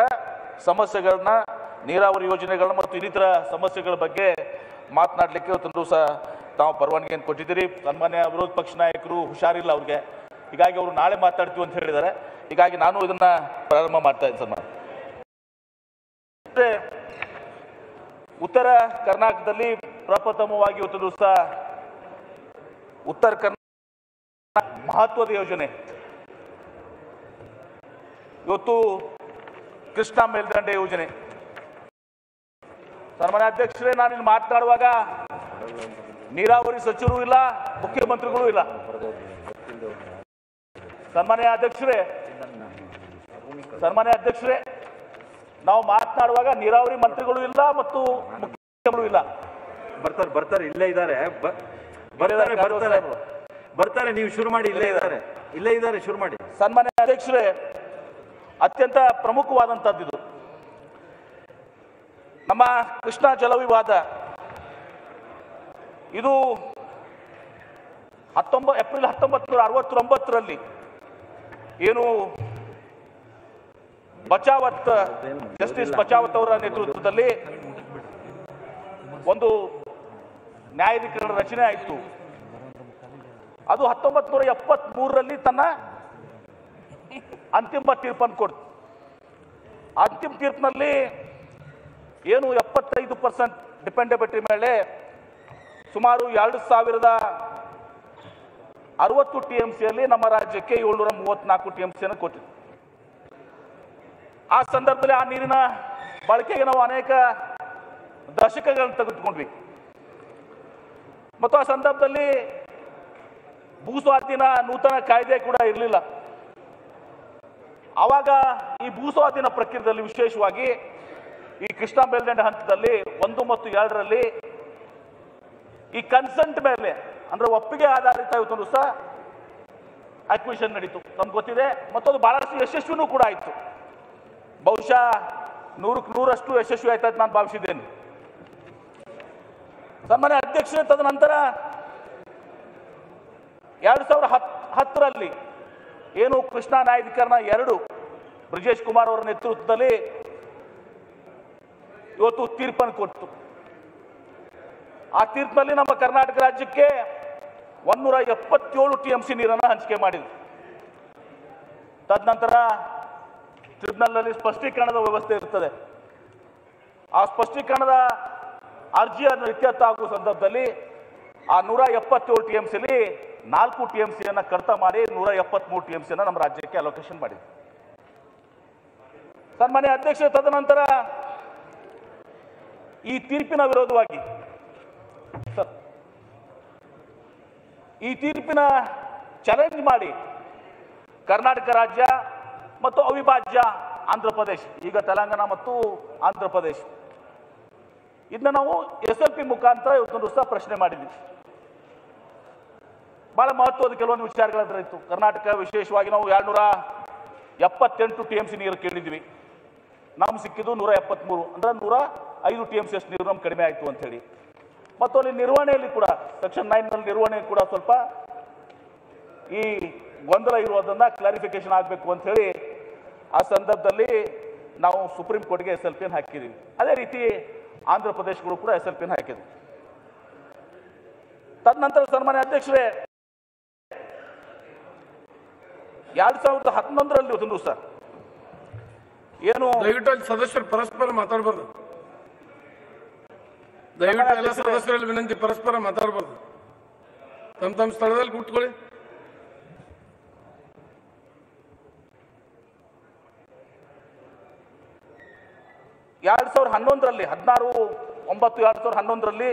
ಸಮಸ್ಯೆಗಳನ್ನ ನೀರಾವರಿ ಯೋಜನೆಗಳನ್ನ ಮತ್ತು ಇನ್ನಿತರ ಸಮಸ್ಯೆಗಳ ಬಗ್ಗೆ ಮಾತನಾಡಲಿಕ್ಕೆ ಇವತ್ತೊಂದು ದಿವಸ ತಾವು ಪರವಾನಗಿಯನ್ನು ಕೊಟ್ಟಿದ್ದೀರಿ ಸನ್ಮಾನ್ಯ ವಿರೋಧ ಪಕ್ಷ ನಾಯಕರು ಹುಷಾರಿಲ್ಲ ಅವ್ರಿಗೆ ಹೀಗಾಗಿ ಅವರು ನಾಳೆ ಮಾತಾಡ್ತೀವಿ ಅಂತ ಹೇಳಿದ್ದಾರೆ ಹೀಗಾಗಿ ನಾನು ಇದನ್ನ ಪ್ರಾರಂಭ ಮಾಡ್ತಾ ಇದ್ದೀನಿ ಸನ್ಮಾನ ಮತ್ತೆ ಉತ್ತರ ಕರ್ನಾಟಕದಲ್ಲಿ ಪ್ರಪ್ರಥಮವಾಗಿ ಇವತ್ತು ದಿವಸ ಉತ್ತರ ಕರ್ನಾಟಕ ಮಹತ್ವದ ಯೋಜನೆ ಇವತ್ತು ಕೃಷ್ಣಾ ಮೇಲ್ದಂಡೆ ಯೋಜನೆ ಸನ್ಮಾನ್ಯ ಅಧ್ಯಕ್ಷರೇ ನಾನು ಇಲ್ಲಿ ಮಾತನಾಡುವಾಗ ನೀರಾವರಿ ಸಚಿವರು ಇಲ್ಲ ಮುಖ್ಯಮಂತ್ರಿಗಳು ಇಲ್ಲ ಸನ್ಮಾನ್ಯ ಅಧ್ಯಕ್ಷರೇ ಸನ್ಮಾನ್ಯ ಅಧ್ಯಕ್ಷರೇ ನಾವು ಮಾತನಾಡುವಾಗ ನೀರಾವರಿ ಮಂತ್ರಿಗಳು ಇಲ್ಲ ಮತ್ತು ಮುಖ್ಯಮಂತ್ರಿಗಳು ಇಲ್ಲ ಬರ್ತಾರೆ ಬರ್ತಾರೆ ಇಲ್ಲೇ ಇದ್ದಾರೆ ಬ- ಬರ್ತಾರೆ ಬರ್ತಾರೆ ಬರ್ತಾರೆ ನೀವು ಶುರು ಮಾಡಿ ಇಲ್ಲೇ ಇದ್ದಾರೆ ಇಲ್ಲೇ ಇದ್ದಾರೆ ಶುರು ಮಾಡಿ ಸನ್ಮಾನ್ಯ ಅಧ್ಯಕ್ಷರೇ ಅತ್ಯಂತ ಪ್ರಮುಖವಾದಂಥದ್ದು ಇದು ನಮ್ಮ ಕೃಷ್ಣಾ ಜಲವಿವಾದ ಇದು ಹತ್ತೊಂಬ ಏಪ್ರಿಲ್ ಹತ್ತೊಂಬತ್ತು ನೂರ ಅರವತ್ತೊಂಬತ್ತರಲ್ಲಿ ಏನು ಬಚಾವತ್ ಜಸ್ಟಿಸ್ ಬಚಾವತ್ ಅವರ ನೇತೃತ್ವದಲ್ಲಿ ಒಂದು ನ್ಯಾಯಾಧಿಕರಣ ರಚನೆ ಆಯಿತು ಅದು ಹತ್ತೊಂಬತ್ತು ನೂರ ಎಪ್ಪತ್ತ್ ಮೂರರಲ್ಲಿ ತನ್ನ ಅಂತಿಮ ತೀರ್ಪನ್ನು ಕೊಡ್ತು ಅಂತಿಮ ತೀರ್ಪಿನಲ್ಲಿ ಏನು ಎಪ್ಪತ್ತೈದು ಪರ್ಸೆಂಟ್ ಡಿಪೆಂಡಬಿಲಿಟಿ ಮೇಲೆ ಸುಮಾರು ಎರಡು ಸಾವಿರದ ಅರವತ್ತು ಟಿ ಎಂ ಸಿಯಲ್ಲಿ ನಮ್ಮ ರಾಜ್ಯಕ್ಕೆ ಏಳ್ನೂರ ಮೂವತ್ತ್ನಾಲ್ಕು ಟಿ ಎಂ ಸಿಯನ್ನು ಕೊಟ್ಟಿದೆ ಆ ಸಂದರ್ಭದಲ್ಲಿ ಆ ನೀರಿನ ಬಳಕೆಗೆ ನಾವು ಅನೇಕ ದಶಕಗಳನ್ನು ತೆಗೆದುಕೊಂಡ್ವಿ ಮತ್ತು ಆ ಸಂದರ್ಭದಲ್ಲಿ ಭೂಸ್ವಾಧೀನ ನೂತನ ಕಾಯ್ದೆ ಕೂಡ ಇರಲಿಲ್ಲ ಆವಾಗ ಈ ಭೂಸ್ವಾಧೀನ ಪ್ರಕ್ರಿಯೆಯಲ್ಲಿ ವಿಶೇಷವಾಗಿ ಈ ಕೃಷ್ಣಾ ಮೇಲ್ದಂಡೆ ಹಂತದಲ್ಲಿ ಒಂದು ಮತ್ತು ಎರಡರಲ್ಲಿ ಈ ಕನ್ಸೆಂಟ್ ಮೇಲೆ ಅಂದ್ರೆ ಒಪ್ಪಿಗೆ ಆಧಾರಿತ ಇವತ್ತೊಂದು ಸಹ ಅಕ್ವಿಷನ್ ನಡೀತು ನಮ್ಗೆ ಗೊತ್ತಿದೆ ಮತ್ತು ಅದು ಬಹಳಷ್ಟು ಯಶಸ್ವಿನೂ ಕೂಡ ಆಯಿತು ಬಹುಶಃ ನೂರಕ್ಕೆ ನೂರಷ್ಟು ಯಶಸ್ವಿ ಆಯ್ತು ಅಂತ ನಾನು ಭಾವಿಸಿದ್ದೇನೆ ಸನ್ಮಾನ್ಯ ಅಧ್ಯಕ್ಷರೇ ತದನಂತರ ಎರಡು ಸಾವಿರದ ಹತ್ ಹತ್ತರಲ್ಲಿ ಏನು ಕೃಷ್ಣಾ ನ್ಯಾಯಾಧಿಕರಣ ಎರಡು ಬ್ರಿಜೇಶ್ ಕುಮಾರ್ ಅವರ ನೇತೃತ್ವದಲ್ಲಿ ಇವತ್ತು ತೀರ್ಪನ್ನು ಕೊಟ್ಟು ಆ ತೀರ್ಪಿನಲ್ಲಿ ನಮ್ಮ ಕರ್ನಾಟಕ ರಾಜ್ಯಕ್ಕೆ ಒಂದೂರ ಎಪ್ಪತ್ತೇಳು ಟಿ ಎಂ ಸಿ ನೀರನ್ನು ಹಂಚಿಕೆ ಮಾಡಿದೆ ತದನಂತರ ಟ್ರಿಬ್ಯುನಲ್ನಲ್ಲಿ ಸ್ಪಷ್ಟೀಕರಣದ ವ್ಯವಸ್ಥೆ ಇರ್ತದೆ ಆ ಸ್ಪಷ್ಟೀಕರಣದ ಅರ್ಜಿಯನ್ನು ಇತ್ಯರ್ಥ ಆಗುವ ಸಂದರ್ಭದಲ್ಲಿ ಆ ನೂರ ಎಪ್ಪತ್ತೇಳು ಟಿ ಎಂ ಸಿಲಿ ನಾಲ್ಕು ಟಿ ಎಂ ಸಿಯನ್ನು ಕಡಿತ ಮಾಡಿ ನೂರ ಎಪ್ಪತ್ಮೂರು ಟಿ ಎಂ ಸಿಯನ್ನು ನಮ್ಮ ರಾಜ್ಯಕ್ಕೆ ಅಲೋಕೇಶನ್ ಮಾಡಿದೆ ಸನ್ಮಾನ್ಯ ಅಧ್ಯಕ್ಷ ತದನಂತರ ಈ ತೀರ್ಪಿನ ವಿರೋಧವಾಗಿ ಸರ್ ಈ ತೀರ್ಪಿನ ಚಾಲೆಂಜ್ ಮಾಡಿ ಕರ್ನಾಟಕ ರಾಜ್ಯ ಮತ್ತು ಅವಿಭಾಜ್ಯ ಆಂಧ್ರ ಪ್ರದೇಶ್ ಈಗ ತೆಲಂಗಾಣ ಮತ್ತು ಆಂಧ್ರ ಪ್ರದೇಶ್ ಇದನ್ನ ನಾವು ಎಸ್ ಎಲ್ ಪಿ ಮುಖಾಂತರ ಇವತ್ತೊಂದು ಸಹ ಪ್ರಶ್ನೆ ಮಾಡಿದ್ವಿ ಬಹಳ ಮಹತ್ವದ ಕೆಲವೊಂದು ವಿಚಾರಗಳ ಇತ್ತು ಕರ್ನಾಟಕ ವಿಶೇಷವಾಗಿ ನಾವು ಎರಡ್ನೂರ ಎಪ್ಪತ್ತೆಂಟು ಟಿ ಎಂ ಸಿ ನೀರು ಕೇಳಿದ್ವಿ ನಮ್ಗೆ ಸಿಕ್ಕಿದ್ದು ನೂರ ಎಪ್ಪತ್ತ್ಮೂರು ಅಂದ್ರೆ ನೂರ ಐದು ಟಿ ಎಂ ಸಿ ಅಷ್ಟು ನೀರು ನಮ್ಗೆ ಕಡಿಮೆ ಆಯಿತು ಅಂತೇಳಿ ಮತ್ತು ಅಲ್ಲಿ ನಿರ್ವಹಣೆಯಲ್ಲಿ ಕೂಡ ಸೆಕ್ಷನ್ ನೈನ್ನಲ್ಲಿ ನಿರ್ವಹಣೆ ಕೂಡ ಸ್ವಲ್ಪ ಈ ಗೊಂದಲ ಇರುವುದನ್ನ ಕ್ಲಾರಿಫಿಕೇಶನ್ ಆಗಬೇಕು ಅಂತ ಹೇಳಿ ಆ ಸಂದರ್ಭದಲ್ಲಿ ನಾವು ಸುಪ್ರೀಂ ಕೋರ್ಟ್ಗೆ ಎಸ್ ಎಲ್ ಪಿಯನ್ನು ಹಾಕಿದ್ದೀವಿ ಅದೇ ರೀತಿ ಆಂಧ್ರ ಪ್ರದೇಶಗಳು ಕೂಡ ಎಸ್ ಎಲ್ ಪಿಯನ್ನು ಹಾಕಿದ್ವಿ ತದನಂತರ ಸನ್ಮಾನ್ಯ ಅಧ್ಯಕ್ಷರೇ ಎರಡ್ ಸಾವಿರದ ಹನ್ನೊಂದರಲ್ಲಿ ಒಂದು ಸರ್ ಏನು ದಯವಿಟ್ಟು ಅಲ್ಲಿ ಸದಸ್ಯರು ಪರಸ್ಪರ ಮಾತಾಡಬಾರ್ದು ದಯವಿಟ್ಟು ಎಲ್ಲ ಸದಸ್ಯರಲ್ಲಿ ವಿನಂತಿ ಪರಸ್ಪರ ಮಾತಾಡಬಾರ್ದು ತಮ್ಮ ತಮ್ಮ ಸ್ಥಳದಲ್ಲಿ ಕೂತ್ಕೊಳ್ಳಿ ಎರಡ್ ಸಾವಿರದ ಹನ್ನೊಂದರಲ್ಲಿ ಹದಿನಾರು ಒಂಬತ್ತು ಎರಡ್ ಸಾವಿರದ ಹನ್ನೊಂದರಲ್ಲಿ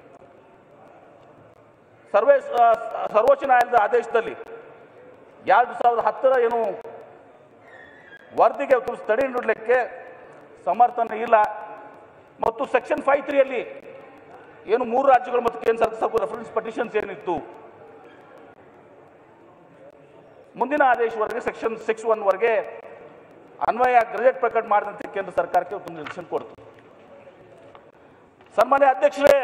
ಸರ್ವೇ ಆ, ಸರ್ವೋಚ್ಚ ನ್ಯಾಯಾಲಯದ ಆದೇಶದಲ್ಲಿ ಎರಡು ಸಾವಿರದ ಹತ್ತರ ಏನು ವರದಿಗೆ ತಡೆ ನೀಡಲಿಕ್ಕೆ ಸಮರ್ಥನೆ ಇಲ್ಲ ಮತ್ತು ಸೆಕ್ಷನ್ ಫೈವ್ ತ್ರೀಯಲ್ಲಿ ಏನು ಮೂರು ರಾಜ್ಯಗಳು ಮತ್ತು ಕೇಂದ್ರ ಸರ್ಕಾರ ರೆಫರೆನ್ಸ್ ಪಟಿಷನ್ಸ್ ಏನಿತ್ತು ಮುಂದಿನ ಆದೇಶವರೆಗೆ ಸೆಕ್ಷನ್ ಸಿಕ್ಸ್ ಒನ್ವರೆಗೆ ಅನ್ವಯ ಗ್ರೆಜೆಟ್ ಪ್ರಕಟ ಮಾಡಿದಂತೆ ಕೇಂದ್ರ ಸರ್ಕಾರಕ್ಕೆ ಒಂದು ನಿರ್ದೇಶನ ಕೊಡ್ತು ಸನ್ಮಾನ್ಯ ಅಧ್ಯಕ್ಷರೇ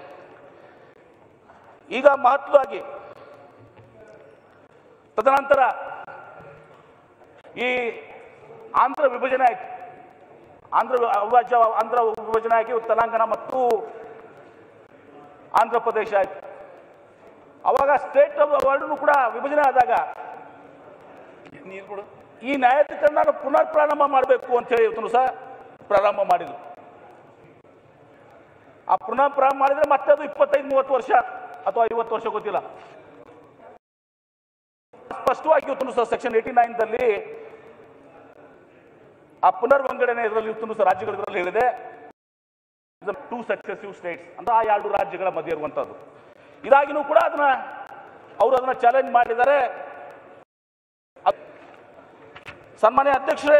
ಈಗ ಮಹತ್ವವಾಗಿ ತದನಂತರ ಈ ಆಂಧ್ರ ವಿಭಜನೆ ಆಯಿತು ಆಂಧ್ರ ಅವಿಭಾಜ್ಯ ಆಂಧ್ರ ವಿಭಜನೆ ಆಗಿ ತೆಲಂಗಾಣ ಮತ್ತು ಆಂಧ್ರ ಪ್ರದೇಶ ಆಯಿತು ಅವಾಗ ಸ್ಟೇಟ್ ಅವಾರ್ಡ್ನು ಕೂಡ ವಿಭಜನೆ ಆದಾಗ ಈ ನ್ಯಾಯಾಧೀಕರಣ ಪುನರ್ ಪ್ರಾರಂಭ ಮಾಡಬೇಕು ಅಂತ ಹೇಳಿ ಇವತ್ತು ಸಹ ಪ್ರಾರಂಭ ಮಾಡಿದ್ರು ಆ ಪುನಃ ಪ್ರಾರಂಭ ಮಾಡಿದ್ರೆ ಮತ್ತೆ ಅದು ಇಪ್ಪತ್ತೈದು ಮೂವತ್ತು ವರ್ಷ ಅಥವಾ ಐವತ್ತು ವರ್ಷ ಗೊತ್ತಿಲ್ಲ ಸ್ಪಷ್ಟವಾಗಿ ಇವತ್ತು ಸಹ ಸೆಕ್ಷನ್ ಏಯ್ಟಿ ನೈನ್ದಲ್ಲಿ ಆ ಪುನರ್ ವಿಂಗಡಣೆ ಇದರಲ್ಲಿ ಇವತ್ತು ಸಹ ರಾಜ್ಯಗಳ ಇದರಲ್ಲಿ ಹೇಳಿದೆ ಟೂ ಸಕ್ಸೆಸಿವ್ ಸ್ಟೇಟ್ಸ್ ಅಂದ್ರೆ ಆ ಎರಡು ರಾಜ್ಯಗಳ ಮಧ್ಯೆ ಇರುವಂತದ್ದು ಇದಾಗಿನೂ ಕೂಡ ಅದನ್ನ ಅವರು ಅದನ್ನ ಚಾಲೆಂಜ್ ಮಾಡಿದ್ದಾರೆ ಅದ್- ಸನ್ಮಾನ್ಯ ಅಧ್ಯಕ್ಷರೇ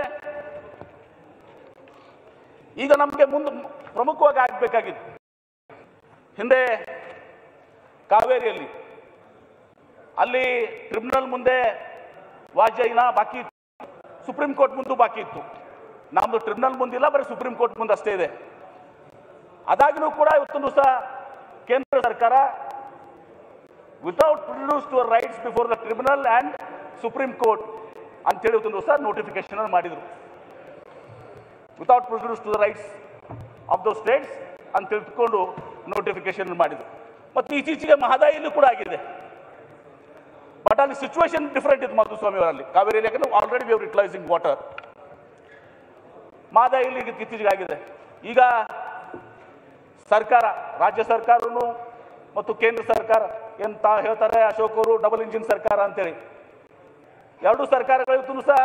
ಈಗ ನಮಗೆ ಮುಂದೆ ಪ್ರಮುಖವಾಗಿ ಆಗ್ಬೇಕಾಗಿತ್ತು ಹಿಂದೆ ಕಾವೇರಿಯಲ್ಲಿ ಅಲ್ಲಿ ಟ್ರಿಬ್ಯುನಲ್ ಮುಂದೆ ವಾಜೈನ ಬಾಕಿ ಇತ್ತು. ಸುಪ್ರೀಂ ಕೋರ್ಟ್ ಮುಂದೆ ಬಾಕಿ ಇತ್ತು ನಮ್ದು ಟ್ರಿಬ್ಯುನಲ್ ಮುಂದಿಲ್ಲ ಬರೀ ಸುಪ್ರೀಂ ಕೋರ್ಟ್ ಮುಂದೆ ಅಷ್ಟೇ ಇದೆ ಅದಾಗಿನೂ ಕೂಡ ಇವತ್ತೊಂದು ಸಹ ಕೇಂದ್ರ ಸರ್ಕಾರ without produce to rights before the tribunal and supreme court ಅಂತೇಳಿ ಇವತ್ತೊಂದು ಸಹ ನೋಟಿಫಿಕೇಶನ್ ಮಾಡಿದ್ರು without produce to the rights of those states ಅಂತ ತಿಳ್ಕೊಂಡು ನೋಟಿಫಿಕೇಶನ್ ಮಾಡಿದ್ರು ಮತ್ತು ಇತ್ತೀಚೆಗೆ ಮಹದಾಯಿಯಲ್ಲೂ ಕೂಡ ಆಗಿದೆ ಬಟ್ ಅಲ್ಲಿ ಸಿಚುವೇಶನ್ ಡಿಫರೆಂಟ್ ಇತ್ತು ಮಧುಸ್ವಾಮಿ ಅವರಲ್ಲಿ ಕಾವೇರಿಯಲ್ಲಿ ಯಾಕಂದ್ರೆ ಆಲ್ರೆಡಿ ವಿ ರಿಕ್ಲೈಸಿಂಗ್ ವಾಟರ್ ಮಹದಾಯಿಯಲ್ಲಿ ಈಗ ಇತ್ತೀಚೆಗೆ ಆಗಿದೆ ಈಗ ಸರ್ಕಾರ ರಾಜ್ಯ ಸರ್ಕಾರನು ಮತ್ತು ಕೇಂದ್ರ ಸರ್ಕಾರ ಎಂತ ಹೇಳ್ತಾರೆ ಅಶೋಕ್ ಅವರು ಡಬಲ್ ಇಂಜಿನ್ ಸರ್ಕಾರ ಅಂತೇಳಿ ಎರಡು ಸರ್ಕಾರಗಳು ಇವತ್ತು ಸಹ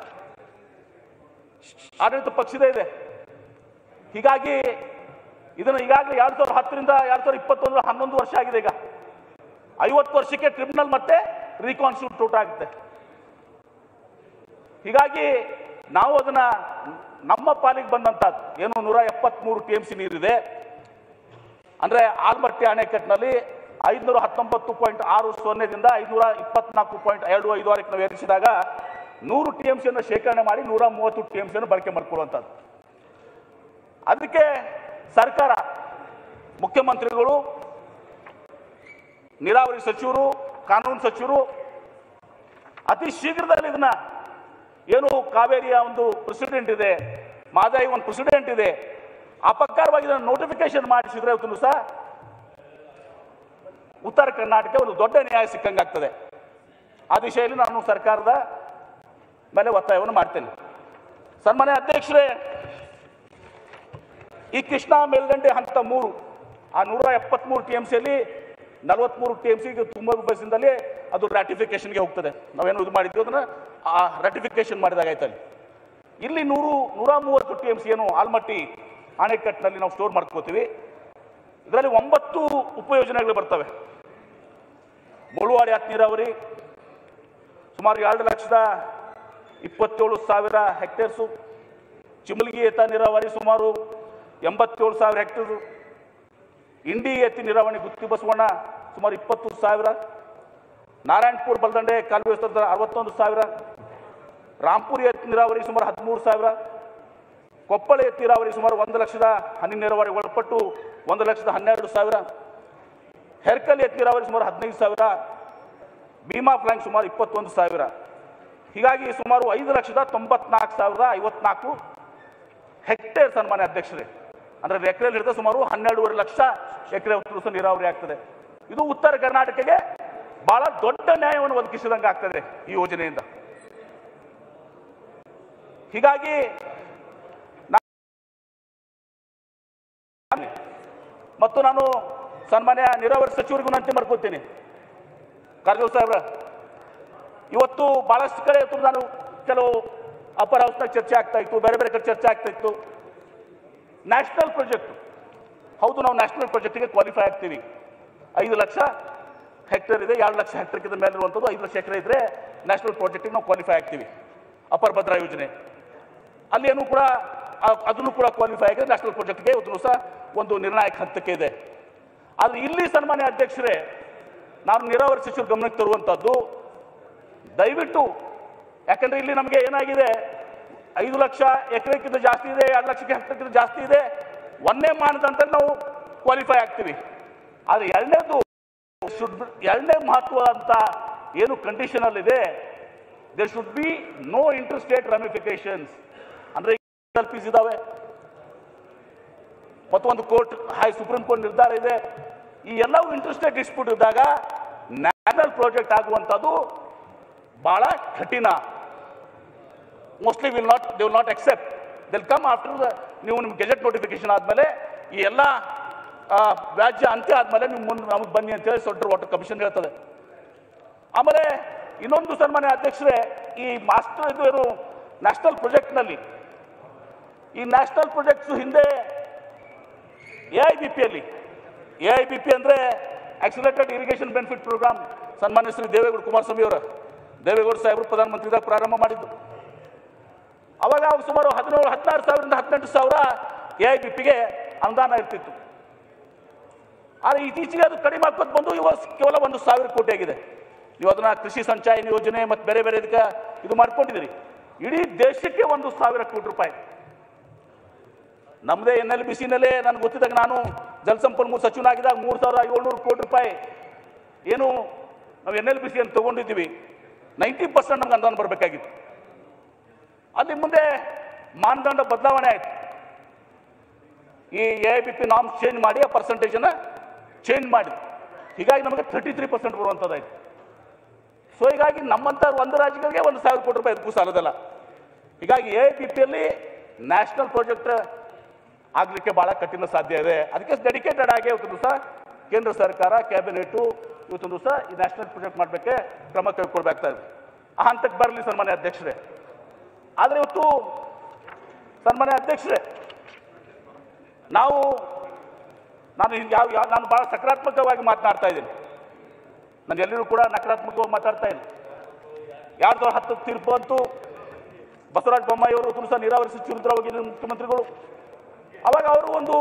ಆಡಳಿತ ಪಕ್ಷದೇ ಇದೆ ಹೀಗಾಗಿ ಇದನ್ನು ಈಗಾಗಲೇ ಎರಡ್ ಸಾವಿರದ ಹತ್ತರಿಂದ ಎರಡ್ ಸಾವಿರದ ಇಪ್ಪತ್ತೊಂದರ ಹನ್ನೊಂದು ವರ್ಷ ಆಗಿದೆ ಈಗ ಐವತ್ತು ವರ್ಷಕ್ಕೆ ಟ್ರಿಬ್ಯುನಲ್ ಮತ್ತೆ ರೀಕಾನ್ಸ್ಟಿಟ್ಯೂಟ್ ಆಗುತ್ತೆ ಹೀಗಾಗಿ ನಾವು ಅದನ್ನ ನಮ್ಮ ಪಾಲಿಗೆ ಬಂದಂತದ್ದು ಏನು ನೂರ ಎಪ್ಪತ್ಮೂರು ಟಿ ಎಂ ಸಿ ನೀರಿದೆ ಅಂದ್ರೆ ಆಲ್ಮಟ್ಟಿ ಅಣೆಕಟ್ಟಿನಲ್ಲಿ ಐದುನೂರ ಹತ್ತೊಂಬತ್ತು ಪಾಯಿಂಟ್ ಆರು ಸೊನ್ನೆದಿಂದ ಐದುನೂರ ಇಪ್ಪತ್ನಾಲ್ಕು ಪಾಯಿಂಟ್ ಎರಡು ಐದು ಆರಕ್ಕೆ ನಾವು ಏರಿಸಿದಾಗ ನೂರು ಟಿ ಎಂ ಸಿಯನ್ನು ಶೇಖರಣೆ ಮಾಡಿ ನೂರ ಮೂವತ್ತು ಟಿ ಎಂ ಸಿಯನ್ನು ಬಳಕೆ ಮಾಡ್ಕೊಳ್ಳುವಂಥದ್ದು ಅದಕ್ಕೆ ಸರ್ಕಾರ ಮುಖ್ಯಮಂತ್ರಿಗಳು ನೀರಾವರಿ ಸಚಿವರು ಕಾನೂನು ಸಚಿವರು ಅತಿ ಶೀಘ್ರದಲ್ಲಿ ಇದನ್ನ ಏನು ಕಾವೇರಿಯ ಒಂದು ಪ್ರೆಸಿಡೆಂಟ್ ಇದೆ ಮಾದಾಯಿ ಒಂದು ಪ್ರೆಸಿಡೆಂಟ್ ಇದೆ ಆ ಪ್ರಕಾರವಾಗಿ ಇದನ್ನು ನೋಟಿಫಿಕೇಶನ್ ಮಾಡಿಸಿದ್ರೆ ಇವತ್ತು ಸಹ ಉತ್ತರ ಕರ್ನಾಟಕ ಒಂದು ದೊಡ್ಡ ನ್ಯಾಯ ಸಿಕ್ಕಂಗಾಗ್ತದೆ ಆ ದಿಶೆಯಲ್ಲಿ ನಾನು ಸರ್ಕಾರದ ಮೇಲೆ ಒತ್ತಾಯವನ್ನು ಮಾಡ್ತೇನೆ ಸನ್ಮಾನ್ಯ ಅಧ್ಯಕ್ಷರೇ ಈ ಕೃಷ್ಣಾ ಮೇಲ್ದಂಡೆ ಹಂತ ಮೂರು ಆ ನೂರ ಎಪ್ಪತ್ಮೂರು ಟಿ ಎಂ ಸಿಯಲ್ಲಿ ನಲವತ್ಮೂರು ಟಿ ಎಂ ಸಿಗೆ ತುಂಬ ಬಸ್ಸಿಂದಲೇ ಅದು ರಾಟಿಫಿಕೇಶನ್ಗೆ ಹೋಗ್ತದೆ ನಾವೇನು ಇದು ಮಾಡಿದ್ವಿ ಅದನ್ನ ಆ ರಾಟಿಫಿಕೇಶನ್ ಮಾಡಿದಾಗ ಆಯ್ತಲ್ಲಿ ಇಲ್ಲಿ ನೂರು ನೂರ ಮೂವತ್ತು ಟಿ ಎಂ ಸಿ ಏನು ಆಲ್ಮಟ್ಟಿ ಅಣೆಕಟ್ಟಿನಲ್ಲಿ ನಾವು ಸ್ಟೋರ್ ಮಾಡ್ಕೋತೀವಿ ಇದರಲ್ಲಿ ಒಂಬತ್ತು ಉಪಯೋಜನೆಗಳು ಬರ್ತವೆ ಮುಳುವಾಡಿ ಹತ್ತು ನೀರಾವರಿ ಸುಮಾರು ಎರಡು ಲಕ್ಷದ ಇಪ್ಪತ್ತೇಳು ಸಾವಿರ ಹೆಕ್ಟೇರ್ಸು ಚಿಮಲ್ಗಿ ಏತ ನೀರಾವರಿ ಸುಮಾರು ಎಂಬತ್ತೇಳು ಸಾವಿರ ಹೆಕ್ಟೇರು ಇಂಡಿ ಎತ್ತಿ ನೀರಾವರಿ ಗುತ್ತಿ ಬಸವಣ್ಣ ಸುಮಾರು ಇಪ್ಪತ್ತು ಸಾವಿರ ನಾರಾಯಣಪುರ ಬಲದಂಡೆ ಕಾಲುವೆ ವಿಸ್ತರಣೆ ಅರವತ್ತೊಂದು ಸಾವಿರ ರಾಂಪುರಿ ಎತ್ತಿ ನೀರಾವರಿ ಸುಮಾರು ಹದಿಮೂರು ಸಾವಿರ ಕೊಪ್ಪಳ ಎತ್ತಿ ನೀರಾವರಿ ಸುಮಾರು ಒಂದು ಲಕ್ಷದ ಹನಿ ನೀರಾವರಿ ಒಳಪಟ್ಟು ಒಂದು ಲಕ್ಷದ ಹನ್ನೆರಡು ಸಾವಿರ ಹೆರ್ಕಲ್ ಎತ್ತಿ ನೀರಾವರಿ ಸುಮಾರು ಹದಿನೈದು ಸಾವಿರ ಭೀಮಾ ಪ್ಲಾಂಕ್ ಸುಮಾರು ಇಪ್ಪತ್ತೊಂದು ಸಾವಿರ ಹೀಗಾಗಿ ಸುಮಾರು ಐದು ಲಕ್ಷದ ತೊಂಬತ್ನಾಲ್ಕು ಸಾವಿರದ ಐವತ್ನಾಲ್ಕು ಹೆಕ್ಟೇರ್ ಸನ್ಮಾನ್ಯ ಅಧ್ಯಕ್ಷರೇ ಅಂದ್ರೆ ಎಕರೆಯಲ್ಲಿ ಹಿಡಿದ ಸುಮಾರು ಹನ್ನೆರಡೂವರೆ ಲಕ್ಷ ಎಕರೆ ಉತ್ತರಿಸ ನೀರಾವರಿ ಆಗ್ತದೆ ಇದು ಉತ್ತರ ಕರ್ನಾಟಕಕ್ಕೆ ಬಹಳ ದೊಡ್ಡ ನ್ಯಾಯವನ್ನು ಒದಗಿಸಿದಂಗೆ ಆಗ್ತದೆ ಈ ಯೋಜನೆಯಿಂದ ಹೀಗಾಗಿ ನಾ- ಮತ್ತು ನಾನು ಸನ್ಮಾನ್ಯ ನೀರಾವರಿ ಸಚಿವರಿಗೂ ವಿನಂತಿ ಮಾಡ್ಕೊತೀನಿ ಕಾರಜೋಳ ಸಾಹೇಬ್ರ ಇವತ್ತು ಬಹಳಷ್ಟು ಕಡೆ ಇವತ್ತು ನಾನು ಕೆಲವು ಅಪ್ಪರ್ ಹೌಸ್ನಾಗ ಚರ್ಚೆ ಆಗ್ತಾ ಇತ್ತು ಬೇರೆ ಬೇರೆ ಕಡೆ ಚರ್ಚೆ ಆಗ್ತಾ ಇತ್ತು ನ್ಯಾಷನಲ್ ಪ್ರಾಜೆಕ್ಟ್ ಹೌದು ನಾವು ನ್ಯಾಷನಲ್ ಪ್ರಾಜೆಕ್ಟಿಗೆ ಕ್ವಾಲಿಫೈ ಆಗ್ತೀವಿ ಐದು ಲಕ್ಷ ಹೆಕ್ಟೇರ್ ಇದೆ ಎರಡು ಲಕ್ಷ ಹೆಕ್ಟರ್ಗಿಂತ ಮೇಲೆ ಇರುವಂಥದ್ದು ಐದು ಲಕ್ಷ ಎಕರೆ ಇದ್ರೆ ನ್ಯಾಷನಲ್ ಪ್ರಾಜೆಕ್ಟಿಗೆ ನಾವು ಕ್ವಾಲಿಫೈ ಆಗ್ತೀವಿ ಅಪರ್ ಭದ್ರಾ ಯೋಜನೆ ಅಲ್ಲಿ ಏನು ಕೂಡ ಆ- ಅದನ್ನು ಕೂಡ ಕ್ವಾಲಿಫೈ ಆಗಿದೆ ನ್ಯಾಷನಲ್ ಪ್ರಾಜೆಕ್ಟ್ಗೆ ಇವತ್ತು ಸಹ ಒಂದು ನಿರ್ಣಾಯಕ ಹಂತಕ್ಕೆ ಇದೆ ಆದರೆ ಇಲ್ಲಿ ಸನ್ಮಾನ್ಯ ಅಧ್ಯಕ್ಷರೇ ನಾನು ನೀರಾವರಿ ಸಚಿವರು ಗಮನಕ್ಕೆ ತರುವಂಥದ್ದು ದಯವಿಟ್ಟು ಯಾಕಂದ್ರೆ ಇಲ್ಲಿ ನಮಗೆ ಏನಾಗಿದೆ ಐದು ಲಕ್ಷ ಎಕರೆಕ್ಕಿಂತ ಜಾಸ್ತಿ ಇದೆ ಎರಡು ಲಕ್ಷಕ್ಕೆ ಹೆಕ್ಟರ್ಕ್ಕಿಂತ ಜಾಸ್ತಿ ಇದೆ ಒಂದೇ ಮಾನದಂಡ ನಾವು ಕ್ವಾಲಿಫೈ ಆಗ್ತೀವಿ ಆದರೆ ಎರಡನೇದು ಶುಡ್ ಎರಡನೇ ಮಹತ್ವ ಅಂತ ಏನು ಕಂಡೀಷನ್ ಅಲ್ಲಿ ಇದೆ there should be no inter state ramifications ಅಂದ್ರೆ ಫೀಸ್ ಇದಾವೆ ಮತ್ತು ಒಂದು ಕೋರ್ಟ್ ಹೈ ಸುಪ್ರೀಂ ಕೋರ್ಟ್ ನಿರ್ಧಾರ ಇದೆ ಈ ಎಲ್ಲವೂ ಇಂಟರ್ ಸ್ಟೇಟ್ ಡಿಸ್ಪ್ಯೂಟ್ ಇದ್ದಾಗ ನ್ಯಾಷನಲ್ ಪ್ರಾಜೆಕ್ಟ್ ಆಗುವಂಥದ್ದು ಬಹಳ ಕಠಿಣ mostly will not they will not accept till come after the ನೀವು ನಿಮ್ಮ ಗೆಜೆಟ್ ನೋಟಿಫಿಕೇಶನ್ ಆದಮೇಲೆ ಈ ಎಲ್ಲ ಆ, ವ್ಯಾಜ್ಯ ಅಂತ್ಯ ಆದಮೇಲೆ ನೀವು ಮುಂದೆ ನಮಗೆ ಬನ್ನಿ ಅಂತೇಳಿ ಸೆಂಟ್ರಲ್ ವಾಟರ್ ಕಮಿಷನ್ ಹೇಳ್ತದೆ ಆಮೇಲೆ ಇನ್ನೊಂದು ಸನ್ಮಾನ್ಯ ಅಧ್ಯಕ್ಷರೇ ಈ ಮಾಸ್ಟರ್ ಇದು ಏನು ನ್ಯಾಷನಲ್ ಪ್ರಾಜೆಕ್ಟ್ನಲ್ಲಿ ಈ ನ್ಯಾಷನಲ್ ಪ್ರಾಜೆಕ್ಟ್ಸ್ ಹಿಂದೆ ಎ ಐ ಬಿ ಪಿಯಲ್ಲಿ ಎ ಐ ಬಿ ಪಿ ಅಂದರೆ ಆಕ್ಸಿಲೇಟೆಡ್ ಇರಿಗೇಷನ್ ಬೆನಿಫಿಟ್ ಪ್ರೋಗ್ರಾಮ್ ಸನ್ಮಾನ್ಯ ಶ್ರೀ ದೇವೇಗೌಡ ಕುಮಾರಸ್ವಾಮಿ ಅವರು ದೇವೇಗೌಡ ಸಾಹೇಬರು ಪ್ರಧಾನಮಂತ್ರಿದಾಗ ಪ್ರಾರಂಭ ಮಾಡಿದ್ದು ಅವಾಗ ಅವಾಗ ಸುಮಾರು ಹದಿನೇಳು ಹದಿನಾರು ಸಾವಿರದಿಂದ ಹದಿನೆಂಟು ಸಾವಿರ ಎ ಐ ಬಿ ಪಿಗೆ ಅನುದಾನ ಇರ್ತಿತ್ತು ಆದರೆ ಇತ್ತೀಚೆಗೆ ಅದು ಕಡಿಮೆ ಹಾಕೋದು ಬಂದು ಇವಾಗ ಕೇವಲ ಒಂದು ಸಾವಿರ ಕೋಟಿ ಆಗಿದೆ ನೀವು ಅದನ್ನ ಕೃಷಿ ಸಂಚಯನ ಯೋಜನೆ ಮತ್ತು ಬೇರೆ ಬೇರೆ ಇದಕ್ಕೆ ಇದು ಮಾಡ್ಕೊಂಡಿದ್ದೀರಿ ಇಡೀ ದೇಶಕ್ಕೆ ಒಂದು ಸಾವಿರ ಕೋಟಿ ರೂಪಾಯಿ ನಮ್ಮದೇ ಎನ್ ಎಲ್ ಬಿ ಸಿನಲ್ಲೇ ನನಗೆ ಗೊತ್ತಿದ್ದಾಗ ನಾನು ಜಲಸಂಪನ್ಮೂಲ ಸಚಿವನಾಗಿದ್ದಾಗ ಮೂರು ಸಾವಿರ ಏಳ್ನೂರು ಕೋಟಿ ರೂಪಾಯಿ ಏನು ನಾವು ಎನ್ ಎಲ್ ಬಿ ಸಿ ಅಂತ ತೊಗೊಂಡಿದ್ದೀವಿ ನೈಂಟಿ ಪರ್ಸೆಂಟ್ ನಮ್ಗೆ ಅನುದಾನ ಬರಬೇಕಾಗಿತ್ತು ಅಲ್ಲಿ ಮುಂದೆ ಮಾನದಂಡ ಬದಲಾವಣೆ ಆಯಿತು ಈ A B P norms change ಮಾಡಿ ಆ ಪರ್ಸೆಂಟೇಜನ್ನು ಚೇಂಜ್ ಮಾಡಿ ಹೀಗಾಗಿ ನಮಗೆ ಥರ್ಟಿ ತ್ರೀ ಪರ್ಸೆಂಟ್ ಬರುವಂಥದ್ದಾಯ್ತು ಸೊ ಹೀಗಾಗಿ ನಮ್ಮಂಥ ಒಂದು ರಾಜ್ಯಗಳಿಗೆ ಒಂದು ಸಾವಿರ ಕೋಟಿ ರೂಪಾಯಿ ಅದಕ್ಕೂ ಸಾಲದಲ್ಲ ಹೀಗಾಗಿ ಎ ಬಿ ಪಿಯಲ್ಲಿ ನ್ಯಾಷನಲ್ ಪ್ರಾಜೆಕ್ಟ್ ಆಗಲಿಕ್ಕೆ ಭಾಳ ಕಠಿಣ ಸಾಧ್ಯ ಇದೆ ಅದಕ್ಕೆ ಡೆಡಿಕೇಟೆಡ್ ಆಗಿ ಇವತ್ತು ದಿವಸ ಕೇಂದ್ರ ಸರ್ಕಾರ ಕ್ಯಾಬಿನೆಟು ಇವತ್ತು ದಿವಸ ಈ ನ್ಯಾಷನಲ್ ಪ್ರಾಜೆಕ್ಟ್ ಮಾಡಲಿಕ್ಕೆ ಕ್ರಮ ಕೈಗೊಳ್ಬೇಕಾಗ್ತಾ ಇದೆ ಆ ಹಂತಕ್ಕೆ ಬರಲಿ ಸನ್ಮಾನ್ಯ ಅಧ್ಯಕ್ಷರೇ ಆದರೆ ಇವತ್ತು ಸನ್ಮಾನ್ಯ ಅಧ್ಯಕ್ಷರೇ ನಾವು ನಾನು ಇಲ್ಲಿ ಯಾವ ಯಾವ ನಾನು ಭಾಳ ಸಕಾರಾತ್ಮಕವಾಗಿ ಮಾತನಾಡ್ತಾ ಇದ್ದೀನಿ ನಾನು ಎಲ್ಲರೂ ಕೂಡ ನಕಾರಾತ್ಮಕವಾಗಿ ಮಾತಾಡ್ತಾ ಇಲ್ಲ ಎರಡು ಸಾವಿರದ ಹತ್ತು ತೀರ್ಪು ಅಂತೂ ಬಸವರಾಜ ಬೊಮ್ಮಾಯಿ ಅವರು ತುಳಸ ನೀರಾವರಿ ಸಚಿವರಾಗಿದ್ದ ಮುಖ್ಯಮಂತ್ರಿಗಳು ಅವಾಗ ಅವರು ಒಂದು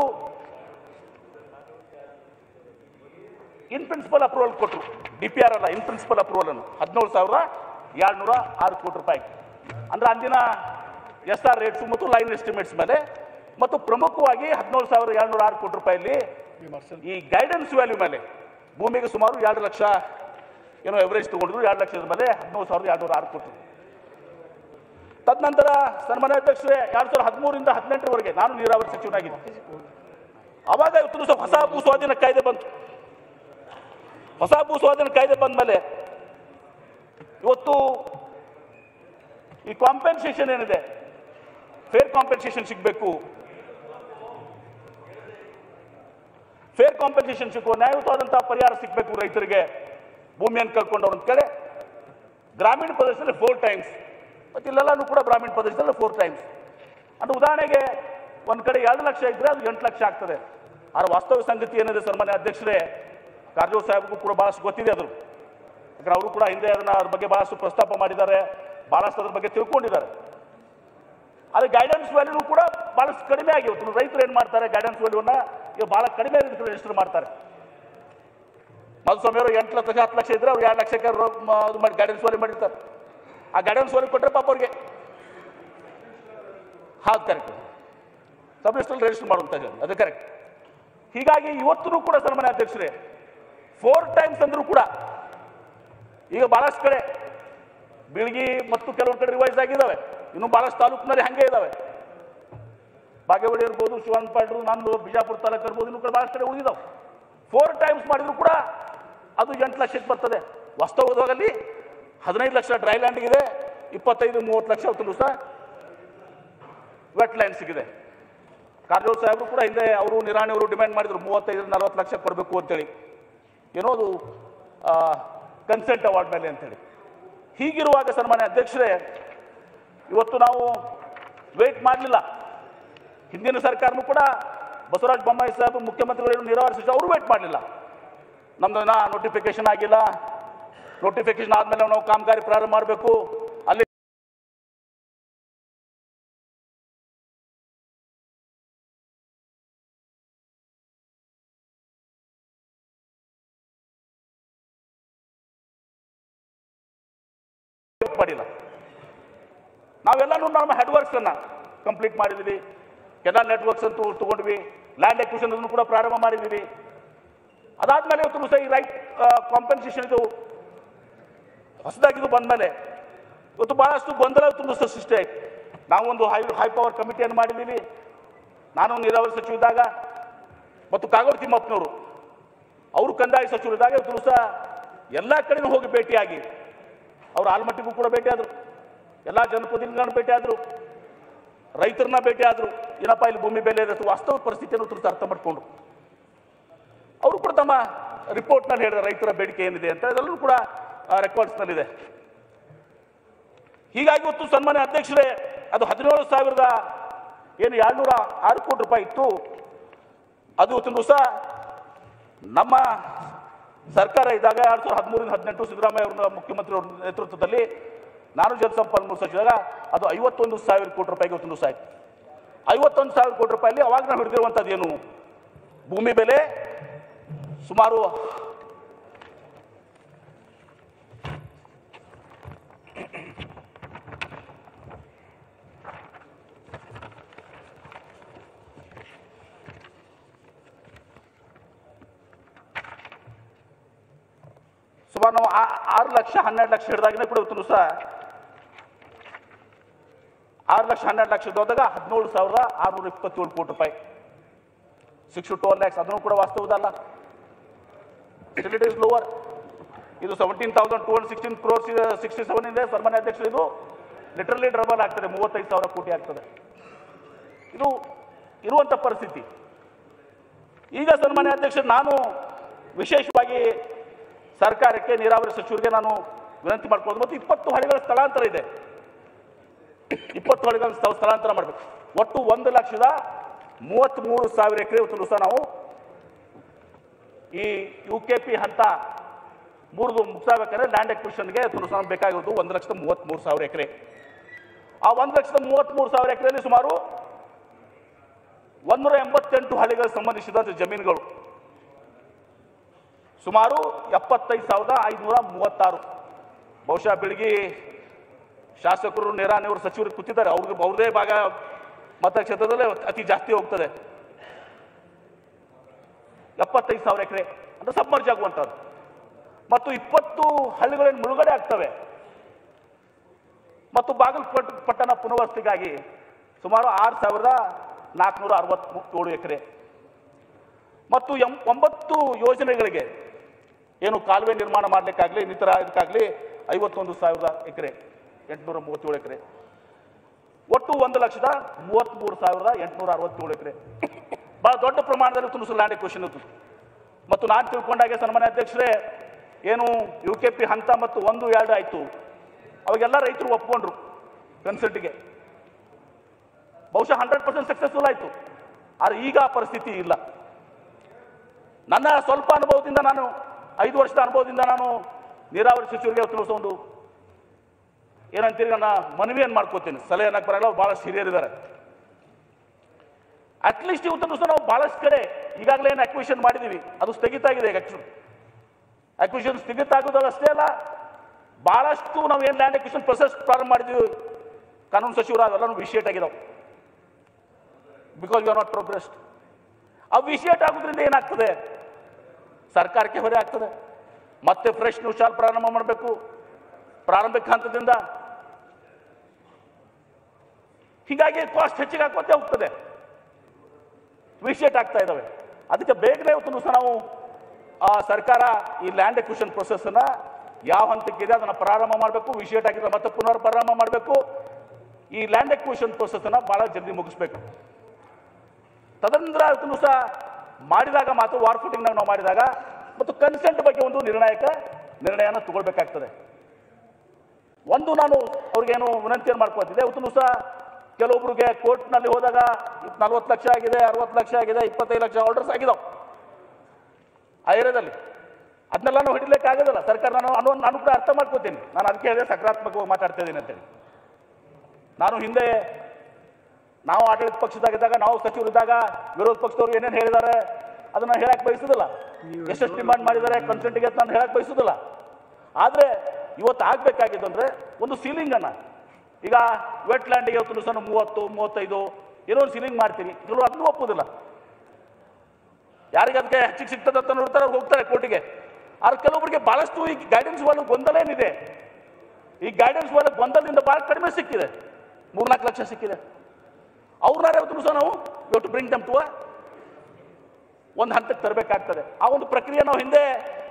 ಇನ್ ಪ್ರಿನ್ಸಿಪಲ್ ಅಪ್ರೂವಲ್ ಕೊಟ್ಟರು ಡಿ ಪಿ ಆರ್ ಅಲ್ಲ ಇನ್ ಪ್ರಿನ್ಸಿಪಲ್ ಅಪ್ರೂವಲ್ ಅನ್ನು ಹದಿನೇಳು ಸಾವಿರ ಏಳ್ನೂರ ಆರು ಕೋಟಿ ರೂಪಾಯಿ ಅಂದ್ರೆ ಅಂದಿನ ಎಸ್ ಆರ್ ರೇಟ್ಸ್ ಮತ್ತು ಲೈನ್ ಎಸ್ಟಿಮೇಟ್ಸ್ ಮೇಲೆ ಮತ್ತು ಪ್ರಮುಖವಾಗಿ ಹದಿನೇಳು ಸಾವಿರ ಏಳ್ನೂರ ಆರು ಕೋಟಿ ರೂಪಾಯಲ್ಲಿ ಈ ಗೈಡೆನ್ಸ್ ವ್ಯಾಲ್ಯೂ ಮೇಲೆ ಭೂಮಿಗೆ ಸುಮಾರು ಎರಡು ಲಕ್ಷ ಏನೋ ಎವರೇಜ್ ತಗೊಂಡಿದ್ರು ಎರಡು ಲಕ್ಷದ ಮೇಲೆ ಹದಿನೇಳು ಸಾವಿರದ ಎರಡುನೂರ ಆರು ಕೋಟಿ ತದನಂತರ ಸನ್ಮಾನ್ಯ ಅಧ್ಯಕ್ಷರೇ ಎರಡು ಸಾವಿರದ ಹದಿಮೂರಿಂದ ಹದಿನೆಂಟರವರೆಗೆ ನಾನು ನೀರಾವರಿ ಸಚಿವನಾಗಿದ್ದೆ ಅವಾಗ ಇವತ್ತು ದಿವಸ ಹೊಸ ಭೂ ಸ್ವಾಧೀನ ಕಾಯ್ದೆ ಬಂತು ಹೊಸ ಭೂ ಸ್ವಾಧೀನ ಕಾಯ್ದೆ ಬಂದ ಮೇಲೆ ಇವತ್ತು ಈ ಕಾಂಪೆನ್ಸೇಷನ್ ಏನಿದೆ ಫೇರ್ ಕಾಂಪೆನ್ಸೇಷನ್ ಸಿಗಬೇಕು ಫೇರ್ ಕಾಂಪೆನ್ಸೇಷನ್ ಸಿಕ್ಕುವ ನ್ಯಾಯಯುತವಾದಂತಹ ಪರಿಹಾರ ಸಿಗಬೇಕು ರೈತರಿಗೆ ಭೂಮಿಯನ್ನು ಕಳ್ಕೊಂಡವ್ರು ಅಂತ ಕಡೆ ಗ್ರಾಮೀಣ ಪ್ರದೇಶದಲ್ಲಿ ಫೋರ್ ಟೈಮ್ಸ್ ಮತ್ತು ಇಲ್ಲೆಲ್ಲನೂ ಕೂಡ ಗ್ರಾಮೀಣ ಪ್ರದೇಶದಲ್ಲಿ ಫೋರ್ ಟೈಮ್ಸ್ ಅಂದ್ರೆ ಉದಾಹರಣೆಗೆ ಒಂದು ಕಡೆ ಎರಡು ಲಕ್ಷ ಇದ್ದರೆ ಅದು ಎಂಟು ಲಕ್ಷ ಆಗ್ತದೆ ಆದರೆ ವಾಸ್ತವ ಸಂಗತಿ ಏನಿದೆ ಸನ್ಮಾನ್ಯ ಅಧ್ಯಕ್ಷರೇ ಕಾರಜೋಳ ಸಾಹೇಬ್ಗೂ ಕೂಡ ಭಾಳಷ್ಟು ಗೊತ್ತಿದೆ ಅದು ಯಾಕಂದ್ರೆ ಅವರು ಕೂಡ ಹಿಂದೆ ಅದನ್ನ ಅದ್ರ ಬಗ್ಗೆ ಭಾಳಷ್ಟು ಪ್ರಸ್ತಾಪ ಮಾಡಿದ್ದಾರೆ ಭಾಳಷ್ಟು ಅದ್ರ ಬಗ್ಗೆ ತಿಳ್ಕೊಂಡಿದ್ದಾರೆ ಆದರೆ ಗೈಡೆನ್ಸ್ ವ್ಯಾಲ್ಯೂ ಕೂಡ ಭಾಳಷ್ಟು ಕಡಿಮೆ ಆಗಿವತ್ತು ರೈತರು ಏನು ಮಾಡ್ತಾರೆ ಗೈಡೆನ್ಸ್ ವ್ಯಾಲ್ಯೂನ ಈಗ ಭಾಳ ಕಡಿಮೆ ರಿಜಿಸ್ಟರ್ ಮಾಡ್ತಾರೆ ಮಧುಸ್ವಾಮಿ ಅವರು ಎಂಟು ಲಕ್ಷ ಹತ್ತು ಲಕ್ಷ ಇದ್ರೆ ಅವ್ರು ಎರಡು ಲಕ್ಷಕ್ಕೆ ರೋ- ಮ- ಇದು ಮಾಡಿ ಗೈಡೆನ್ಸ್ ವ್ಯಾಲ್ಯೂ ಮಾಡಿರ್ತಾರೆ ಆ ಗೈಡೆನ್ಸ್ ವ್ಯಾಲ್ಯೂ ಕೊಟ್ಟರೆ ಪಾಪ ಅವ್ರಿಗೆ ಹೌದು ಕರೆಕ್ಟ್ ಸಬ್ ಲಿಸ್ಟಲ್ಲಿ ರಿಜಿಸ್ಟರ್ ಮಾಡುವಂತ ಅದು ಕರೆಕ್ಟ್ ಹೀಗಾಗಿ ಇವತ್ತೂ ಕೂಡ ಸನ್ಮಾನ್ಯ ಅಧ್ಯಕ್ಷರೇ ಫೋರ್ ಟೈಮ್ಸ್ ಅಂದರೂ ಕೂಡ ಈಗ ಭಾಳಷ್ಟು ಕಡೆ ಬೀಳ್ಗಿ ಮತ್ತು ಕೆಲವೊಂದು ಕಡೆ ರಿವೈಸ್ ಆಗಿದ್ದಾವೆ ಇನ್ನು ಭಾಳಷ್ಟು ತಾಲೂಕಿನಲ್ಲಿ ಹಂಗೆ ಇದ್ದಾವೆ ಬಾಗೇವಾಡಿ ಇರ್ಬೋದು ಶಿವನಪಾಡ್ರು ನಂದು ಬಿಜಾಪುರ ತಾಲೂಕು ಇರ್ಬೋದು ಇನ್ನು ಕಡೆ ಭಾಳಷ್ಟು ಕಡೆ ಉಳಿದಾವೆ ಫೋರ್ ಟೈಮ್ಸ್ ಮಾಡಿದ್ರು ಕೂಡ ಅದು ಎಂಟು ಲಕ್ಷಕ್ಕೆ ಬರ್ತದೆ ವಾಸ್ತವದಲ್ಲಿ ಹದಿನೈದು ಲಕ್ಷ ಡ್ರೈ ಲ್ಯಾಂಡ್ಗಿದೆ ಇಪ್ಪತ್ತೈದು ಮೂವತ್ತು ಲಕ್ಷ ಅವತ್ತು ಸಹ ವೆಟ್ ಲ್ಯಾಂಡ್ ಸಿಗಿದೆ ಕಾರಜೋಳ ಸಾಹೇಬರು ಕೂಡ ಹಿಂದೆ ಅವರು ನಿರಾಣಿ ಅವರು ಡಿಮ್ಯಾಂಡ್ ಮಾಡಿದ್ರು ಮೂವತ್ತೈದು ನಲವತ್ತು ಲಕ್ಷ ಕೊಡಬೇಕು ಅಂತೇಳಿ ಏನೋ ಅದು ಕನ್ಸೆಂಟ್ ಅವಾರ್ಡ್ ಮೇಲೆ ಅಂತೇಳಿ ಹೀಗಿರುವಾಗ ಸನ್ಮಾನ್ಯ ಅಧ್ಯಕ್ಷರೇ ಇವತ್ತು ನಾವು ವೇಟ್ ಮಾಡಲಿಲ್ಲ ಹಿಂದಿನ ಸರ್ಕಾರನೂ ಕೂಡ ಬಸವರಾಜ ಬೊಮ್ಮಾಯಿ ಸಾಹೇಬ್ ಮುಖ್ಯಮಂತ್ರಿಗಳು ನೀರಾವರಿ ಸಚಿವ ಅವರು ವೇಟ್ ಮಾಡಲಿಲ್ಲ ನಮ್ದು ನಾ ನೋಟಿಫಿಕೇಶನ್ ಆಗಿಲ್ಲ ನೋಟಿಫಿಕೇಶನ್ ಆದಮೇಲೆ ನಾವು ಕಾಮಗಾರಿ ಪ್ರಾರಂಭ ಮಾಡಬೇಕು ಅಲ್ಲಿ ಮಾಡಿಲ್ಲ ನಾವೆಲ್ಲನೂ ನಮ್ಮ ಹೆಡ್ ವರ್ಕ್ಸ್ ಅನ್ನ ಕಂಪ್ಲೀಟ್ ಮಾಡಿದ್ವಿ ಕೆನಾಲ್ ನೆಟ್ವರ್ಕ್ಸ್ ಅಂತೂ ತಗೊಂಡ್ವಿ ಲ್ಯಾಂಡ್ ಎಕ್ವಿಷನ್ ಅನ್ನು ಕೂಡ ಪ್ರಾರಂಭ ಮಾಡಿದ್ವಿ ಅದಾದ್ಮೇಲೆ ಇವತ್ತು ಸಹ ಈ ರೈಟ್ ಕಾಂಪನ್ಸೇಷನ್ ಇದು ಹೊಸದಾಗಿದ್ದು ಬಂದ್ಮೇಲೆ ಇವತ್ತು ಬಹಳಷ್ಟು ಗೊಂದಲ ತುಂಬ ಸೃಷ್ಟಿ ಆಯ್ತು ನಾವು ಒಂದು ಹೈ ಹೈ ಪವರ್ ಕಮಿಟಿಯನ್ನು ಮಾಡಿದ್ದೀವಿ ನಾನು ನೀರಾವರಿ ಸಚಿವ ಇದ್ದಾಗ ಮತ್ತು ಕಾಗೋಡು ತಿಮ್ಮಪ್ಪನವರು ಅವರು ಕಂದಾಯ ಸಚಿವರಿದ್ದಾಗ ಇವತ್ತು ಸಹ ಎಲ್ಲ ಕಡೆನೂ ಹೋಗಿ ಭೇಟಿಯಾಗಿ ಅವ್ರು ಆಲ್ಮಟ್ಟಿಗೂ ಕೂಡ ಭೇಟಿಯಾದರು ಎಲ್ಲ ಜನಪ್ರತಿನಿಧಿಗಳನ್ನ ಭೇಟಿಯಾದರು ರೈತರನ್ನ ಭೇಟಿಯಾದರು ಏನಪ್ಪ ಇಲ್ಲಿ ಭೂಮಿ ಬೆಲೆ ಇರುತ್ತೆ ವಾಸ್ತವ ಪರಿಸ್ಥಿತಿಯನ್ನು ತುರ್ತು ಅರ್ಥ ಮಾಡಿಕೊಂಡ್ರು ಅವರು ಕೂಡ ತಮ್ಮ ರಿಪೋರ್ಟ್ನಲ್ಲಿ ಹೇಳಿದ ರೈತರ ಬೇಡಿಕೆ ಏನಿದೆ ಅಂತ ಅದೆಲ್ಲೂ ಕೂಡ ರೆಕಾರ್ಡ್ಸ್ನಲ್ಲಿದೆ ಹೀಗಾಗಿ ಇವತ್ತು ಸನ್ಮಾನ್ಯ ಅಧ್ಯಕ್ಷರೇ ಅದು ಹದಿನೇಳು ಸಾವಿರದ ಏನು ಏಳ್ನೂರ ಆರು ಕೋಟಿ ರೂಪಾಯಿ ಇತ್ತು ಅದು ಇವತ್ತಿನ ದಿವಸ ನಮ್ಮ ಸರ್ಕಾರ ಇದ್ದಾಗ ಎರಡು ಸಾವಿರದ ಹದಿಮೂರಿಂದ ಹದಿನೆಂಟು ಸಿದ್ದರಾಮಯ್ಯ ಅವರ ಮುಖ್ಯಮಂತ್ರಿ ಅವರ ನೇತೃತ್ವದಲ್ಲಿ ನಾನು ಜಲಸಂಪನ್ಮೂಲ ಸಚಿವಾಗ ಅದು ಐವತ್ತೊಂದು ಸಾವಿರ ಕೋಟಿ ರೂಪಾಯಿಗೆ ಇವತ್ತಿನ ದಿವಸ ಆಯ್ತು ಐವತ್ತೊಂದು ಸಾವಿರ ಕೋಟಿ ರೂಪಾಯಲ್ಲಿ ಅವಾಗ ನಾವು ಹಿಡಿದಿರುವಂಥದ್ದು ಏನು ಭೂಮಿ ಬೆಲೆ ಸುಮಾರು ಸುಮಾರು ನಾವು ಆ- ಆರು ಲಕ್ಷ ಹನ್ನೆರಡು ಲಕ್ಷ ಹಿಡಿದಾಗನೇ ಕೂಡ ಇವತ್ತು ದಿವಸ ಆರು ಲಕ್ಷ ಹನ್ನೆರಡು ಲಕ್ಷ ಹೋದಾಗ ಹದಿನೇಳು ಸಾವಿರದ ಆರುನೂರ ಇಪ್ಪತ್ತೇಳು ಕೋಟಿ ರೂಪಾಯಿ ಸಿಕ್ಸ್ ಟು ಟ್ವೆಲ್ ಲ್ಯಾಕ್ಸ್ ಅದನ್ನು ಕೂಡ ವಾಸ್ತವದಲ್ಲ ಸ್ಟಿಲ್ ಇಟ್ ಇಸ್ ಲೋವರ್ ಇದು seventeen thousand two hundred sixteen crores sixty seven ಇದೆ ಸನ್ಮಾನ್ಯ ಅಧ್ಯಕ್ಷರು ಇದು ಲಿಟರಲಿ ಡಬಲ್ ಆಗ್ತದೆ ಮೂವತ್ತೈದು ಸಾವಿರ ಕೋಟಿ ಆಗ್ತದೆ ಇದು ಇರುವಂಥ ಪರಿಸ್ಥಿತಿ ಈಗ ಸನ್ಮಾನ್ಯ ಅಧ್ಯಕ್ಷರು ನಾನು ವಿಶೇಷವಾಗಿ ಸರ್ಕಾರಕ್ಕೆ ನೀರಾವರಿ ಸಚಿವರಿಗೆ ನಾನು ವಿನಂತಿ ಮಾಡ್ಕೊಳ್ಳೋದು ಮತ್ತು ಇಪ್ಪತ್ತು ಹಳ್ಳಿಗಳ ಸ್ಥಳಾಂತರ ಇದೆ ಇಪ್ಪತ್ತು ಹಳ್ಳಿಗಳ ಸ್ಥಳ ಸ್ಥಳಾಂತರ ಮಾಡಬೇಕು ಒಟ್ಟು ಒಂದು ಲಕ್ಷದ ಮೂವತ್ತ್ಮೂರು ಸಾವಿರ ಎಕರೆ ಇವತ್ತು ದಿವಸ ನಾವು ಈ ಯು ಕೆ ಪಿ ಹಂತ ಮೂರ್ದು ಮುಕ್ತಾಗಬೇಕಾದ್ರೆ ಲ್ಯಾಂಡ್ ಎಕ್ವಿಷನ್ಗೆ ಇವತ್ತು ದಿವಸ ನಮ್ಗೆ ಬೇಕಾಗಿರೋದು ಒಂದು ಲಕ್ಷದ ಮೂವತ್ತ್ಮೂರು ಸಾವಿರ ಎಕರೆ ಆ ಒಂದು ಲಕ್ಷದ ಮೂವತ್ತ್ಮೂರು ಸಾವಿರ ಎಕರೆಯಲ್ಲಿ ಸುಮಾರು ಒಂದೂರ ಎಂಬತ್ತೆಂಟು ಹಳ್ಳಿಗಳಿಗೆ ಸಂಬಂಧಿಸಿದಂಥ ಜಮೀನುಗಳು ಸುಮಾರು ಎಪ್ಪತ್ತೈದು ಸಾವಿರದ ಐದುನೂರ ಮೂವತ್ತಾರು ಬಹುಶಃ ಬೆಳಗ್ಗೆ ಶಾಸಕರು ನೇರಾನಿಯವರು ಸಚಿವರು ಕೂತಿದ್ದಾರೆ ಅವ್ರಿಗೆ ಅವ್ರದೇ ಭಾಗ ಮತಕ್ಷೇತ್ರದಲ್ಲೇ ಅತಿ ಜಾಸ್ತಿ ಹೋಗ್ತದೆ ಎಪ್ಪತ್ತೈದು ಸಾವಿರ ಎಕರೆ ಅಂದ್ರೆ ಸಬ್ಮರ್ಜ್ ಆಗುವಂಥದ್ದು ಮತ್ತು ಇಪ್ಪತ್ತು ಹಳ್ಳಿಗಳೇನು ಮುಳುಗಡೆ ಆಗ್ತವೆ ಮತ್ತು ಬಾಗಲಕೋಟ್ ಪಟ್ಟಣ ಪುನರ್ವಸತಿಗಾಗಿ ಸುಮಾರು ಆರು ಸಾವಿರದ ನಾಲ್ಕುನೂರ ಅರವತ್ತ್ಮೂರು ಎಕರೆ ಮತ್ತು ಎಂ ಒಂಬತ್ತು ಯೋಜನೆಗಳಿಗೆ ಏನು ಕಾಲುವೆ ನಿರ್ಮಾಣ ಮಾಡಲಿಕ್ಕಾಗಲಿ ಇನ್ನಿತರ ಇದಕ್ಕಾಗಲಿ ಐವತ್ತೊಂದು ಸಾವಿರದ ಎಕರೆ ಎಂಟುನೂರ ಮೂವತ್ತೇಳು ಎಕರೆ ಒಟ್ಟು ಒಂದು ಲಕ್ಷದ ಮೂವತ್ತ್ಮೂರು ಸಾವಿರದ ಎಂಟುನೂರ ಅರವತ್ತೇಳು ಎಕರೆ ಭಾಳ ದೊಡ್ಡ ಪ್ರಮಾಣದಲ್ಲಿ ತುಣುಸು ಲ್ಯಾಂಡ್ ಕ್ವಶನ್ ಇತ್ತು ಮತ್ತು ನಾನು ತಿಳ್ಕೊಂಡಾಗೆ ಸನ್ಮಾನ್ಯ ಅಧ್ಯಕ್ಷರೇ ಏನು ಯು ಕೆ ಪಿ ಹಂತ ಮತ್ತು ಒಂದು ಎರಡು ಆಯಿತು ಅವಾಗೆಲ್ಲ ರೈತರು ಒಪ್ಕೊಂಡ್ರು ಕನ್ಸಲ್ಟಿಗೆ ಬಹುಶಃ ಹಂಡ್ರೆಡ್ ಪರ್ಸೆಂಟ್ ಸಕ್ಸಸ್ಫುಲ್ ಆಯಿತು ಆದರೆ ಈಗ ಆ ಪರಿಸ್ಥಿತಿ ಇಲ್ಲ ನನ್ನ ಸ್ವಲ್ಪ ಅನುಭವದಿಂದ ನಾನು ಐದು ವರ್ಷದ ಅನುಭವದಿಂದ ನಾನು ನೀರಾವರಿ ಸಚಿವರಿಗೆ ತಿಳಿಸೋ ಒಂದು ಏನಂತೀರಿ ನನ್ನ ಮನವಿಯನ್ನು ಮಾಡ್ಕೋತೀನಿ ಸಲಹೆ ಅನ್ನಕ್ಕೆ ಬರಲ್ಲ ಅವ್ರು ಭಾಳಷ್ಟು ಹಿರಿಯರಿದ್ದಾರೆ ಅಟ್ಲೀಸ್ಟ್ ಇವತ್ತು ದಿವಸ ನಾವು ಭಾಳಷ್ಟು ಕಡೆ ಈಗಾಗಲೇ ಏನು ಅಕ್ವಿಷನ್ ಮಾಡಿದ್ದೀವಿ ಅದು ಸ್ಥಗಿತ ಆಗಿದೆ ಈಗ ಆಕ್ಚುಲಿ ಅಕ್ವಿಷನ್ ಸ್ಥಗಿತ ಆಗೋದು ಅಷ್ಟೇ ಅಲ್ಲ ಭಾಳಷ್ಟು ನಾವು ಏನು ಲ್ಯಾಂಡ್ ಅಕ್ವಿಷನ್ ಪ್ರೊಸೆಸ್ ಪ್ರಾರಂಭ ಮಾಡಿದ್ದೀವಿ ಕಾನೂನು ಸಚಿವರು ಅವೆಲ್ಲನೂ ವಿಷಯಟ್ ಆಗಿದಾವೆ because you are not progressed ಅವು ವಿಷಯಟ್ ಆಗೋದ್ರಿಂದ ಏನಾಗ್ತದೆ ಸರ್ಕಾರಕ್ಕೆ ಹೊರೆ ಆಗ್ತದೆ ಮತ್ತೆ ಫ್ರೆಶ್ ನ್ಯೂಸ್ ಚಾಲ್ ಪ್ರಾರಂಭ ಮಾಡಬೇಕು ಪ್ರಾರಂಭಿಕ ಹಂತದಿಂದ ಹೀಗಾಗಿ ಕಾಸ್ಟ್ ಹೆಚ್ಚಿಗೆ ಹಾಕೋತೆ ಹೋಗ್ತದೆ ವಿಷಯಟ್ ಆಗ್ತಾ ಇದ್ದಾವೆ ಅದಕ್ಕೆ ಬೇಗನೆ ಇವತ್ತು ದಿವಸ ನಾವು ಆ ಸರ್ಕಾರ ಈ ಲ್ಯಾಂಡ್ ಎಕ್ವಿಷನ್ ಪ್ರೊಸೆಸ್ನ ಯಾವ ಹಂತಕ್ಕಿದೆ ಅದನ್ನು ಪ್ರಾರಂಭ ಮಾಡಬೇಕು ವಿಷಯಟ್ ಆಗಿದ್ರೆ ಮತ್ತೆ ಪುನರ್ ಪ್ರಾರಂಭ ಮಾಡಬೇಕು ಈ ಲ್ಯಾಂಡ್ ಎಕ್ವಿಷನ್ ಪ್ರೊಸೆಸ್ನ ಭಾಳ ಜಲ್ದಿ ಮುಗಿಸ್ಬೇಕು ತದನಂತರ ಇವತ್ತು ದಿವಸ ಮಾಡಿದಾಗ ಮಾತ್ರ ವಾರ್ ಫುಟಿಂಗ್ನಾಗ ನಾವು ಮಾಡಿದಾಗ ಮತ್ತು ಕನ್ಸೆಂಟ್ ಬಗ್ಗೆ ಒಂದು ನಿರ್ಣಾಯಕ ನಿರ್ಣಯನ ತಗೊಳ್ಬೇಕಾಗ್ತದೆ ಒಂದು ನಾನು ಅವ್ರಿಗೇನು ವಿನಂತಿಯನ್ನು ಮಾಡ್ಕೊತಿದ್ದೆ ಇವತ್ತು ದಿವಸ ಕೆಲವೊಬ್ರಿಗೆ ಕೋರ್ಟ್ನಲ್ಲಿ ಹೋದಾಗ ನಲ್ವತ್ತು ಲಕ್ಷ ಆಗಿದೆ ಅರವತ್ತು ಲಕ್ಷ ಆಗಿದೆ ಇಪ್ಪತ್ತೈದು ಲಕ್ಷ ಆರ್ಡರ್ಸ್ ಆಗಿದಾವೆ ಆ ಏರಿಯಾದಲ್ಲಿ ಅದನ್ನೆಲ್ಲ ನಾವು ಹಿಡಿಲಿಕ್ಕೆ ಆಗೋದಿಲ್ಲ ಸರ್ಕಾರ ನಾನು ಅನ್ನೋ ನಾನು ಕೂಡ ಅರ್ಥ ಮಾಡ್ಕೋತೀನಿ ನಾನು ಅದಕ್ಕೆ ಹೇಳಿದೆ ಸಕಾರಾತ್ಮಕವಾಗಿ ಮಾತಾಡ್ತಾ ಇದ್ದೀನಿ ಅಂತೇಳಿ ನಾನು ಹಿಂದೆ ನಾವು ಆಡಳಿತ ಪಕ್ಷದಾಗಿದ್ದಾಗ ನಾವು ಸಚಿವರಿದ್ದಾಗ ವಿರೋಧ ಪಕ್ಷದವ್ರು ಏನೇನು ಹೇಳಿದ್ದಾರೆ ಅದನ್ನ ಹೇಳಕ್ ಬಯಸುದಿಲ್ಲ ಎಷ್ಟೆಷ್ಟು ಡಿಮಾಂಡ್ ಮಾಡಿದ್ದಾರೆ ಕನ್ಸೆಂಟ್ಗೆ ಅಂತ ನಾನು ಹೇಳಕ್ ಬಯಸುದಿಲ್ಲ ಆದರೆ ಇವತ್ತು ಆಗ್ಬೇಕಾಗಿದ್ದು ಅಂದ್ರೆ ಒಂದು ಸೀಲಿಂಗ್ ಅನ್ನ ಈಗ ವೆಟ್ ಲ್ಯಾಂಡಿಗೆ ಇವತ್ತು ಸಹ ಮೂವತ್ತು ಮೂವತ್ತೈದು ಏನೋ ಒಂದು ಸೀಲಿಂಗ್ ಮಾಡ್ತೀನಿ ಕೆಲವರು ಅದನ್ನು ಒಪ್ಪುದಿಲ್ಲ ಯಾರಿಗೆ ಅದಕ್ಕೆ ಹೆಚ್ಚಿಗೆ ಸಿಗ್ತದೆ ಅಂತ ನೋಡ್ತಾರೆ ಅವ್ರು ಹೋಗ್ತಾರೆ ಕೋರ್ಟಿಗೆ ಆದ್ರೆ ಕೆಲವೊಬ್ಬರಿಗೆ ಬಹಳಷ್ಟು ಈ ಗೈಡೆನ್ಸ್ ಒಳಗೆ ಗೊಂದಲ ಏನಿದೆ ಈ ಗೈಡೆನ್ಸ್ ಒಳಗೆ ಗೊಂದಲದಿಂದ ಬಹಳ ಕಡಿಮೆ ಸಿಕ್ಕಿದೆ ಮೂರ್ನಾಲ್ಕು ಲಕ್ಷ ಸಿಕ್ಕಿದೆ ಅವ್ರನ್ನಾರೇ ಇವತ್ತು ಸಹ ನಾವು ಇವತ್ತು ಬ್ರಿಂಗ್ ದಮ್ ಟು ಒಂದು ಹಂತಕ್ಕೆ ತರಬೇಕಾಗ್ತದೆ ಆ ಒಂದು ಪ್ರಕ್ರಿಯೆ ನಾವು ಹಿಂದೆ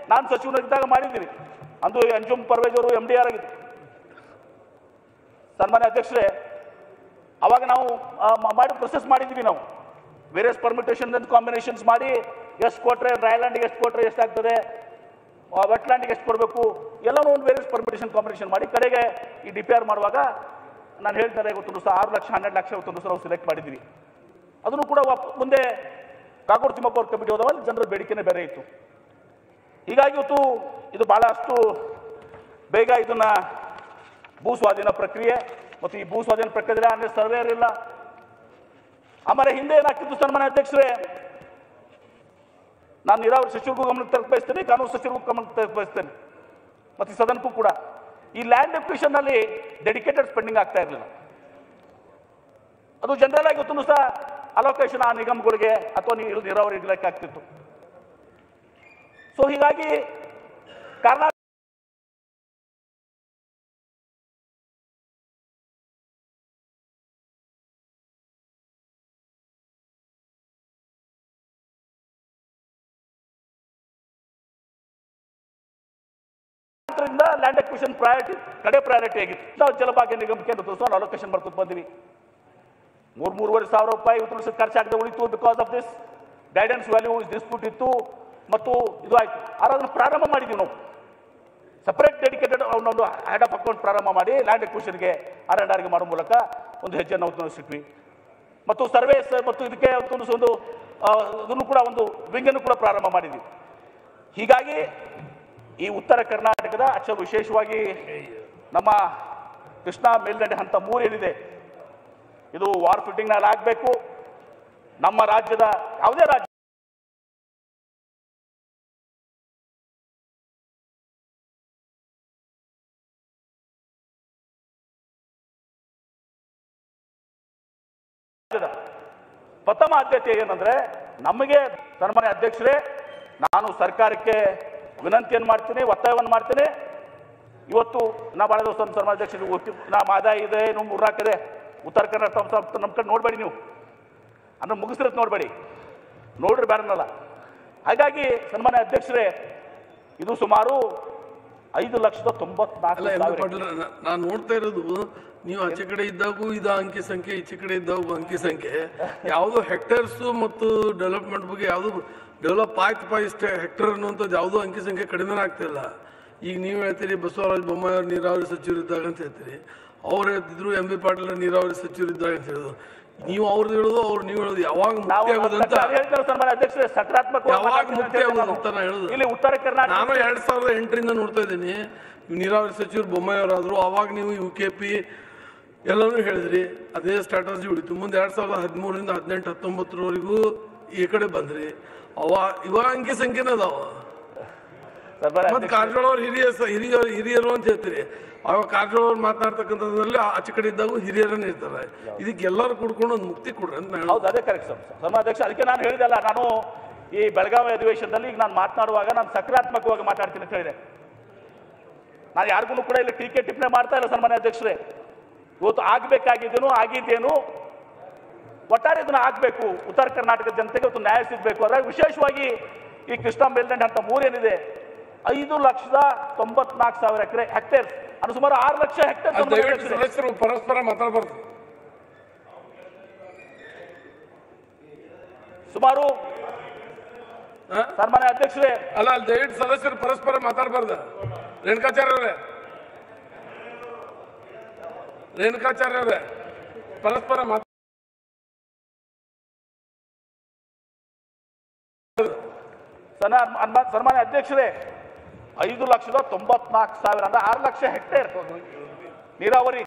ನಾನು ಸಚಿವನಾಗಿದ್ದಾಗ ಮಾಡಿದ್ದೀವಿ ಅಂದು ಅಂಜುಮ್ ಪರ್ವೇಜ್ ಅವರು ಎಮ್ ಡಿ ಆರ್ ಆಗಿದ್ದು ಸನ್ಮಾನ್ಯ ಅಧ್ಯಕ್ಷರೇ ಅವಾಗ ನಾವು ಆ, ಮ- ಮಾಡಿ ಪ್ರೊಸೆಸ್ ಮಾಡಿದ್ದೀವಿ ನಾವು ವೇರಿಯಸ್ ಪರ್ಮಿಟೇಷನ್ ಅಂಡ್ ಕಾಂಬಿನೇಷನ್ಸ್ ಮಾಡಿ ಎಷ್ಟು ಕೊಟ್ಟರೆ ಡ್ರೈಲ್ಯಾಂಡಿಗೆ ಎಷ್ಟು ಕೊಟ್ಟರೆ ಎಷ್ಟಾಗ್ತದೆ ವೆಟ್ಲ್ಯಾಂಡಿಗೆ ಎಷ್ಟು ಕೊಡಬೇಕು ಎಲ್ಲನೂ ಒಂದು ವೇರಿಯಸ್ ಪರ್ಮಿಟೇಷನ್ ಕಾಂಬಿನೇಷನ್ ಮಾಡಿ ಕಡೆಗೆ ಈ ಡಿ ಪಿ ಆರ್ ಮಾಡುವಾಗ ನಾನು ಹೇಳ್ತಾರೆ ಇವತ್ತೊಂದು ಸಹ ಆರು ಲಕ್ಷ ಹನ್ನೆರಡು ಲಕ್ಷ ಇವತ್ತೊಂದು ಸಹ ನಾವು ಸೆಲೆಕ್ಟ್ ಮಾಡಿದ್ದೀವಿ ಅದನ್ನು ಕೂಡ ವಾಪ್- ಮುಂದೆ ಕಾಗೋಡು ತಿಮ್ಮಪ್ಪ ಅವ್ರ ಕಮಿಟಿ ಹೋದವಾಗ ಜನರ ಬೇಡಿಕೆನೇ ಬೇರೆ ಇತ್ತು ಹೀಗಾಗಿ ಇವತ್ತು ಇದು ಬಹಳಷ್ಟು ಬೇಗ ಇದನ್ನ ಭೂ ಸ್ವಾಧೀನ ಪ್ರಕ್ರಿಯೆ ಮತ್ತು ಈ ಭೂ ಸ್ವಾಧೀನ ಪ್ರಕ್ರಿಯೆ ಅಂದರೆ ಸರ್ವೇರ್ ಇಲ್ಲ ಆಮೇಲೆ ಹಿಂದೆ ಏನಾಗ್ತಿತ್ತು ಸನ್ಮಾನ್ಯ ಅಧ್ಯಕ್ಷರೇ ನಾನು ನೀರಾವರಿ ಸಚಿವರಿಗೂ ಗಮನಕ್ಕೆ ತರಕ್ಕೆ ಬಯಸ್ತೇನೆ ಕಾನೂನು ಸಚಿವರಿಗೂ ಗಮನಕ್ಕೆ ತರಕ್ಕೆ ಬಯಸ್ತೇನೆ ಮತ್ತು ಈ ಸದನಕ್ಕೂ ಕೂಡ ಈ ಲ್ಯಾಂಡ್ ಎಕ್ವಿಷನ್ ನಲ್ಲಿ ಡೆಡಿಕೇಟೆಡ್ ಸ್ಪೆಂಡಿಂಗ್ ಆಗ್ತಾ ಇರಲಿಲ್ಲ ಅದು ಜನರಲ್ ಆಗಿ ಗೊತ್ತು ಸಹ ಅಲೋಕೇಶನ್ ಆ ನಿಗಮಗಳಿಗೆ ಅಥವಾ ನೀರು ನೀರಾವರಿ ಇಲಾಖೆ ಆಗ್ತಿತ್ತು ಸೊ ಹೀಗಾಗಿ ಕರ್ನಾಟಕ ಲ್ಯಾಂಡ್ ಅಕ್ವಿಷನ್ ಪ್ರಯಾರಿಟಿ ಕಡೆ ಪ್ರಯಾರಿಟಿ ಆಗಿತ್ತು ನಾವು ಜಲಭಾಗ್ಯ ನಿಗಮಕ್ಕೆ ನಾವು ಅಲೋಕೇಶನ್ ಮಾಡ್ಕೊಂಡು ಬಂದಿವಿ ಮೂರ್ ಮೂರುವರೆ ಸಾವಿರ ರೂಪಾಯಿ ಇವತ್ತು ಖರ್ಚಾಗದೆ ಉಳಿತು because of this guidance value dispute ಇತ್ತು ಮತ್ತು ಇದು ಆಯ್ತು ಆದ್ರೆ ಅದನ್ನು ಪ್ರಾರಂಭ ಮಾಡಿದ್ವಿ ನಾವು ಸಪರೇಟ್ ಡೆಡಿಕೇಟೆಡ್ ಒಂದು ಹ್ಯಾಡ್ ಆಫ್ ಅಕೌಂಟ್ ಪ್ರಾರಂಭ ಮಾಡಿ ಲ್ಯಾಂಡ್ ಎಕ್ವಿಷನ್ಗೆ ಆರ್ ಅಂಡ್ ಆರ್ಗೆ ಮಾಡೋ ಮೂಲಕ ಒಂದು ಹೆಜ್ಜೆಯನ್ನು ನಾವು ಸಿಟ್ವಿ ಮತ್ತು ಸರ್ವೇಸ್ ಮತ್ತು ಇದಕ್ಕೆ ಒಂದು ಒಂದು ಆ, ಇದನ್ನು ಕೂಡ ಒಂದು ವಿಂಗನ್ನು ಕೂಡ ಪ್ರಾರಂಭ ಮಾಡಿದ್ವಿ ಹೀಗಾಗಿ ಈ ಉತ್ತರ ಕರ್ನಾಟಕದ ಅಚ್ಚ ವಿಶೇಷವಾಗಿ ನಮ್ಮ ಕೃಷ್ಣಾ ಮೇಲ್ದಂಡೆ ಹಂತ ಮೂರು ಏನಿದೆ ಇದು ವಾರ್ ಫಿಟ್ಟಿಂಗ್ನಲ್ಲಿ ಆಗಬೇಕು ನಮ್ಮ ರಾಜ್ಯದ ಯಾವುದೇ ರಾಜ್ಯ ರಾಜ್ಯದ ಪ್ರಥಮ ಆದ್ಯತೆ ಏನಂದ್ರೆ ನಮಗೆ ಸನ್ಮಾನ್ಯ ಅಧ್ಯಕ್ಷರೇ ನಾನು ಸರ್ಕಾರಕ್ಕೆ ವಿನಂತಿಯನ್ನು ಮಾಡ್ತೀನಿ ಒತ್ತಾಯವನ್ನು ಮಾಡ್ತೀನಿ ಇವತ್ತು ನಾ ಭಾಳ ದಿವಸ ಸನ್ಮಾನ್ಯ ಅಧ್ಯಕ್ಷರಿಗೆ ಗೊತ್ತಿ ನಮ್ಮ ಆದಾಯ ಇದೆ ಇನ್ನು ಮೂರ್ನಾಲ್ಕಿದೆ ಉತ್ತರ ಕನ್ನಡ ತಮ್ಮ ತಮ್ಮ ನಮ್ಮ ಕಡೆ ನೋಡಬೇಡಿ ನೀವು ಅಂದ್ರೆ ಮುಗಿಸಿರತ್ ನೋಡಬೇಡಿ ನೋಡ್ರಿ ಬೇಡನಲ್ಲ ಹಾಗಾಗಿ ಸನ್ಮಾನ್ಯ ಅಧ್ಯಕ್ಷರೇ ಇದು ಸುಮಾರು ಐದು ಲಕ್ಷದ ತೊಂಬತ್ನಾಲ್ಕು ಅಲ್ಲ ಎಂ ಸಾವಿರ ಪಾಟೀಲ್ ನಾನು ನೋಡ್ತಾ ಇರೋದು ನೀವು ಆಚೆ ಕಡೆ ಇದ್ದಾಗೂ ಇದು ಅಂಕಿ ಸಂಖ್ಯೆ ಈಚೆ ಕಡೆ ಇದ್ದಾಗೂ ಅಂಕಿ ಸಂಖ್ಯೆ ಯಾವುದು ಹೆಕ್ಟೇರ್ಸ್ ಮತ್ತು ಡೆವಲಪ್ಮೆಂಟ್ ಬಗ್ಗೆ ಯಾವುದು ಡೆವಲಪ್ ಆಯ್ತಪ್ಪ ಇಷ್ಟೇ ಹೆಕ್ಟೇರ್ ಅನ್ನುವಂಥದ್ದು ಯಾವುದೋ ಅಂಕಿ ಸಂಖ್ಯೆ ಕಡಿಮೆ ಆಗ್ತಿಲ್ಲ ಈಗ ನೀವು ಹೇಳ್ತೀರಿ ಬಸವರಾಜ ಬೊಮ್ಮಾಯಿ ಅವ್ರು ನೀರಾವರಿ ಸಚಿವರಿದ್ದಾಗ ಅಂತ ಹೇಳ್ತೀರಿ ಅವ್ರು ಹೇಳ್ತಿದ್ರು ಎಂ ಬಿ ಪಾಟೀಲ್ ನೀರಾವರಿ ಸಚಿವರಿದ್ದಾಗ ಅಂತ ಹೇಳೋದು ನೀವು ಅವ್ರದ್ದು ಹೇಳೋದು ಅವ್ರು ನೀವು ಹೇಳೋದು ಯಾವಾಗ ನಾವು ಮುಕ್ತಿ ಆಗೋದಂತ ಅದ್ ಹೇಳ್ತಾರೆ ಸನ್ಮಾನ್ಯ ಅಧ್ಯಕ್ಷರೇ ಸಕಾರಾತ್ಮಕವಾಗಿ ಯಾವಾಗ ಮಾತಾಡ್ತೀನಿ ಅಂತ ಮುಕ್ತಿ ಹೇಳಿ ಆಗೋದು ನಾನು. ಅಂತ ನಾ ಹೇಳುದು ಇಲ್ಲಿ ಉತ್ತರ ಕರ್ನಾಟಕ ನಾನು ಎರಡ್ ಸಾವಿರದ ಎಂಟರಿಂದ ನೋಡ್ತಾ ಇದ್ದೀನಿ ನೀರಾವರಿ ಸಚಿವರು ಬೊಮ್ಮಾಯಿಯವರಾದ್ರು ಅವಾಗ ನೀವು ಯು ಕೆ ಪಿ ಎಲ್ಲನೂ ಹೇಳಿದ್ರಿ ಅದೇ ಸ್ಟ್ರಾಟಜಿ ಉಳಿತು ಮುಂದೆ ಎರಡ್ ಸಾವಿರದ ಹದಿಮೂರರಿಂದ ಹದಿನೆಂಟು ಹತ್ತೊಂಬತ್ತರವರೆಗೂ ಈ ಕಡೆ ಬಂದ್ರಿ ಅವ ಇವಾಗ ಅಂಕಿ ಸಂಖ್ಯೆನ ಅದಾವ ಸನ್ಮಾನ್ಯ ಮತ್ತೆ ಕಾರಜೋಳ ಅವ್ರು ಹಿರಿಯ ಸ- ಹಿರಿಯ ಹಿರಿಯರು ಅಂತ ಹೇಳ್ತೀರಿ ಅವಾಗ ಕಾರಜೋಳ ಅವ್ರು ಮಾತನಾಡ್ತಕ್ಕಂಥದ್ರಲ್ಲಿ ಆಚೆ ಕಡೆ ಇದ್ದಾಗ ಹಿರಿಯರನ್ನ ಇರ್ತಾರೆ ಇದಕ್ಕೆ ಎಲ್ಲರೂ ಕೂಡ್ಕೊಂಡು ಒಂದು ಮುಕ್ತಿ ಕೊಡ್ರಿ ಅಂತ ನಾನು ಹೌದು ಅದೇ ಕರೆಕ್ಟ್ ಸರ್ ಸನ್ಮಾನ್ಯ ಅಧ್ಯಕ್ಷ ಅದಕ್ಕೆ ನಾನು ಹೇಳಿದಲ್ಲ ನಾನು ಈ ಬೆಳಗಾವಿ ಅಧಿವೇಶನದಲ್ಲಿ ಈಗ ನಾನು ಮಾತನಾಡುವಾಗ ನಾನು ಸಕಾರಾತ್ಮಕವಾಗಿ ಮಾತಾಡ್ತೀನಿ ಅಂತ ಹೇಳಿದೆ ನಾನು ಯಾರಿಗೂ ಕೂಡ ಇಲ್ಲಿ ಟೀಕೆ ಟಿಪ್ಪಣಿ ಮಾಡ್ತಾ ಇಲ್ಲ ಸನ್ಮಾನ್ಯ ಅಧ್ಯಕ್ಷರೇ ಇವತ್ತು ಆಗಬೇಕಾಗಿದ್ದೇನು ಆಗಿದ್ದೇನು ಒಟ್ಟಾರೆ ಇದನ್ನ ಆಗಬೇಕು ಉತ್ತರ ಕರ್ನಾಟಕದ ಜನತೆಗೆ ಇವತ್ತು ನ್ಯಾಯ ಸಿಗಬೇಕು ಅದ್ರಾಗ ವಿಶೇಷವಾಗಿ ಈ ಕೃಷ್ಣ ಮೇಲ್ದಂಡೆ ಅಂತ ಮೂರೇನಿದೆ ಐದು ಲಕ್ಷದ ತೊಂಬತ್ನಾಲ್ಕು ಸಾವಿರ ಎಕರೆ ಹೆಕ್ಟೇರ್ಸ್ ಅದು ಸುಮಾರು ಆರು ಲಕ್ಷ ಹೆಕ್ಟೇರ್ ಅದು ದಯವಿಟ್ಟು ಸದಸ್ಯರು ಪರಸ್ಪರ ಮಾತಾಡಬಾರ್ದು ಸುಮಾರು ಹಾ? ಸನ್ಮಾನ್ಯ ಅಧ್ಯಕ್ಷರೇ ಅಲ್ಲ ಅಲ್ಲಿ ದಯವಿಟ್ಟು ಸದಸ್ಯರು ಪರಸ್ಪರ ಮಾತಾಡಬಾರ್ದು ರೇಣುಕಾಚಾರ್ಯ ಅವರೇ ರೇಣುಕಾಚಾರ್ಯ ಅವರೇ ಪರಸ್ಪರ ಮಾತಾ ಸನ್ಮಾ- ಅನ್ಮ- ಸನ್ಮಾನ್ಯ ಅಧ್ಯಕ್ಷರೇ ಐದು ಲಕ್ಷದ ತೊಂಬತ್ನಾಲ್ಕು ಸಾವಿರ ಅಂದ್ರೆ ಆರು ಲಕ್ಷ ಹೆಕ್ಟೇರ್ ನೀರಾವರಿ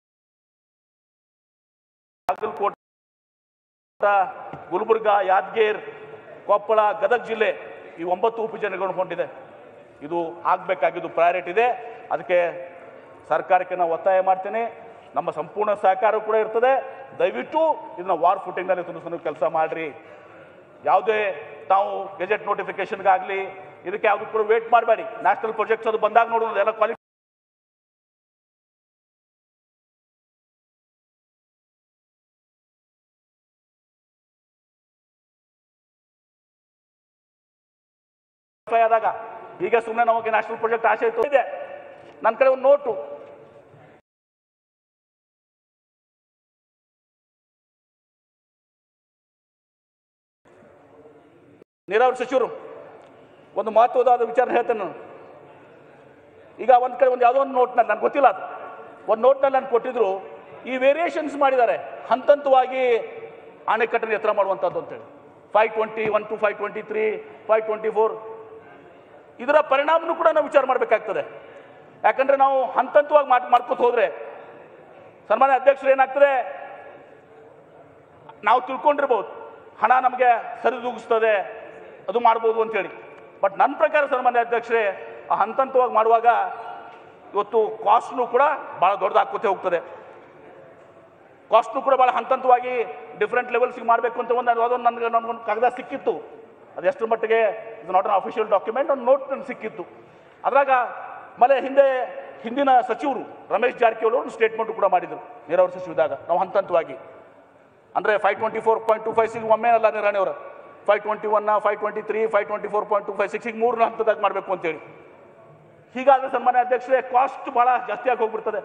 ಬಾಗಲಕೋಟೆ ಗುಲ್ಬರ್ಗ ಯಾದಗಿರ್ ಕೊಪ್ಪಳ ಗದಗ ಜಿಲ್ಲೆ ಈ ಒಂಬತ್ತು ಉಪಜನಗಳನ್ನು ಹೊಂದಿದೆ ಇದು ಆಗಬೇಕಾಗಿದ್ದು ಪ್ರಯಾರಿಟಿ ಇದೆ ಅದಕ್ಕೆ ಸರ್ಕಾರಕ್ಕೆ ನಾವು ಒತ್ತಾಯ ಮಾಡ್ತೇನೆ ನಮ್ಮ ಸಂಪೂರ್ಣ ಸಹಕಾರ ಕೂಡ ಇರ್ತದೆ ದಯವಿಟ್ಟು ಇದನ್ನ ವಾರ್ ಫುಟಿಂಗ್ನಲ್ಲಿ ತುಂಬಿಸೋ ಕೆಲಸ ಮಾಡ್ರಿ ಯಾವುದೇ ತಾವು ಗೆಜೆಟ್ ನೋಟಿಫಿಕೇಶನ್ಗಾಗಲಿ ಇದಕ್ಕೆ ಯಾವುದು ಕೂಡ ವೇಟ್ ಮಾಡಬೇಡಿ ನ್ಯಾಷನಲ್ ಪ್ರಾಜೆಕ್ಟ್ಸ್ ಅದು ಬಂದಾಗ ನೋಡೋಣ ಎಲ್ಲ ಕ್ವಾಲಿ ಆದಾಗ ಈಗ ಸುಮ್ಮನೆ ನಮಗೆ ನ್ಯಾಷನಲ್ ಪ್ರಾಜೆಕ್ಟ್ ಆಸೆ ಇತ್ತು ಇದೆ ನನ್ನ ಕಡೆ ಒಂದು ನೋಟು ನೀರಾವರಿ ಸಚಿವರು ಒಂದು ಮಹತ್ವದಾದ ವಿಚಾರ ಹೇಳ್ತೇನೆ ನಾನು ಈಗ ಒಂದು ಕಡೆ ಒಂದು ಯಾವುದೋ ಒಂದು ನೋಟ್ನಲ್ಲಿ ನನಗೆ ಗೊತ್ತಿಲ್ಲ ಅದು ಒಂದು ನೋಟ್ನಲ್ಲಿ ನಾನು ಕೊಟ್ಟಿದ್ರು ಈ ವೇರಿಯೇಷನ್ಸ್ ಮಾಡಿದ್ದಾರೆ ಹಂತ ಹಂತವಾಗಿ ಅಣೆಕಟ್ಟನ್ನು ಎತ್ತರ ಮಾಡುವಂಥದ್ದು ಅಂತೇಳಿ five twenty one to five twenty three five twenty four ಇದರ ಪರಿಣಾಮನೂ ಕೂಡ ನಾವು ವಿಚಾರ ಮಾಡಬೇಕಾಗ್ತದೆ ಯಾಕಂದ್ರೆ ನಾವು ಹಂತ ಹಂತವಾಗಿ ಮಾತು ಮಾಡ್ಕೊತ ಹೋದ್ರೆ ಸನ್ಮಾನ್ಯ ಅಧ್ಯಕ್ಷರು ಏನಾಗ್ತದೆ ನಾವು ತಿಳ್ಕೊಂಡಿರ್ಬೋದು ಹಣ ನಮಗೆ ಸರಿದೂಗಿಸ್ತದೆ ಅದು ಮಾಡ್ಬೋದು ಅಂತೇಳಿ ಬಟ್ ನನ್ನ ಪ್ರಕಾರ ಸನ್ಮಾನ್ಯ ಅಧ್ಯಕ್ಷರೇ ಆ ಹಂತ ಹಂತವಾಗಿ ಮಾಡುವಾಗ ಇವತ್ತು ಕಾಸ್ಟ್ನು ಕೂಡ ಭಾಳ ದೊಡ್ಡದಾಗ್ಕೋತೆ ಹೋಗ್ತದೆ ಕಾಸ್ಟ್ನು ಕೂಡ ಭಾಳ ಹಂತ ಹಂತವಾಗಿ ಡಿಫ್ರೆಂಟ್ ಲೆವೆಲ್ಸ್ಗೆ ಮಾಡಬೇಕು ಅಂತ ಒಂದು ಅದೊಂದು ನನಗೆ ನನಗೊಂದು ಕಾಗದ ಸಿಕ್ಕಿತ್ತು ಅದು ಎಷ್ಟರ ಮಟ್ಟಿಗೆ ಇದು ನಾಟ್ ಅನ್ ಅಫಿಷಿಯಲ್ ಡಾಕ್ಯುಮೆಂಟ್ ಒಂದು ನೋಟ್ ನನಗೆ ಸಿಕ್ಕಿತ್ತು ಅದ್ರಾಗ ಮಲೆ ಹಿಂದೆ ಹಿಂದಿನ ಸಚಿವರು ರಮೇಶ್ ಜಾರಕಿಹೊಳಿ ಅವರು ಸ್ಟೇಟ್ಮೆಂಟ್ ಕೂಡ ಮಾಡಿದರು ನೀರಾವರಿ ಸಚಿವದಾಗ ನಾವು ಹಂತ ಹಂತವಾಗಿ ಅಂದರೆ five twenty four point two five six ಒಮ್ಮೆ ಅಲ್ಲ ನಿರಾಣಿ ಅವರು five twenty one five twenty three five twenty four point two five six ಈಗ ಮೂರನೇ ಹಂತದಾಗ ಮಾಡಬೇಕು ಅಂತೇಳಿ ಹೀಗಾದ್ರೆ ಸನ್ಮಾನ್ಯ ಅಧ್ಯಕ್ಷರೇ ಕಾಸ್ಟ್ ಭಾಳ ಜಾಸ್ತಿ ಆಗಿ ಹೋಗ್ಬಿಡ್ತದೆ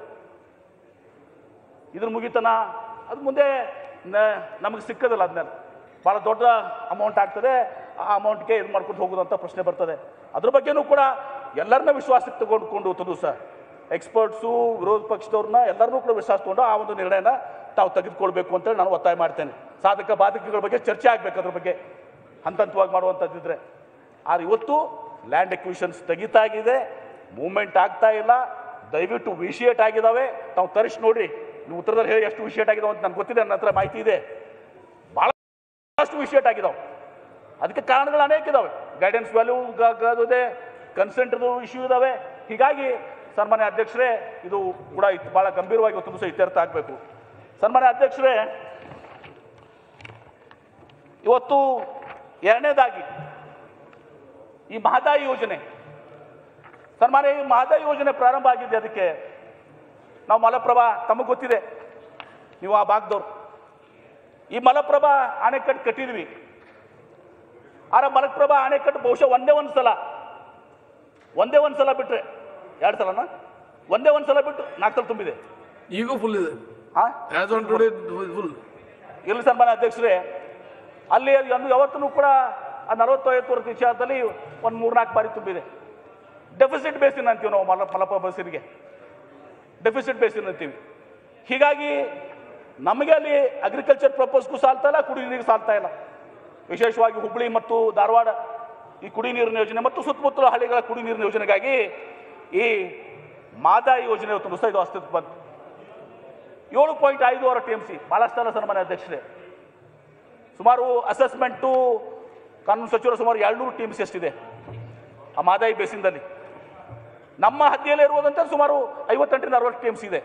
ಇದ್ರ ಮುಗಿತನ ಅದು ಮುಂದೆ ನಮಗೆ ಸಿಕ್ಕದಲ್ಲ ಅದ್ಮೇಲೆ ಭಾಳ ದೊಡ್ಡ ಅಮೌಂಟ್ ಆಗ್ತದೆ ಆ ಅಮೌಂಟ್ಗೆ ಇದು ಮಾಡ್ಕೊಂಡು ಹೋಗೋದಂತ ಪ್ರಶ್ನೆ ಬರ್ತದೆ ಅದ್ರ ಬಗ್ಗೆನೂ ಕೂಡ ಎಲ್ಲರನ್ನ ವಿಶ್ವಾಸಕ್ಕೆ ತಗೊಂಡ್ಕೊಂಡು ತದು ಸರ್ ಎಕ್ಸ್ಪರ್ಟ್ಸು ವಿರೋಧ ಪಕ್ಷದವ್ರನ್ನ ಎಲ್ಲರನ್ನೂ ಕೂಡ ವಿಶ್ವಾಸ ತಗೊಂಡು ಆ ಒಂದು ನಿರ್ಣಯನ ತಾವು ತೆಗೆದುಕೊಳ್ಬೇಕು ಅಂತೇಳಿ ನಾನು ಒತ್ತಾಯ ಮಾಡ್ತೇನೆ ಸಾಧಕ ಬಾಧಕಗಳ ಬಗ್ಗೆ ಚರ್ಚೆ ಆಗಬೇಕು ಅದ್ರ ಬಗ್ಗೆ ಹಂತ ಹಂತವಾಗಿ ಮಾಡುವಂಥದ್ದಿದ್ರೆ ಆದ್ರೆ ಇವತ್ತು ಲ್ಯಾಂಡ್ ಎಕ್ವಿಷನ್ಸ್ ತೆಗಿತಾಗಿದೆ ಮೂವ್ಮೆಂಟ್ ಆಗ್ತಾ ಇಲ್ಲ ದಯವಿಟ್ಟು ವಿಷಿಯೇಟ್ ಆಗಿದ್ದಾವೆ ತಾವು ತರಿಸಿ ನೋಡ್ರಿ ನೀವು ಉತ್ತರದಲ್ಲಿ ಹೇಳಿ ಎಷ್ಟು ವಿಷಯಟ್ ಆಗಿದಾವೆ ಅಂತ ನನಗೆ ಗೊತ್ತಿದೆ ನನ್ನ ಹತ್ರ ಮಾಹಿತಿ ಇದೆ ಭಾಳಷ್ಟು ವಿಷಯಟ್ ಆಗಿದಾವೆ ಅದಕ್ಕೆ ಕಾರಣಗಳು ಅನೇಕ ಇದಾವೆ ಗೈಡೆನ್ಸ್ ವ್ಯಾಲ್ಯೂ ಇದೆ ಕನ್ಸೆಂಟ್ದು ಇಶ್ಯೂ ಇದಾವೆ ಹೀಗಾಗಿ ಸನ್ಮಾನ್ಯ ಅಧ್ಯಕ್ಷರೇ ಇದು ಕೂಡ ಇತ್- ಬಹಳ ಗಂಭೀರವಾಗಿ ಇವತ್ತು ದಿವಸ ಇತ್ಯರ್ಥ ಆಗಬೇಕು ಸನ್ಮಾನ್ಯ ಅಧ್ಯಕ್ಷರೇ ಇವತ್ತು ಎರಡನೇದಾಗಿ ಈ ಮಹದಾಯಿ ಯೋಜನೆ ಸನ್ಮಾನ್ಯ ಈ ಮಹದಾಯಿ ಯೋಜನೆ ಪ್ರಾರಂಭ ಆಗಿದೆ ಅದಕ್ಕೆ ನಾವು ಮಲಪ್ರಭಾ ತಮಗೆ ಗೊತ್ತಿದೆ ನೀವು ಆ ಭಾಗದವ್ರು ಈ ಮಲಪ್ರಭಾ ಅಣೆಕಟ್ಟು ಕಟ್ಟಿದ್ವಿ ಆರ ಮಲಪ್ರಭಾ ಅಣೆಕಟ್ಟು ಬಹುಶಃ ಒಂದೇ ಒಂದು ಸಲ ಒಂದೇ ಒಂದು ಸಲ ಬಿಟ್ರೆ ಎರಡು ಸಲನಾ ಒಂದೇ ಒಂದು ಸಲ ಬಿಟ್ಟು ನಾಲ್ಕು ಸಲ ತುಂಬಿದೆ ಈಗೂ ಫುಲ್ ಇದೆ ಹಾ ಆಸ್ ಆನ್ ಟುಡೇ ಫುಲ್ ಇಲ್ಲಿ ಸನ್ಮಾನ್ಯ ಅಧ್ಯಕ್ಷರೇ ಅಲ್ಲಿ ಅದು ಒಂದು ಯಾವತ್ತೂ ಕೂಡ ಆ ನಲವತ್ತೈವತ್ತು ವರ್ಷ ವಿಚಾರದಲ್ಲಿ ಒಂದು ಮೂರ್ನಾಲ್ಕು ಬಾರಿ ತುಂಬಿದೆ ಡೆಫಿಸಿಟ್ ಬೇಸಿನ್ ಅಂತೀವಿ ನಾವು ಮಲ ಮಲಪ ಬಸ್ಸಿಗೆ ಡೆಫಿಸಿಟ್ ಬೇಸಿನ್ ಅಂತೀವಿ ಹೀಗಾಗಿ ನಮಗೆ ಅಲ್ಲಿ ಅಗ್ರಿಕಲ್ಚರ್ ಪರ್ಪಸ್ಗೂ ಸಾಲ್ತಾ ಇಲ್ಲ ಕುಡಿ ನೀರಿಗೆ ಸಾಲ್ತಾ ಇಲ್ಲ ವಿಶೇಷವಾಗಿ ಹುಬ್ಬಳ್ಳಿ ಮತ್ತು ಧಾರವಾಡ ಈ ಕುಡಿ ನೀರಿನ ಯೋಜನೆ ಮತ್ತು ಸುತ್ತಮುತ್ತಲ ಹಳ್ಳಿಗಳ ಕುಡಿ ನೀರಿನ ಯೋಜನೆಗಾಗಿ ಈ ಮಾದಾಯಿ ಯೋಜನೆ ಇವತ್ತು ದಿವಸ ಇದು ಅಸ್ತಿತ್ವ ಬಂತು ಏಳು ಪಾಯಿಂಟ್ ಐದು ಆರು ಟಿ ಎಂ ಸಿ ಭಾಳಷ್ಟಲ್ಲ ಸನ್ಮಾನ್ಯ ಅಧ್ಯಕ್ಷರೇ ಸುಮಾರು ಅಸೆಸ್ಮೆಂಟು ಕಾನೂನು ಸಚಿವರು ಸುಮಾರು ಎರಡ್ನೂರು ಟಿ ಎಂ ಸಿ ಅಷ್ಟಿದೆ ಆ ಮಾದಾಯಿ ಬೇಸಿನ್ದಲ್ಲಿ ನಮ್ಮ ಹದ್ದಿಯಲ್ಲೇ ಇರುವುದಂತ ಸುಮಾರು ಐವತ್ತೆಂಟರಿಂದ ಅರವತ್ತು ಟಿ ಎಂ ಸಿ ಇದೆ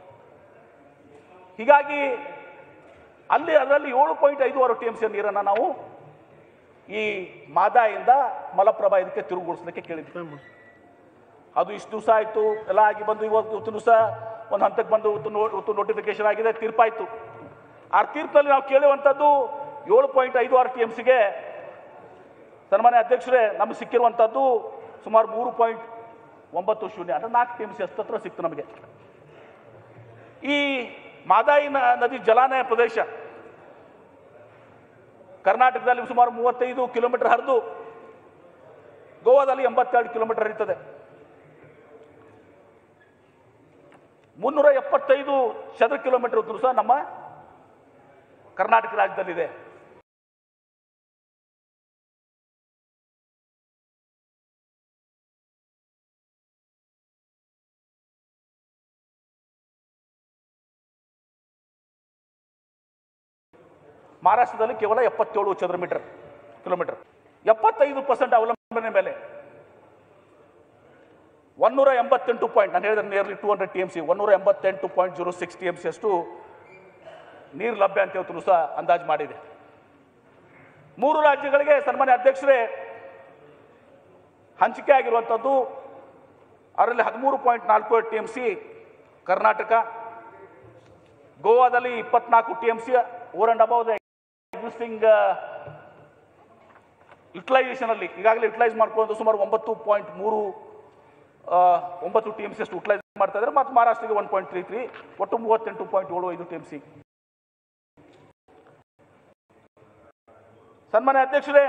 ಹೀಗಾಗಿ ಅಲ್ಲಿ ಅದರಲ್ಲಿ ಏಳು ಪಾಯಿಂಟ್ ಐದು ಆರು ಟಿ ಎಂ ಸಿ ನೀರನ್ನು ನಾವು ಈ ಮಾದಾಯಿಂದ ಮಲಪ್ರಭಾ ಇದಕ್ಕೆ ತಿರುಗುಗೊಳಿಸ್ಲಿಕ್ಕೆ ಕೇಳಿದ್ವಿ ಅದು ಇಷ್ಟು ದಿವಸ ಆಯಿತು ಎಲ್ಲ ಆಗಿ ಬಂದು ಇವತ್ತು ಇವತ್ತು ದಿವಸ ಒಂದು ಹಂತಕ್ಕೆ ಬಂದು ಇವತ್ತು ನೋ- ಇವತ್ತು ನೋಟಿಫಿಕೇಶನ್ ಆಗಿದೆ ತೀರ್ಪಾಯಿತು ಆ ತೀರ್ಪಿನಲ್ಲಿ ನಾವು ಕೇಳುವಂಥದ್ದು ಏಳು ಪಾಯಿಂಟ್ ಐದು ಆರು ಟಿ ಎಮ್ ಸಿಗೆ ಸನ್ಮಾನ್ಯ ಅಧ್ಯಕ್ಷರೇ ನಮಗೆ ಸಿಕ್ಕಿರುವಂಥದ್ದು ಸುಮಾರು ಮೂರು ಪಾಯಿಂಟ್ ಒಂಬತ್ತು ಶೂನ್ಯ ಅಂದರೆ ನಾಲ್ಕು ಟಿ ಎಮ್ ಸಿ ಅಷ್ಟತ್ರ ಸಿಕ್ತು ನಮಗೆ ಈ ಮಾದಾಯಿ ನ- ನದಿ ಜಲಾನಯ ಪ್ರದೇಶ ಕರ್ನಾಟಕದಲ್ಲಿ ಸುಮಾರು ಮೂವತ್ತೈದು ಕಿಲೋಮೀಟರ್ ಹರಿದು ಗೋವಾದಲ್ಲಿ ಎಂಬತ್ತೆರಡು ಕಿಲೋಮೀಟರ್ ಹರಿತದೆ ಮುನ್ನೂರ ಎಪ್ಪತ್ತೈದು ಚದರ ಕಿಲೋಮೀಟರ್ ಉದ್ದ ಸಹ ನಮ್ಮ ಕರ್ನಾಟಕ ರಾಜ್ಯದಲ್ಲಿದೆ ಮಹಾರಾಷ್ಟ್ರದಲ್ಲಿ ಕೇವಲ ಎಪ್ಪತ್ತೇಳು ಚದರ ಮೀಟರ್ ಕಿಲೋಮೀಟರ್ ಎಪ್ಪತ್ತೈದು ಪರ್ಸೆಂಟ್ ಅವಲಂಬನೆ ಮೇಲೆ ಒನ್ನೂರ ಎಂಬತ್ತೆಂಟು ಪಾಯಿಂಟ್ ನಾನು ಹೇಳಿದ್ರೆ nearly two hundred T M C ಒನ್ನೂರ ಎಂಬತ್ತೆಂಟು point zero six T M C ಅಷ್ಟು ನೀರು ಲಭ್ಯ ಅಂತ ಇವತ್ತು ಸಹ ಅಂದಾಜು ಮಾಡಿದೆ ಮೂರು ರಾಜ್ಯಗಳಿಗೆ ಸನ್ಮಾನ್ಯ ಅಧ್ಯಕ್ಷರೇ ಹಂಚಿಕೆ ಆಗಿರುವಂಥದ್ದು ಅದರಲ್ಲಿ ಹದಿಮೂರು ಪಾಯಿಂಟ್ ನಾಲ್ಕು ಟಿ ಎಮ್ ಸಿ ಕರ್ನಾಟಕ ಗೋವಾದಲ್ಲಿ ಇಪ್ಪತ್ನಾಲ್ಕು T M C over and above the existing utilisation ಅಲ್ಲಿ ಈಗಾಗಲೇ ಯುಟಿಲೈಸ್ ಮಾಡ್ಕೊಂಡು ಸುಮಾರು ಒಂಬತ್ತು ಪಾಯಿಂಟ್ ಮೂರು ಆ, ಒಂಬತ್ತು ಟಿ ಎಂ ಸಿ ಅಷ್ಟು ಯುಟಿಲೈಸ್ ಮಾಡ್ತಾ ಇದ್ದಾರೆ ಮತ್ತು ಮಹಾರಾಷ್ಟ್ರಗೆ ಒನ್ ಪಾಯಿಂಟ್ ತ್ರೀ ತ್ರೀ ಒಟ್ಟು ಮೂವತ್ತೆಂಟು ಪಾಯಿಂಟ್ ಏಳು ಐದು ಟಿ ಎಂ ಸಿ ಸನ್ಮಾನ್ಯ ಅಧ್ಯಕ್ಷರೇ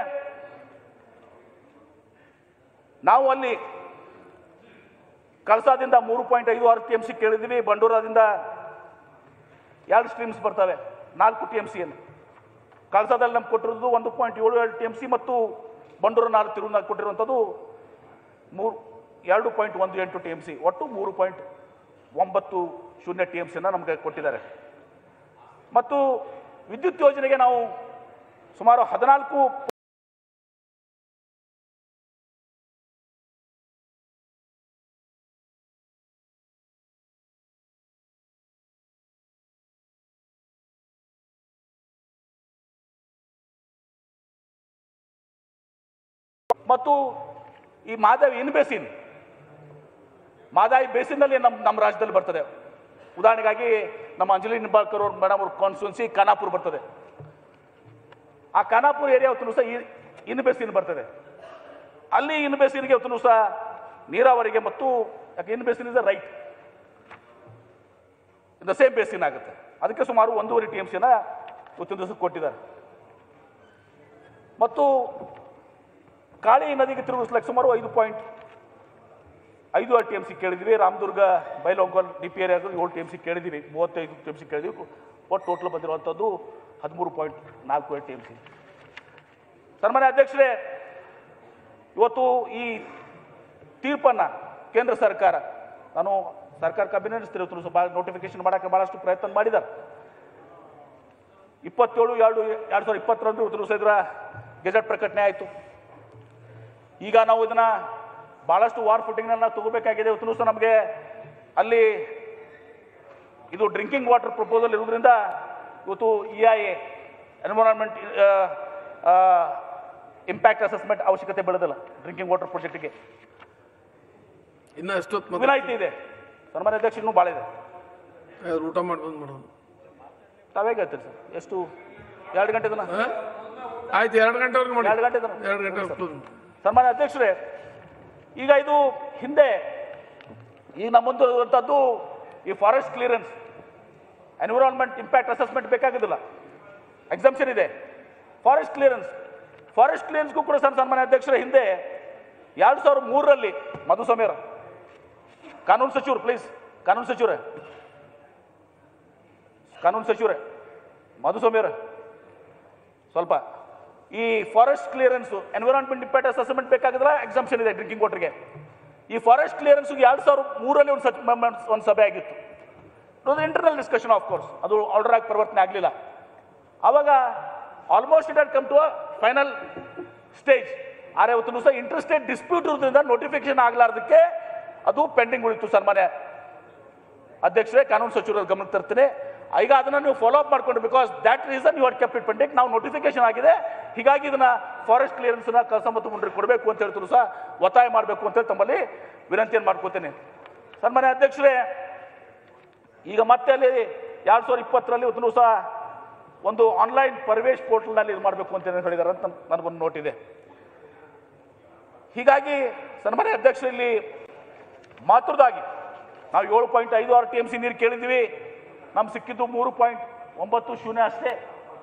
ನಾವು ಅಲ್ಲಿ ಕಳಸಾದಿಂದ ಮೂರು ಪಾಯಿಂಟ್ ಐದು ಆರು ಟಿ ಎಂ ಸಿ ಕೇಳಿದ್ವಿ ಬಂಡೂರದಿಂದ ಎರಡು ಸ್ಟ್ರೀಮ್ಸ್ ಬರ್ತವೆ ನಾಲ್ಕು ಟಿ ಎಂ ಸಿಯನ್ನು ಕಳಸಾದಲ್ಲಿ ನಮ್ಗೆ ಕೊಟ್ಟಿರೋದು ಒಂದು ಪಾಯಿಂಟ್ ಏಳು ಎರಡು ಟಿ ಎಂ ಸಿ ಮತ್ತು ಬಂಡೂರು ನಾಲ್ಕು ತಿರುವು ಕೊಟ್ಟಿರುವಂಥದ್ದು ಮೂರು ಎರಡು ಪಾಯಿಂಟ್ ಒಂದು ಎಂಟು ಟಿ ಎಂ ಸಿ ಒಟ್ಟು ಮೂರು ಪಾಯಿಂಟ್ ಒಂಬತ್ತು ಶೂನ್ಯ ಟಿ ಎಂ ಸಿಯನ್ನು ನಮಗೆ ಕೊಟ್ಟಿದ್ದಾರೆ ಮತ್ತು ವಿದ್ಯುತ್ ಯೋಜನೆಗೆ ನಾವು ಸುಮಾರು ಹದಿನಾಲ್ಕು ಮತ್ತು ಈ ಮಾದಾವಿ ಇನ್ ಬೇಸಿನ್ ಮಾದಾಯಿ ಬೇಸಿನಲ್ಲಿ ನಮ್ಮ ನಮ್ಮ ರಾಜ್ಯದಲ್ಲಿ ಬರ್ತದೆ ಉದಾಹರಣೆಗಾಗಿ ನಮ್ಮ ಅಂಜಲಿ ನಿಂಬಾಳ್ಕರ್ ಅವ್ರ ಮೇಡಮ್ ಅವ್ರ ಕಾನ್ಸ್ಟಿಟ್ಯೂನ್ಸಿ ಖಾನಾಪುರ್ ಬರ್ತದೆ ಆ ಖಾನಾಪುರ್ ಏರಿಯಾ ಹೊತ್ತು ಸಹ ಈ- ಇನ್ ಬೇಸಿನ್ ಬರ್ತದೆ ಅಲ್ಲಿ ಇನ್ ಬೇಸಿನ್ಗೆ ಹೊತ್ತು ಸಹ ನೀರಾವರಿಗೆ ಮತ್ತು ಯಾಕೆ in basin is right the same basin ಆಗುತ್ತೆ ಅದಕ್ಕೆ ಸುಮಾರು ಒಂದೂವರೆ ಟಿ ಎಂ ಸಿನ ಇವತ್ತಿನ ದಿವಸ ಕೊಟ್ಟಿದ್ದಾರೆ ಮತ್ತು ಕಾಳಿ ನದಿಗೆ ತಿರುಗಿಸ್ಲಿಕ್ಕೆ ಸುಮಾರು ಐದು ಪಾಯಿಂಟ್ ಐದು ಟಿ ಎಂ ಸಿ ಕೇಳಿದ್ವಿ ರಾಮದುರ್ಗ ಬೈಲೊಂಗಲ್ ಡಿ ಪಿ ಏರಿಯಾಗ ಏಳು ಟಿ ಎಂ ಸಿ ಕೇಳಿದ್ವಿ ಮೂವತ್ತೈದು ಟಿ ಎಂ ಸಿ ಕೇಳಿದ್ವಿ ಒಟ್ಟು ಟೋಟಲ್ ಬಂದಿರುವಂಥದ್ದು ಹದಿಮೂರು ಪಾಯಿಂಟ್ ನಾಲ್ಕು ಏಳು ಟಿ ಎಂ ಸಿ ಸನ್ಮಾನ್ಯ ಅಧ್ಯಕ್ಷರೇ ಇವತ್ತು ಈ ತೀರ್ಪನ್ನು ಕೇಂದ್ರ ಸರ್ಕಾರ ನಾನು ಸರ್ಕಾರಕ್ಕೆ ಅಭಿನಂದಿಸ್ತೀನಿ ಇವತ್ತು ಸ್ವಲ್ಪ ನೋಟಿಫಿಕೇಶನ್ ಮಾಡೋಕ್ಕೆ ಭಾಳಷ್ಟು ಪ್ರಯತ್ನ ಮಾಡಿದ್ದಾರೆ ಇಪ್ಪತ್ತೇಳು ಎರಡು ಎರಡು ಸಾವಿರದ ಇಪ್ಪತ್ತರಂದು ಇವತ್ತು ದಿವಸ ಇದರ ಗೆಜೆಟ್ ಪ್ರಕಟಣೆ ಆಯಿತು ಈಗ ನಾವು ಇದನ್ನ ಭಾಳಷ್ಟು ವಾರ್ ಫುಟಿಂಗ್ನ ತಗೋಬೇಕಾಗಿದೆ ಇವತ್ತು ದಿವಸ ನಮಗೆ ಅಲ್ಲಿ ಇದು ಡ್ರಿಂಕಿಂಗ್ ವಾಟರ್ ಪ್ರಪೋಸಲ್ ಇರೋದ್ರಿಂದ ಇವತ್ತು E I A environment impact assessment ಅವಶ್ಯಕತೆ ಬೆಳೆದಿಲ್ಲ ಡ್ರಿಂಕಿಂಗ್ ವಾಟರ್ ಪ್ರಾಜೆಕ್ಟ್ಗೆ ಇನ್ನ ಎಷ್ಟೊತ್ತು ಮತ್ತೆ ವಿನಾಯಿತಿ ಇದೆ ಸನ್ಮಾನ್ಯ ಅಧ್ಯಕ್ಷ ಇನ್ನೂ ಭಾಳ ಇದೆ ಯಾವ್ದು ಊಟ ಮಾಡ್ಕೊಂಡು ಮಾಡೋದು ತಾವೇ ಹೇಳ್ತೀರಿ ಸರ್ ಎಷ್ಟು ಎರಡು ಗಂಟೆ ತನಕ ಹಾ? ಆಯ್ತು ಎರಡು ಗಂಟೆವರೆಗೆ ಮಾಡಿ ಎರಡು ಗಂಟೆ ತನಕ ಎರಡು ಗಂಟೆ close ಮಾಡಿ. ಸನ್ಮಾನ್ಯ ಅಧ್ಯಕ್ಷರೇ ಈಗ ಇದು ಹಿಂದೆ ಈಗ ನಮ್ಮ ಮುಂದೆ ಇರುವಂಥದ್ದು ಈ forest clearance environment impact assessment ಬೇಕಾಗೋದಿಲ್ಲ ಎಕ್ಸಾಮ್ಷನ್ ಇದೆ ಫಾರೆಸ್ಟ್ ಕ್ಲಿಯರೆನ್ಸ್ ಫಾರೆಸ್ಟ್ ಕ್ಲಿಯರೆನ್ಸ್ಗೂ ಕೂಡ ಸನ್ ಸನ್ಮಾನ್ಯ ಅಧ್ಯಕ್ಷರ ಹಿಂದೆ ಎರಡು ಸಾವಿರದ ಮೂರರಲ್ಲಿ ಮಧು ಸಮೀರ ಕಾನೂನು ಸಚಿವರು ಪ್ಲೀಸ್ ಕಾನೂನು ಸಚಿವರೇ ಕಾನೂನು ಸಚಿವರೇ ಮಧು ಸಮೀರ ಸ್ವಲ್ಪ ಈ forest clearance environment impact assessment ಬೇಕಾಗಿದ್ರೆ ಎಕ್ಸಾಮ್ಷನ್ ಇದೆ ಡ್ರಿಂಕಿಂಗ್ ವಾಟರ್ಗೆ ಈ ಫಾರೆಸ್ಟ್ ಕ್ಲಿಯರೆನ್ಸ್ ಎರಡು ಸಾವಿರದ ಮೂರರಲ್ಲಿ ಒಂದು ಸಚ್ ಒಂದು ಸಭೆ ಆಗಿತ್ತು ಇದು ಇಂಟರ್ನಲ್ ಡಿಸ್ಕಷನ್ ಆಫ್ ಕೋರ್ಸ್ ಅದು ಆರ್ಡರ್ ಆಗಿ ಪರಿವರ್ತನೆ ಆಗಲಿಲ್ಲ ಆವಾಗ almost it had come to a final stage ಆದ್ರೆ ಇವತ್ತು ದಿವಸ ಇಂಟರ್ ಸ್ಟೇಟ್ ಡಿಸ್ಪ್ಯೂಟ್ ಇರೋದ್ರಿಂದ ನೋಟಿಫಿಕೇಶನ್ ಆಗಲಾರ್ದಕ್ಕೆ ಅದು ಪೆಂಡಿಂಗ್ ಉಳಿತು ಸನ್ಮಾನ್ಯ ಅಧ್ಯಕ್ಷರೇ ಕಾನೂನು ಸಚಿವರ ಗಮನಕ್ಕೆ ತರ್ತೇನೆ ಈಗ ಅದನ್ನ ನೀವು ಫಾಲೋ ಅಪ್ ಮಾಡ್ಕೊಂಡು because that reason you are kept it pending ನಾವು ನೋಟಿಫಿಕೇಶನ್ ಆಗಿದೆ ಹೀಗಾಗಿ ಇದನ್ನ ಫಾರೆಸ್ಟ್ ಕ್ಲಿಯರೆನ್ಸ್ನ ಕಸ ಮತ್ತು ಮುಂಡ್ರಿಗೆ ಕೊಡಬೇಕು ಅಂತ ಹೇಳ್ತಾರೆ ಸಹ ಒತ್ತಾಯ ಮಾಡಬೇಕು ಅಂತ ಹೇಳಿ ತಮ್ಮಲ್ಲಿ ವಿನಂತಿಯನ್ನು ಮಾಡ್ಕೋತೇನೆ ಸನ್ಮಾನ್ಯ ಅಧ್ಯಕ್ಷರೇ ಈಗ ಮತ್ತೆ ಅಲ್ಲಿ ಎರಡು ಸಾವಿರದ ಇಪ್ಪತ್ತರಲ್ಲಿ ಇವತ್ತು ಸಹ ಒಂದು ಆನ್ಲೈನ್ ಪ್ರವೇಶ್ ಪೋರ್ಟಲ್ನಲ್ಲಿ ಇದು ಮಾಡಬೇಕು ಅಂತ ಏನ್ ಹೇಳಿದ್ದಾರೆ ಅಂತ ನನಗೊಂದು ನೋಟ್ ಇದೆ ಹೀಗಾಗಿ ಸನ್ಮಾನ್ಯ ಅಧ್ಯಕ್ಷರು ಇಲ್ಲಿ ಮಾತೃದಾಗಿ ನಾವು ಏಳು ಪಾಯಿಂಟ್ ಐದು ಆರು ಟಿ ಎಂ ಸಿ ನೀರು ಕೇಳಿದ್ವಿ ನಮ್ಗೆ ಸಿಕ್ಕಿದ್ದು ಮೂರು ಪಾಯಿಂಟ್ ಒಂಬತ್ತು ಶೂನ್ಯ ಅಷ್ಟೇ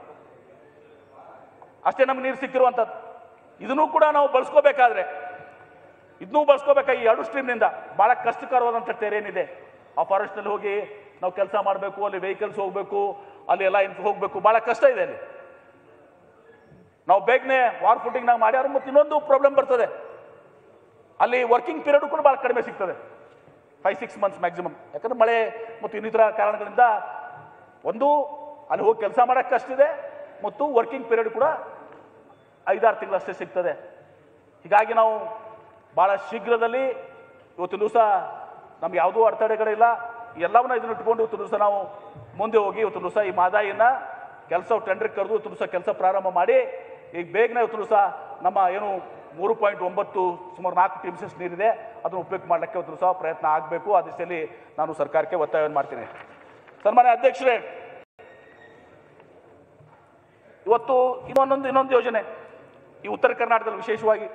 ಅಷ್ಟೇ ನಮ್ಗೆ ನೀರು ಸಿಕ್ಕಿರುವಂಥದ್ದು ಇದನ್ನೂ ಕೂಡ ನಾವು ಬಳಸ್ಕೋಬೇಕಾದ್ರೆ ಇದನ್ನೂ ಬಳಸ್ಕೋಬೇಕಾಗಿ ಈ ಎರಡು ಸ್ಟ್ರೀಮ್ನಿಂದ ಭಾಳ ಕಷ್ಟಕರವಾದಂಥ ಟೆರೇನ್ ಇದೆ ಆ ಫಾರೆಸ್ಟ್ನಲ್ಲಿ ಹೋಗಿ ನಾವು ಕೆಲಸ ಮಾಡಬೇಕು ಅಲ್ಲಿ ವೆಹಿಕಲ್ಸ್ ಹೋಗಬೇಕು ಅಲ್ಲಿ ಎಲ್ಲ ಇಂತ ಹೋಗಬೇಕು ಭಾಳ ಕಷ್ಟ ಇದೆ ಅಲ್ಲಿ ನಾವು ಬೇಗನೆ ವಾರ್ ಫುಟಿಂಗ್ನಾಗ ಮಾಡ್ಯಾರ ಮತ್ತು ಇನ್ನೊಂದು ಪ್ರಾಬ್ಲಮ್ ಬರ್ತದೆ ಅಲ್ಲಿ ವರ್ಕಿಂಗ್ ಪೀರಿಯಡ್ ಕೂಡ ಭಾಳ ಕಡಿಮೆ ಸಿಗ್ತದೆ ಫೈವ್ ಸಿಕ್ಸ್ ಮಂತ್ಸ್ ಮ್ಯಾಕ್ಸಿಮಮ್ ಯಾಕಂದ್ರೆ ಮಳೆ ಮತ್ತು ಇನ್ನಿತರ ಕಾರಣಗಳಿಂದ ಒಂದು ಅಲ್ಲಿ ಹೋಗಿ ಕೆಲಸ ಮಾಡೋಕ್ಕೆ ಕಷ್ಟಿದೆ ಮತ್ತು ವರ್ಕಿಂಗ್ ಪೀರಿಯಡ್ ಕೂಡ ಐದಾರು ತಿಂಗಳಷ್ಟೇ ಸಿಗ್ತದೆ ಹೀಗಾಗಿ ನಾವು ಭಾಳ ಶೀಘ್ರದಲ್ಲಿ ಇವತ್ತಿನ ದಿವಸ ನಮ್ಗೆ ಯಾವುದೂ ಅಡೆತಡೆಗಳಿಲ್ಲ ಎಲ್ಲವನ್ನ ಇದನ್ನ ಇಟ್ಕೊಂಡು ಇವತ್ತು ದಿವಸ ನಾವು ಮುಂದೆ ಹೋಗಿ ಇವತ್ತು ದಿವಸ ಈ ಮಾದಾಯಿನ ಕೆಲಸ ಟೆಂಡರ್ ಕರೆದು ಇವತ್ತು ದಿವಸ ಕೆಲಸ ಪ್ರಾರಂಭ ಮಾಡಿ ಈಗ ಬೇಗನೆ ಇವತ್ತು ದಿವಸ ನಮ್ಮ ಏನು ಮೂರು ಪಾಯಿಂಟ್ ಒಂಬತ್ತು ಸುಮಾರು ನಾಲ್ಕು ಟಿಮ್ಸಸ್ ನೀರಿದೆ ಅದನ್ನು ಉಪಯೋಗ ಮಾಡಲಿಕ್ಕೆ ಇವತ್ತು ದಿವಸ ಪ್ರಯತ್ನ ಆಗಬೇಕು ಆ ದಿಶೆಯಲ್ಲಿ ನಾನು ಸರ್ಕಾರಕ್ಕೆ ಒತ್ತಾಯವನ್ನು ಮಾಡ್ತೀನಿ ಸನ್ಮಾನ್ಯ ಅಧ್ಯಕ್ಷರೇ ಇವತ್ತು ಇನ್ನೊಂದೊಂದು ಇನ್ನೊಂದು ಯೋಜನೆ ಈ ಉತ್ತರ ಕರ್ನಾಟಕದಲ್ಲಿ ವಿಶೇಷವಾಗಿ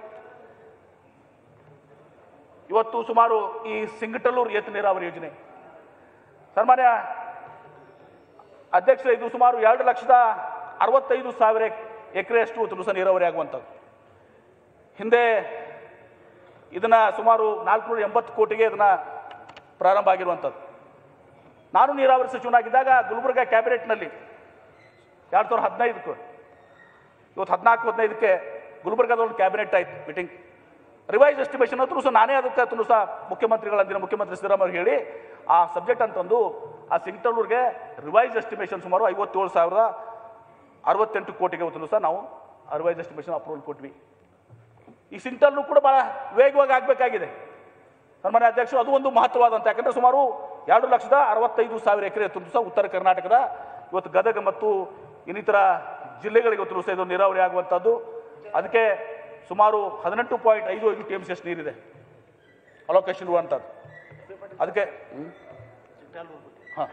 ಇವತ್ತು ಸುಮಾರು ಈ ಸಿಂಗಟಲ್ಲೂರು ಏತ ನೀರಾವರಿ ಯೋಜನೆ ಸನ್ಮಾನ್ಯ ಅಧ್ಯಕ್ಷ ಇದು ಸುಮಾರು ಎರಡು ಲಕ್ಷದ ಅರವತ್ತೈದು ಸಾವಿರ ಎಕರೆಯಷ್ಟು ತುಲಸ ನೀರಾವರಿ ಆಗುವಂಥದ್ದು ಹಿಂದೆ ಇದನ್ನ ಸುಮಾರು ನಾಲ್ಕುನೂರ ಎಂಬತ್ತು ಕೋಟಿಗೆ ಇದನ್ನ ಪ್ರಾರಂಭ ಆಗಿರುವಂಥದ್ದು ನಾನು ನೀರಾವರಿ ಸಚಿವನಾಗಿದ್ದಾಗ ಗುಲ್ಬರ್ಗ ಕ್ಯಾಬಿನೆಟ್ನಲ್ಲಿ ಎರಡು ಸಾವಿರದ ಹದಿನೈದಕ್ಕೆ ಇವತ್ತು ಹದಿನಾಲ್ಕು ಹದಿನೈದಕ್ಕೆ ಗುಲ್ಬರ್ಗದ ಒಂದು ಕ್ಯಾಬಿನೆಟ್ ಆಯ್ತು ಮೀಟಿಂಗ್ ರಿವೈಸ್ ಎಸ್ಟಿಮೇಷನ್ ಅಂತೂ ಸಹ ನಾನೇ ಅದಕ್ಕೆ ತುನು ಸಹ ಮುಖ್ಯಮಂತ್ರಿಗಳ ಅಂದಿನ ಮುಖ್ಯಮಂತ್ರಿ ಸಿದ್ದರಾಮಯ್ಯ ಹೇಳಿ ಆ ಸಬ್ಜೆಕ್ಟ್ ಅಂತಂದು ಆ ಸಿಂಗ್ಟಲ್ಲೂರಿಗೆ ರಿವೈಸ್ ಎಸ್ಟಿಮೇಷನ್ ಸುಮಾರು ಐವತ್ತೇಳು ಸಾವಿರದ ಅರವತ್ತೆಂಟು ಕೋಟಿಗೆ ಇವತ್ತು ಸಹ ನಾವು ರಿವೈಸ್ ಎಸ್ಟಿಮೇಷನ್ ಅಪ್ರೂವಲ್ ಕೊಟ್ವಿ ಈ ಸಿಂಟಲ್ನು ಕೂಡ ಬಹಳ ವೇಗವಾಗಿ ಆಗಬೇಕಾಗಿದೆ ಸನ್ಮಾನ್ಯ ಅಧ್ಯಕ್ಷರು ಅದು ಒಂದು ಮಹತ್ವವಾದಂಥ ಯಾಕಂದ್ರೆ ಸುಮಾರು ಎರಡು ಲಕ್ಷದ ಅರವತ್ತೈದು ಸಾವಿರ ಎಕರೆ ತುಂಬ ಸಹ ಉತ್ತರ ಕರ್ನಾಟಕದ ಇವತ್ತು ಗದಗ ಮತ್ತು ಇನ್ನಿತರ ಜಿಲ್ಲೆಗಳಿಗೆ ಇವತ್ತು ಸಹ ಇದು ನೀರಾವರಿ ಆಗುವಂಥದ್ದು ಅದಕ್ಕೆ ಸುಮಾರು ಹದಿನೆಂಟು ಪಾಯಿಂಟ್ ಐದು ಐದು ಟಿ ಎಮ್ ಸಿ ಅಷ್ಟು ನೀರಿದೆ ಅಲೋಕೇಶನ್ ಇರುವಂಥದ್ದು ಅದಕ್ಕೆ ಹಾಂ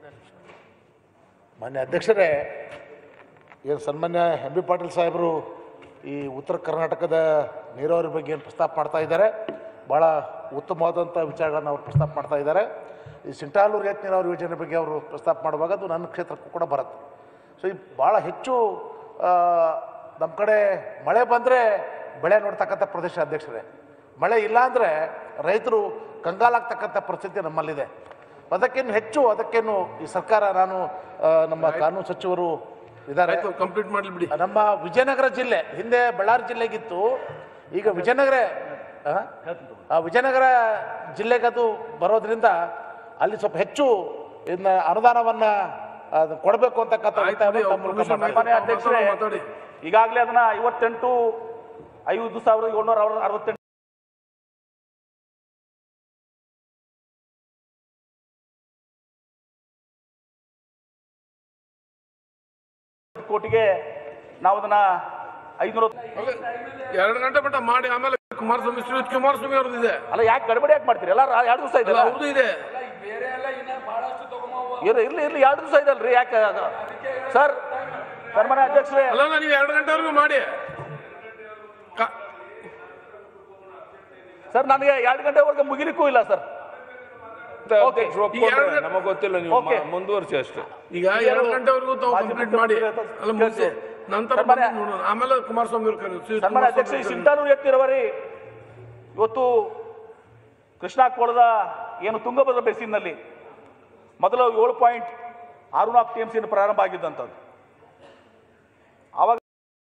ಮಾನ್ಯ ಅಧ್ಯಕ್ಷರೇ ಏನು ಸನ್ಮಾನ್ಯ ಎಂ ಬಿ ಪಾಟೀಲ್ ಸಾಹೇಬರು ಈ ಉತ್ತರ ಕರ್ನಾಟಕದ ನೀರಾವರಿ ಬಗ್ಗೆ ಏನು ಪ್ರಸ್ತಾಪ ಮಾಡ್ತಾ ಇದ್ದಾರೆ ಭಾಳ ಉತ್ತಮವಾದಂಥ ವಿಚಾರಗಳನ್ನು ಅವರು ಪ್ರಸ್ತಾಪ ಮಾಡ್ತಾ ಇದ್ದಾರೆ ಈ ಸಿಂಟಾಲೂರು ಏತ್ ನೀರಾವರಿ ಯೋಜನೆ ಬಗ್ಗೆ ಅವರು ಪ್ರಸ್ತಾಪ ಮಾಡುವಾಗ ಅದು ನನ್ನ ಕ್ಷೇತ್ರಕ್ಕೂ ಕೂಡ ಬರುತ್ತೆ ಸೊ ಈ ಭಾಳ ಹೆಚ್ಚು ನಮ್ಮ ಕಡೆ ಮಳೆ ಬಂದರೆ ಬೆಳೆ ನೋಡ್ತಕ್ಕಂಥ ಪ್ರದೇಶ ಅಧ್ಯಕ್ಷರೇ ಮಳೆ ಇಲ್ಲ ಅಂದರೆ ರೈತರು ಕಂಗಾಲಾಗ್ತಕ್ಕಂಥ ಪರಿಸ್ಥಿತಿ ನಮ್ಮಲ್ಲಿದೆ ಅದಕ್ಕೇನು ಹೆಚ್ಚು ಅದಕ್ಕೇನು ಈ ಸರ್ಕಾರ ನಾನು ಆ, ನಮ್ಮ ಕಾನೂನು ಸಚಿವರು ಇದ್ದಾರೆ ಕಂಪ್ಲೀಟ್ ಮಾಡ್ಲಿ ಬಿಡಿ ನಮ್ಮ ವಿಜಯನಗರ ಜಿಲ್ಲೆ ಹಿಂದೆ ಬಳ್ಳಾರಿ ಜಿಲ್ಲೆಗಿತ್ತು ಈಗ ವಿಜಯನಗರ ಆ? ಆ ವಿಜಯನಗರ ಜಿಲ್ಲೆಗೆ ಅದು ಬರೋದ್ರಿಂದ ಅಲ್ಲಿ ಸ್ವಲ್ಪ ಹೆಚ್ಚು ಇದನ್ನ ಅನುದಾನವನ್ನ ಅದು ಕೊಡಬೇಕು ಅಂತಕ್ಕಂಥ ಒತ್ತಾಯವನ್ನು ತಮ್ಮ ಮೂಲಕ ಮಾಡ್ತಾ ಇದ್ದೀನಿ. ಸನ್ಮಾನ್ಯ ಅಧ್ಯಕ್ಷರೇ ಈಗಾಗಲೇ ಅದನ್ನ ಐವತ್ತೆಂಟು ಐದು ಸಾವಿರದ ಏಳ್ನೂರ ಅರವತ್ತೆಂಟು ಕೋಟಿಗೆ ನಾವು ಅದನ್ನ ಐನೂರ ಎರಡು ಗಂಟೆ ಮಟ್ಟ ಮಾಡಿ ಆಮೇಲೆ ಕುಮಾರಸ್ವಾಮಿ ಶ್ರೀ ಕುಮಾರಸ್ವಾಮಿ ಅವ್ರದ್ದು ಇದೆ ಅಲ್ಲ ಯಾಕೆ ಗಡಬಡಿ ಯಾಕೆ ಮಾಡ್ತೀರಿ ಎಲ್ಲ ಎರಡು ದಿವಸ ಇದೆ ಅಲ್ಲ, ಅವ್ರದ್ದು ಇದೆ ಇರ್ಲಿ ಇರ್ಲಿ ಇರ್ಲಿ ಎರಡು ದಿವಸ ಇದೆ ಅಲ್ರಿ ಯಾಕೆ ಅದು? ಸರ್ ಸನ್ಮಾನ್ಯ ಅಧ್ಯಕ್ಷರೇ ಅಲ್ಲ ನೀವು ಎರಡು ಗಂಟೆವರೆಗೂ ಮಾಡಿ ಸರ್ ನನಗೆ ಎರಡು ಗಂಟೆವರೆಗೆ ಮುಗಿಲಿಕ್ಕೂ ಇಲ್ಲ ಸರ್ ಓಕೆ ನಮಗೆ ಗೊತ್ತಿಲ್ಲ ನೀವು ಓಕೆ. ಮ- ಮುಂದುವರಿಸಿ ಅಷ್ಟೇ ಈಗ ಎರಡು ಗಂಟೆವರೆಗೂ ತಾವು ಕಂಪ್ಲೀಟ್ ಮಾಡಿ ಅಲ್ಲ ಮುಗಿಸಿ ನಂತರ ಬಂದು ನೋಡೋಣ ಆಮೇಲೆ ಕುಮಾರಸ್ವಾಮಿ ಅವ್ರು ಕರೆಯೋದು. ಶ್ರೀ ಸನ್ಮಾನ್ಯ ಅಧ್ಯಕ್ಷ ಈ ಕುಮಾರಸ್ವಾಮಿ ಸಿಂಟಾನೂರು ಎತ್ತಿರವರಿ ಇವತ್ತು ಕೃಷ್ಣಾ ಕೊಳದ ಏನು ತುಂಗಭದ್ರಾ ಬೇಸಿನ್ನಲ್ಲಿ ಮೊದಲು ಏಳು ಪಾಯಿಂಟ್ ಆರು ನಾಲ್ಕು ಟಿ ಎಂ ಸಿಯನ್ನು ಪ್ರಾರಂಭ ಆಗಿದ್ದಂಥದ್ದು ಆವಾಗ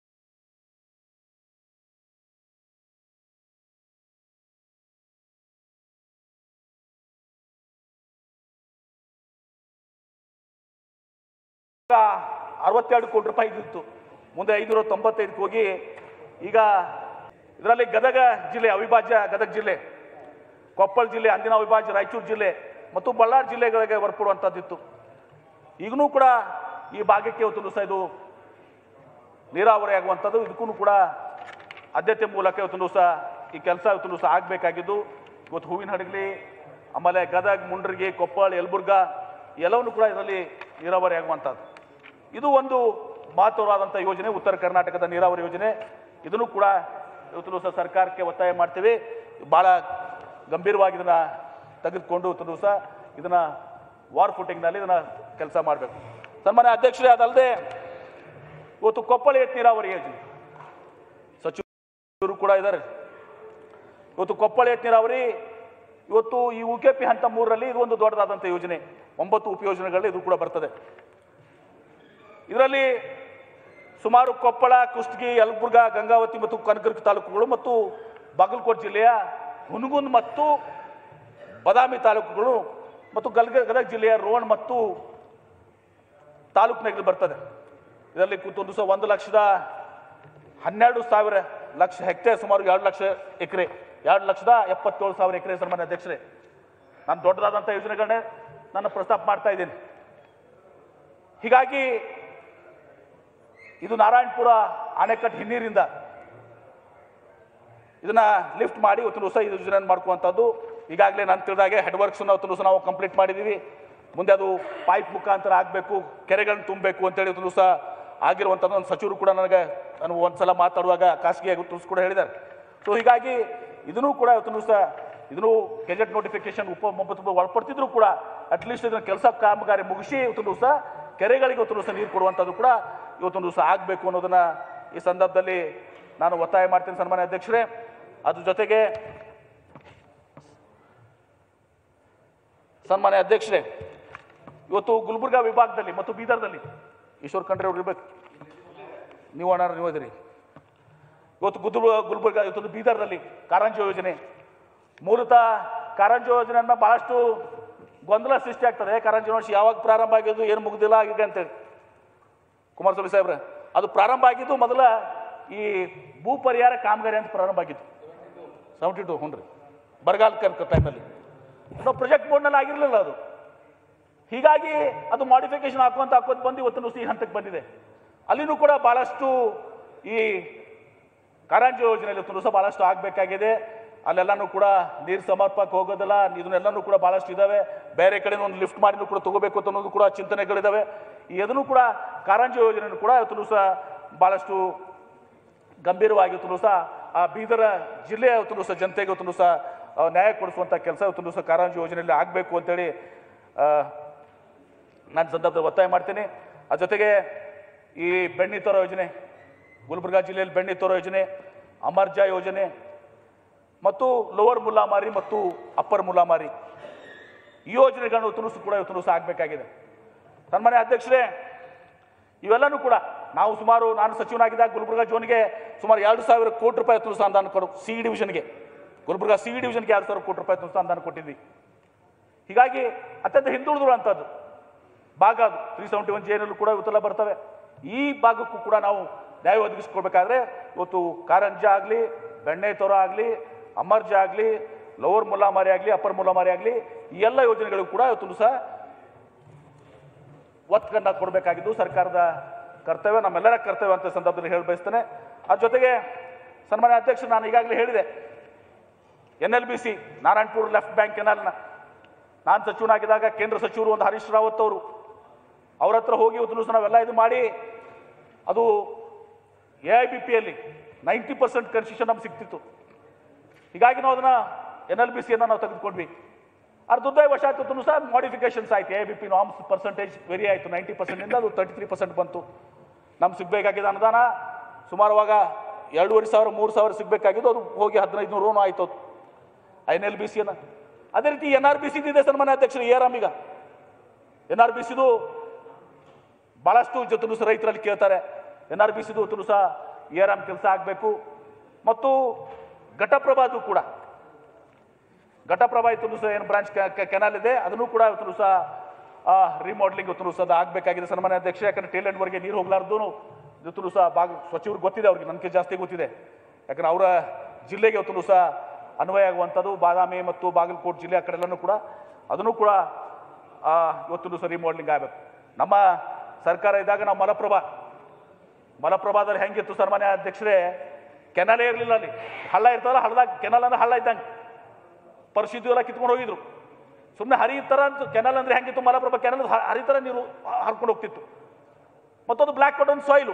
ಅರವತ್ತೆರಡು ಕೋಟಿ ರೂಪಾಯಿ ಇದ್ದಿತ್ತು ಮುಂದೆ ಐನೂರ ತೊಂಬತ್ತೈದಕ್ಕೆ ಹೋಗಿ ಈಗ ಇದರಲ್ಲಿ ಗದಗ ಜಿಲ್ಲೆ ಅವಿಭಾಜ್ಯ ಗದಗ ಜಿಲ್ಲೆ ಕೊಪ್ಪಳ ಜಿಲ್ಲೆ ಅಂದಿನ ಅವಿಭಾಜ್ಯ ರಾಯಚೂರು ಜಿಲ್ಲೆ ಮತ್ತು ಬಳ್ಳಾರಿ ಜಿಲ್ಲೆಗಳಿಗೆ ಹೊರಪಡುವಂಥದ್ದಿತ್ತು ಈಗನೂ ಕೂಡ ಈ ಭಾಗಕ್ಕೆ ಇವತ್ತು ಸಹ ಇದು ನೀರಾವರಿ ಆಗುವಂಥದ್ದು ಇದಕ್ಕೂ ಕೂಡ ಆದ್ಯತೆ ಮೂಲಕ ಇವತ್ತು ಸಹ ಈ ಕೆಲಸ ಇವತ್ತು ಸಹ ಆಗಬೇಕಾಗಿದ್ದು ಇವತ್ತು ಹೂವಿನ ಹಡಗಲಿ ಆಮೇಲೆ ಗದಗ ಮುಂಡ್ರಿಗಿ ಕೊಪ್ಪಳ ಯಲಬುರ್ಗ ಎಲ್ಲವನ್ನು ಕೂಡ ಇದರಲ್ಲಿ ನೀರಾವರಿ ಆಗುವಂಥದ್ದು ಇದು ಒಂದು ಮಹತ್ವವಾದಂಥ ಯೋಜನೆ ಉತ್ತರ ಕರ್ನಾಟಕದ ನೀರಾವರಿ ಯೋಜನೆ ಇದನ್ನು ಕೂಡ ಇವತ್ತು ಸಹ ಸರ್ಕಾರಕ್ಕೆ ಒತ್ತಾಯ ಮಾಡ್ತೀವಿ ಭಾಳ ಗಂಭೀರವಾಗಿ ಇದನ್ನ ತೆಗೆದುಕೊಂಡು ಇವತ್ತು ಸಹ ಇದನ್ನ ವಾರ್ ಫುಟಿಂಗ್ನಲ್ಲಿ ಇದನ್ನ ಕೆಲಸ ಮಾಡಬೇಕು ಸನ್ಮಾನ್ಯ ಅಧ್ಯಕ್ಷರೇ ಅದಲ್ಲದೆ ಇವತ್ತು ಕೊಪ್ಪಳ ಏತ್ ನೀರಾವರಿ ಯೋಜನೆ ಸಚಿವರು ಕೂಡ ಇದ್ದಾರೆ ಇವತ್ತು ಕೊಪ್ಪಳ ಏತ್ ನೀರಾವರಿ ಇವತ್ತು ಈ ಉಕೆಪಿ ಹಂತ ಮೂರರಲ್ಲಿ ಇದು ಒಂದು ದೊಡ್ಡದಾದಂಥ ಯೋಜನೆ ಒಂಬತ್ತು ಉಪಯೋಜನೆಗಳಲ್ಲಿ ಇದು ಕೂಡ ಬರ್ತದೆ ಇದರಲ್ಲಿ ಸುಮಾರು ಕೊಪ್ಪಳ ಕುಷ್ಟಗಿ ಯಲಬುರ್ಗಾ ಗಂಗಾವತಿ ಮತ್ತು ಕನಕಗಿರಿ ತಾಲೂಕುಗಳು ಮತ್ತು ಬಾಗಲಕೋಟೆ ಜಿಲ್ಲೆಯ ಹುನಗುಂದ್ ಮತ್ತು ಬದಾಮಿ ತಾಲೂಕುಗಳು ಮತ್ತು ಗಲ್ಗ ಗದಗ ಜಿಲ್ಲೆಯ ರೋಣ ಮತ್ತು ತಾಲೂಕಿನಲ್ಲಿ ಬರ್ತದೆ ಇದರಲ್ಲಿ ಕೂತೊಂದು ಸಹ ಒಂದು ಲಕ್ಷದ ಹನ್ನೆರಡು ಸಾವಿರ ಲಕ್ಷ ಹೆಕ್ಟೇರ್ ಸುಮಾರು ಎರಡು ಲಕ್ಷ ಎಕರೆ ಎರಡು ಲಕ್ಷದ ಎಪ್ಪತ್ತೇಳು ಸಾವಿರ ಎಕರೆ ಸನ್ಮಾನ್ಯ ಅಧ್ಯಕ್ಷರೇ ನಾನು ದೊಡ್ಡದಾದಂಥ ಯೋಜನೆಗಳನ್ನೇ ನಾನು ಪ್ರಸ್ತಾಪ ಮಾಡ್ತಾ ಇದ್ದೀನಿ ಹೀಗಾಗಿ ಇದು ನಾರಾಯಣಪುರ ಅಣೆಕಟ್ಟು ಹಿನ್ನೀರಿಂದ ಇದನ್ನ ಲಿಫ್ಟ್ ಮಾಡಿ ಇವತ್ತು ದಿವಸ ಇದು ಯೋಜನೆ ಮಾಡ್ಕುವಂಥದ್ದು ಈಗಾಗಲೇ ನಾನು ತಿಳಿದಾಗೆ ಹೆಡ್ ವರ್ಕ್ಸ್ ಇವತ್ತು ದಿವಸ ನಾವು ಕಂಪ್ಲೀಟ್ ಮಾಡಿದ್ದೀವಿ ಮುಂದೆ ಅದು ಪೈಪ್ ಮುಖಾಂತರ ಆಗಬೇಕು ಕೆರೆಗಳನ್ನ ತುಂಬಬೇಕು ಅಂತೇಳಿ ಇವತ್ತು ದಿವಸ ಆಗಿರುವಂಥದ್ದು ಒಂದು ಸಚಿವರು ಕೂಡ ನನಗೆ ನಾನು ಒಂದ್ಸಲ ಮಾತಾಡುವಾಗ ಖಾಸಗಿಯಾಗಿ ತಿಳಿಸ್ ಕೂಡ ಹೇಳಿದ್ದಾರೆ ಸೊ ಹೀಗಾಗಿ ಇದನ್ನೂ ಕೂಡ ಇವತ್ತು ದಿವಸ ಇದನ್ನು ಗೆಜೆಟ್ ನೋಟಿಫಿಕೇಶನ್ ಉಪ ಮುಖ್ಯಮಂತ್ರಿ ಒಳಪಡ್ತಿದ್ರು ಕೂಡ ಅಟ್ಲೀಸ್ಟ್ ಇದನ್ನ ಕೆಲಸ ಕಾಮಗಾರಿ ಮುಗಿಸಿ ಇವತ್ತು ದಿವಸ ಕೆರೆಗಳಿಗೆ ಇವತ್ತು ದಿವಸ ನೀರು ಕೊಡುವಂಥದ್ದು ಕೂಡ ಇವತ್ತೊಂದು ದಿವಸ ಆಗಬೇಕು ಅನ್ನೋದನ್ನ ಈ ಸಂದರ್ಭದಲ್ಲಿ ನಾನು ಒತ್ತಾಯ ಮಾಡ್ತೀನಿ ಸನ್ಮಾನ್ಯ ಅಧ್ಯಕ್ಷರೇ ಅದ್ರ ಜೊತೆಗೆ ಸನ್ಮಾನ್ಯ ಅಧ್ಯಕ್ಷರೇ ಇವತ್ತು ಗುಲ್ಬರ್ಗಾ ವಿಭಾಗದಲ್ಲಿ ಮತ್ತು ಬೀದರ್ದಲ್ಲಿ ಈಶ್ವರ್ ಖಂಡ್ರೆ ಅವ್ರು ಇರ್ಬೇಕು ನೀವು ಅಣ್ಣ ನೀವು ಇದ್ದೀರಿ ಇವತ್ತು ಗುಲ್ಬರ್ಗ ಗುಲ್ಬರ್ಗ ಇವತ್ತು ಬೀದರ್ನಲ್ಲಿ ಕಾರಂಜಿ ಯೋಜನೆ ಮೂಲತಃ ಕಾರಂಜಿ ಯೋಜನೆಯನ್ನ ಬಹಳಷ್ಟು ಗೊಂದಲ ಸೃಷ್ಟಿ ಆಗ್ತದೆ ಕಾರಂಜಿ ಯೋಜನೆ ಯಾವಾಗ ಪ್ರಾರಂಭ ಆಗಿದ್ದು ಏನು ಮುಗ್ದಿಲ್ಲ ಆಗಿದೆ ಅಂತೇಳಿ ಕುಮಾರಸ್ವಾಮಿ ಸಾಹೇಬ್ರೆ ಅದು ಪ್ರಾರಂಭ ಆಗಿದ್ದು ಮೊದಲ ಈ ಭೂ ಪರಿಹಾರ ಕಾಮಗಾರಿ ಅಂತ ಪ್ರಾರಂಭ ಆಗಿತ್ತು ಸೆವೆಂಟಿ ಟು ಹ್ಞೂ ರೀ ಬರಗಾಲ ಕರ್ಕ ಟೈಮಲ್ಲಿ ನಾವು ಪ್ರೊಜೆಕ್ಟ್ ಬೋರ್ಡ್ನಲ್ಲಿ ಆಗಿರಲಿಲ್ಲ ಅದು ಹೀಗಾಗಿ ಅದು ಮಾಡಿಫಿಕೇಶನ್ ಹಾಕುವಂತ ಹಾಕೋದು ಬಂದು ಇವತ್ತು ಈ ಹಂತಕ್ಕೆ ಬಂದಿದೆ ಅಲ್ಲಿನೂ ಕೂಡ ಬಹಳಷ್ಟು ಈ ಕಾರಂಜಿ ಯೋಜನೆಯಲ್ಲಿ ಇವತ್ತು ಸಹ ಬಹಳಷ್ಟು ಆಗಬೇಕಾಗಿದೆ ಅಲ್ಲೆಲ್ಲಾನು ಕೂಡ ನೀರು ಸಮರ್ಪಕ ಹೋಗೋದಿಲ್ಲ ಇದನ್ನೆಲ್ಲನೂ ಕೂಡ ಬಹಳಷ್ಟು ಇದಾವೆ ಬೇರೆ ಕಡೆ ಒಂದು ಲಿಫ್ಟ್ ಮಾಡಿನೂ ಕೂಡ ತಗೋಬೇಕು ಅಂತ ಅನ್ನೋದು ಕೂಡ ಚಿಂತನೆಗಳಿದಾವೆ ಈ ಅದನ್ನು ಕೂಡ ಕಾರಂಜಿ ಯೋಜನೆಯನ್ನು ಕೂಡ ಇವತ್ತು ಸಹ ಬಹಳಷ್ಟು ಗಂಭೀರವಾಗಿ ಇವತ್ತು ಸಹ ಆ ಬೀದರ ಜಿಲ್ಲೆಯ ಇವತ್ತು ಸಹ ಜನತೆಗೆ ಇವತ್ತು ಸಹ ಆ, ನ್ಯಾಯ ಕೊಡಿಸುವಂಥ ಕೆಲಸ ಇವತ್ತು ಸಹ ಕಾರಂಜಿ ಯೋಜನೆಯಲ್ಲಿ ಆಗಬೇಕು ಅಂತೇಳಿ ಆ, ನಾನು ಸಂದರ್ಭದಲ್ಲಿ ಒತ್ತಾಯ ಮಾಡ್ತೀನಿ ಅದ್ರ ಜೊತೆಗೆ ಈ ಬೆಣ್ಣಿ ತೋರೋ ಯೋಜನೆ ಗುಲ್ಬರ್ಗಾ ಜಿಲ್ಲೆಯಲ್ಲಿ ಬೆಣ್ಣಿ ತೋರೋ ಯೋಜನೆ ಅಮರ್ಜಾ ಯೋಜನೆ ಮತ್ತು ಲೋವರ್ ಮುಲ್ಲಾಮಾರಿ ಮತ್ತು ಅಪ್ಪರ್ ಮುಲ್ಲಾಮಾರಿ ಈ ಯೋಜನೆಗಳನ್ನು ತುಣುಸು ಕೂಡ ಇವತ್ತು ಸಹ ಆಗಬೇಕಾಗಿದೆ ಸನ್ಮಾನ್ಯ ಅಧ್ಯಕ್ಷರೇ ಇವೆಲ್ಲನೂ ಕೂಡ ನಾವು ಸುಮಾರು ನಾನು ಸಚಿವನಾಗಿದ್ದಾಗ ಗುಲ್ಬರ್ಗಾ ಜೋನ್ಗೆ ಸುಮಾರು ಎರಡು ಸಾವಿರ ಕೋಟಿ ರೂಪಾಯಿ ತುಣುಸು ಅನುದಾನ ಕೊಡು ಸಿ ಡಿವಿಷನ್ಗೆ ಗುಲ್ಬರ್ಗಾ ಸಿ ಡಿವಿಷನ್ಗೆ ಎರಡು ಸಾವಿರ ಕೋಟಿ ರೂಪಾಯಿ ತುಣುಸು ಅನುದಾನ ಕೊಟ್ಟಿದ್ವಿ ಹೀಗಾಗಿ ಅತ್ಯಂತ ಹಿಂದುಳಿದಿರುವಂಥದ್ದು ಭಾಗ ಅದು ತ್ರೀ ಸೆವೆಂಟಿ ಒನ್ ಜೇನಲ್ಲೂ ಕೂಡ ಇವತ್ತೆಲ್ಲ ಬರ್ತವೆ ಈ ಭಾಗಕ್ಕೂ ಕೂಡ ನಾವು ನ್ಯಾಯ ಒದಗಿಸ್ಕೊಡ್ಬೇಕಾದ್ರೆ ಇವತ್ತು ಕಾರಂಜ ಆಗಲಿ ಬೆಣ್ಣೆ ತೋರ ಆಗಲಿ ಅಮರ್ಜ ಆಗಲಿ ಲೋವರ್ ಮುಲ್ಲಾಮಾರಿ ಆಗಲಿ ಅಪ್ಪರ್ ಮುಲ್ಲಾಮಾರಿ ಆಗಲಿ ಈ ಎಲ್ಲ ಯೋಜನೆಗಳಿಗೂ ಕೂಡ ಇವತ್ತು ಸಹ ಒತ್ತನ್ನು ಕೊಡಬೇಕಾಗಿದ್ದು ಸರ್ಕಾರದ ಕರ್ತವ್ಯ ನಮ್ಮೆಲ್ಲರ ಕರ್ತವ್ಯ ಅಂತ ಸಂದರ್ಭದಲ್ಲಿ ಹೇಳಿ ಬಯಸ್ತೇನೆ ಅದ್ರ ಜೊತೆಗೆ ಸನ್ಮಾನ್ಯ ಅಧ್ಯಕ್ಷರು ನಾನು ಈಗಾಗಲೇ ಹೇಳಿದೆ N L B C Narayanpur left bank ಕೆನಾಲ್ನ ನಾನು ಸಚಿವನಾಗಿದ್ದಾಗ ಕೇಂದ್ರ ಸಚಿವರು ಒಂದು ಹರೀಶ್ ರಾವತ್ ಅವರು ಅವ್ರ ಹತ್ರ ಹೋಗಿ ಇವತ್ತು ಸಹ ನಾವೆಲ್ಲ ಇದು ಮಾಡಿ ಅದು ಎ ಐ ಬಿ ಪಿಯಲ್ಲಿ ನೈಂಟಿ ಪರ್ಸೆಂಟ್ ಕನ್ಸೆಷನ್ ನಮ್ಗೆ ಸಿಗ್ತಿತ್ತು ಹೀಗಾಗಿ ನಾವು ಅದನ್ನ ಎನ್ ಎಲ್ ಬಿ ಸಿಯನ್ನು ನಾವು ತೆಗೆದುಕೊಂಡ್ವಿ ಅದ್ರ ದುರ್ದೈವಶಾತ್ ಸಹ ಮಾಡಿಫಿಕೇಶನ್ಸ್ ಆಯ್ತು A B P norms percentage very ಆಯಿತು ನೈಂಟಿ ಪರ್ಸೆಂಟಿಂದ ಅದು ತರ್ಟಿ ತ್ರೀ ಪರ್ಸೆಂಟ್ ಬಂತು ನಮ್ಗೆ ಸಿಗಬೇಕಾಗಿದ್ದ ಅನುದಾನ ಸುಮಾರು ಅವಾಗ ಎರಡೂವರೆ ಸಾವಿರ ಮೂರು ಸಾವಿರ ಸಿಗಬೇಕಾಗಿದ್ದು ಅದು ಹೋಗಿ ಹದಿನೈದು ನೂರು ಆಯ್ತು ಅದು ಎನ್ ಎಲ್ ಬಿ ಸಿಯನ್ನು ಅದೇ ರೀತಿ ಎನ್ ಆರ್ ಬಿ ಸಿ ಇದೆ ಸನ್ಮಾನ್ಯ ಅಧ್ಯಕ್ಷರು ಎ ಆರ್ ಈಗ ಎನ್ ಆರ್ ಬಿ ಸಿದು ಭಾಳಷ್ಟು ಜೊತೆ ಸಹ ರೈತರಲ್ಲಿ ಕೇಳ್ತಾರೆ ಎನ್ ಆರ್ ಬಿ ಸಿದು ಹೊತ್ತು ಸಹ ಎ ಆರ್ ಎಂ ಕೆಲಸ ಆಗಬೇಕು ಮತ್ತು ಘಟಪ್ರಭಾದು ಕೂಡ ಘಟಪ್ರಭಾ ಇವತ್ತು ಸಹ ಏನು ಬ್ರಾಂಚ್ ಕೆನಾಲ್ ಇದೆ ಅದನ್ನು ಕೂಡ ಇವತ್ತು ಸಹ ರಿಮಾಡೆಲಿಂಗ್ ಇವತ್ತು ಸಹ ಆಗಬೇಕಾಗಿದೆ ಸನ್ಮಾನ್ಯ ಅಧ್ಯಕ್ಷ ಯಾಕಂದ್ರೆ ಟೇಲ್ ಎಂಡ್ವರೆಗೆ ನೀರು ಹೋಗ್ಲಾರ್ದು ಇವತ್ತು ಸಹ ಭಾಗ ಸಚಿವರು ಗೊತ್ತಿದೆ ಅವ್ರಿಗೆ ನನಗೆ ಜಾಸ್ತಿ ಗೊತ್ತಿದೆ ಯಾಕಂದ್ರೆ ಅವರ ಜಿಲ್ಲೆಗೆ ಇವತ್ತು ಸಹ ಅನ್ವಯ ಆಗುವಂಥದ್ದು ಬಾದಾಮಿ ಮತ್ತು ಬಾಗಲಕೋಟೆ ಜಿಲ್ಲೆ ಆ ಕಡೆ ಎಲ್ಲನೂ ಕೂಡ ಅದನ್ನು ಕೂಡ ಆ, ಇವತ್ತು ಸಹ ರಿಮಾಡೆಲಿಂಗ್ ಆಗಬೇಕು ನಮ್ಮ ಸರ್ಕಾರ ಇದ್ದಾಗ ನಾವು ಮಲಪ್ರಭಾ ಮಲಪ್ರಭಾದಲ್ಲಿ ಹೆಂಗಿತ್ತು ಸನ್ಮಾನ್ಯ ಅಧ್ಯಕ್ಷರೇ ಕೆನಾಲೇ ಇರಲಿಲ್ಲ ಅಲ್ಲಿ ಹಳ್ಳ ಇರ್ತದಲ್ಲ ಹಳ್ಳದಾಗ ಕೆನಾಲ್ ಅಂದ್ರೆ ಹಳ್ಳ ಇದ್ದಂಗೆ ಪರಿಸ್ಥಿತಿ ಎಲ್ಲ ಕಿತ್ಕೊಂಡು ಹೋಗಿದ್ರು ಸುಮ್ಮನೆ ಹರಿತರ ಅಂತ ಕೆನಲ್ ಅಂದ್ರೆ ಹೆಂಗಿತ್ತು ಮಲಪ್ರಭಾ ಕೆನಲ್ ಹರಿತರ ನೀರು ಹರ್ಕೊಂಡು ಹೋಗ್ತಿತ್ತು ಮತ್ತೊಂದು ಬ್ಲ್ಯಾಕ್ ಕಾಟನ್ ಸಾಯಿಲು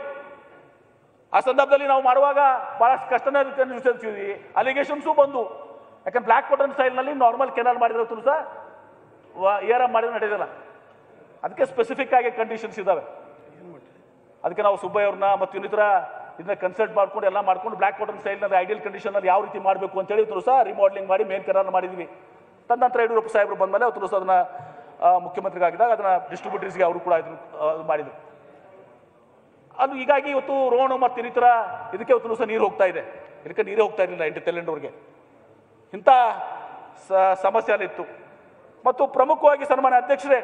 ಆ ಸಂದರ್ಭದಲ್ಲಿ ನಾವು ಮಾಡುವಾಗ ಬಹಳಷ್ಟು ಕಷ್ಟನೇ ಅನುಸರಿಸಿದ್ವಿ ಅಲಿಗೇಷನ್ಸು ಬಂದು ಯಾಕಂದ್ರೆ ಬ್ಲ್ಯಾಕ್ ಕಾಟನ್ ಸಾಯಿಲ್ನಲ್ಲಿ ನಾರ್ಮಲ್ ಕೆನಲ್ ಮಾಡಿದ್ರೆ ಸಹ ಏರ್ ಮಾಡಿದ್ರೆ ನಡೆಯೋದಿಲ್ಲ ಅದಕ್ಕೆ ಸ್ಪೆಸಿಫಿಕ್ ಆಗಿ ಕಂಡೀಷನ್ಸ್ ಇದ್ದಾವೆ ಅದಕ್ಕೆ ನಾವು ಸುಬ್ಬಯ್ಯ ಅವ್ರನ್ನ ಮತ್ತು ಇನ್ನಿತರ ಇದನ್ನ ಕನ್ಸಲ್ಟ್ ಮಾಡ್ಕೊಂಡು ಎಲ್ಲ ಮಾಡ್ಕೊಂಡು ಬ್ಲ್ಯಾಕ್ ಕಾಟನ್ ಸ್ಟೈಲ್ನಲ್ಲಿ ಐಡಿಯಲ್ ಕಂಡೀಷನಲ್ಲಿ ಯಾವ ರೀತಿ ಮಾಡಬೇಕು ಅಂತೇಳಿ ಇವತ್ತು ಸಹ ರಿಮಾಡೆಲಿಂಗ್ ಮಾಡಿ ಮೇನ್ ಕೆನಾಲ್ ಮಾಡಿದ್ವಿ ತದನಂತರ ಯಡಿಯೂರಪ್ಪ ಸಾಹೇಬರು ಬಂದಮೇಲೆ ಅವತ್ತು ಸಹ ಅದನ್ನ ಆ, ಮುಖ್ಯಮಂತ್ರಿಗಾಗಿದ್ದಾಗ ಅದನ್ನ ಡಿಸ್ಟ್ರಿಬ್ಯೂಟರ್ಸ್ಗೆ ಅವರು ಕೂಡ ಇದನ್ನು ಆ, ಮಾಡಿದ್ರು ಅದು ಹೀಗಾಗಿ ಇವತ್ತು ರೋಣು ಮತ್ತು ಇನ್ನಿತರ ಇದಕ್ಕೆ ಇವತ್ತು ಸಹ ನೀರು ಹೋಗ್ತಾ ಇದೆ ಇದಕ್ಕೆ ನೀರೇ ಹೋಗ್ತಾ ಇರಲಿಲ್ಲ ಎಂಟು ತೆಲೆಂಡೂರಿಗೆ ಇಂಥ ಸ- ಸಮಸ್ಯೆ ಅಲ್ಲಿತ್ತು ಮತ್ತು ಪ್ರಮುಖವಾಗಿ ಸನ್ಮಾನ್ಯ ಅಧ್ಯಕ್ಷರೇ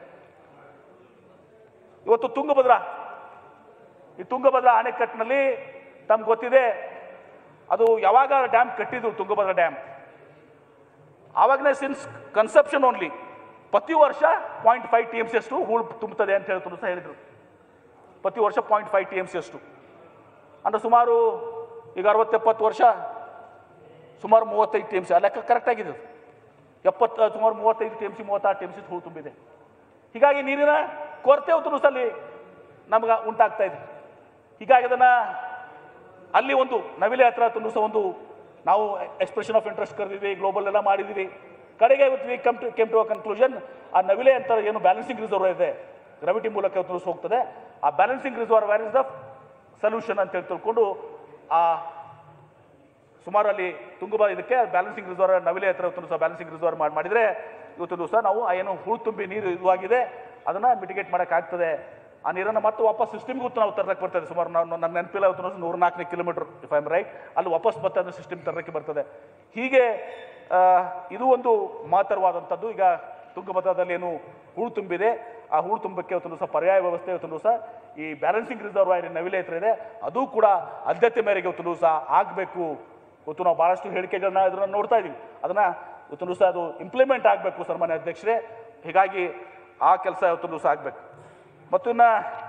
ಇವತ್ತು ತುಂಗಭದ್ರಾ ಈ ತುಂಗಭದ್ರಾ ಅಣೆಕಟ್ಟಿನಲ್ಲಿ ತಮ್ಗೆ ಗೊತ್ತಿದೆ ಅದು ಯಾವಾಗ ಡ್ಯಾಮ್ ಕಟ್ಟಿದ್ರು ತುಂಗಭದ್ರಾ ಡ್ಯಾಮ್ ಆವಾಗಲೇ ಸಿನ್ಸ್ ಕನ್ಸೆಪ್ಷನ್ ಓನ್ಲಿ ಪ್ರತಿ ವರ್ಷ point five T M C ಅಷ್ಟು ಹೂಳು ತುಂಬುತ್ತದೆ ಅಂತ ಹೇಳ್ತಾರೆ ಸಹ ಹೇಳಿದರು ಪ್ರತಿ ವರ್ಷ point five T M C ಅಷ್ಟು ಅಂದರೆ ಸುಮಾರು ಈಗ ಅರವತ್ತೆಪ್ಪತ್ತು ವರ್ಷ ಸುಮಾರು ಮೂವತ್ತೈದು ಟಿ ಎಮ್ ಸಿ ಆ ಲೆಕ್ಕ ಕರೆಕ್ಟ್ ಆಗಿದೆ ಅದು. ಎಪ್ಪತ್ತು ಸುಮಾರು ಮೂವತ್ತೈದು ಟಿ ಎಮ್ ಸಿ ಮೂವತ್ತಾರು ಟಿ ಎಮ್ ಸಿ ಹೂಳು ತುಂಬಿದೆ ಹೀಗಾಗಿ ನೀರಿನ ಕೊರತೆ ಹೊತ್ತು ಅಲ್ಲಿ ನಮ್ಗೆ ಉಂಟಾಗ್ತಾ ಇದೆ ಹೀಗಾಗಿ ಅದನ್ನ ಅಲ್ಲಿ ಒಂದು ನವಿಲೆ ಹತ್ರ ತುಂಬಿಸೋ ಒಂದು ನಾವು ಎಕ್ಸ್ಪ್ರೆಷನ್ ಆಫ್ ಇಂಟ್ರೆಸ್ಟ್ ಕರೆದಿದ್ವಿ ಗ್ಲೋಬಲ್ ಎಲ್ಲ ಮಾಡಿದ್ವಿ ಕಡೆಗೆ ಇವತ್ತು we come to come to a conclusion ಆ ನವಿಲೆ ಅಂತ ಏನು ಬ್ಯಾಲೆನ್ಸಿಂಗ್ ರಿಸರ್ವ್ ಇದೆ ಗ್ರಾವಿಟಿ ಮೂಲಕ ತುಂಬಿಸಿ ಹೋಗ್ತದೆ ಆ balancing reservoir is the solution ಅಂತ ಹೇಳಿ ತಿಳ್ಕೊಂಡು ಆ ಸುಮಾರು ಅಲ್ಲಿ ತುಂಗಭ ಇದಕ್ಕೆ ಬ್ಯಾಲೆನ್ಸಿಂಗ್ ರಿಸರ್ವ್ ನವಿಲೆ ಹತ್ರ ಇವತ್ತು ಸಹ ಬ್ಯಾಲೆನ್ಸಿಂಗ್ ರಿಸರ್ವ್ ಮಾಡಿ ಮಾಡಿದ್ರೆ ಇವತ್ತು ದಿವಸ ನಾವು ಆ ಏನು ಹೂಳು ತುಂಬಿ ನೀರು ಇದುವಾಗಿದೆ ಅದನ್ನ ಮಿಟಿಗೇಟ್ ಮಾಡೋಕ್ಕಾಗ್ತದೆ ಆ ನೀರನ್ನು ಮತ್ತೆ ವಾಪಸ್ ಸಿಸ್ಟಮ್ಗೂ ನಾವು ತರಕ್ಕೆ ಬರ್ತದೆ ಸುಮಾರು ನಾವು ನನ್ನ ನೆನಪಿಲ್ಲ ಇವತ್ತು ನೂರ ನಾಲ್ಕನೇ kilometre if I am right ಅಲ್ಲಿ ವಾಪಸ್ ಬರ್ತದೆ ಸಿಸ್ಟಮ್ ತರಕ್ಕೆ ಬರ್ತದೆ ಹೀಗೆ ಆ, ಇದು ಒಂದು ಮಹತ್ತರವಾದಂಥದ್ದು ಈಗ ತುಂಗಭದ್ರದಲ್ಲಿ ಏನು ಹೂಳು ತುಂಬಿದೆ ಆ ಹೂಳು ತುಂಬಕ್ಕೆ ಇವತ್ತು ದಿವಸ ಪರ್ಯಾಯ ವ್ಯವಸ್ಥೆ ಇವತ್ತು ದಿವಸ ಈ ಬ್ಯಾಲೆನ್ಸಿಂಗ್ ರಿಸರ್ವ್ ನವಿಲೆ ಹತ್ರ ಇದೆ ಅದು ಕೂಡ ಆದ್ಯತೆ ಮೇರೆಗೆ ಇವತ್ತು ದಿವಸ ಆಗಬೇಕು ಇವತ್ತು ನಾವು ಬಹಳಷ್ಟು ಹೇಳಿಕೆಗಳನ್ನ ಇದನ್ನ ನೋಡ್ತಾ ಇದೀವಿ ಅದನ್ನ ಇವತ್ತು ದಿವಸ ಅದು ಇಂಪ್ಲಿಮೆಂಟ್ ಆಗಬೇಕು ಸನ್ಮಾನ್ಯ ಅಧ್ಯಕ್ಷರೇ ಹೀಗಾಗಿ ಆ ಕೆಲಸ ಇವತ್ತು ದಿವಸ ಆಗಬೇಕು ಮತ್ತು ಇನ್ನ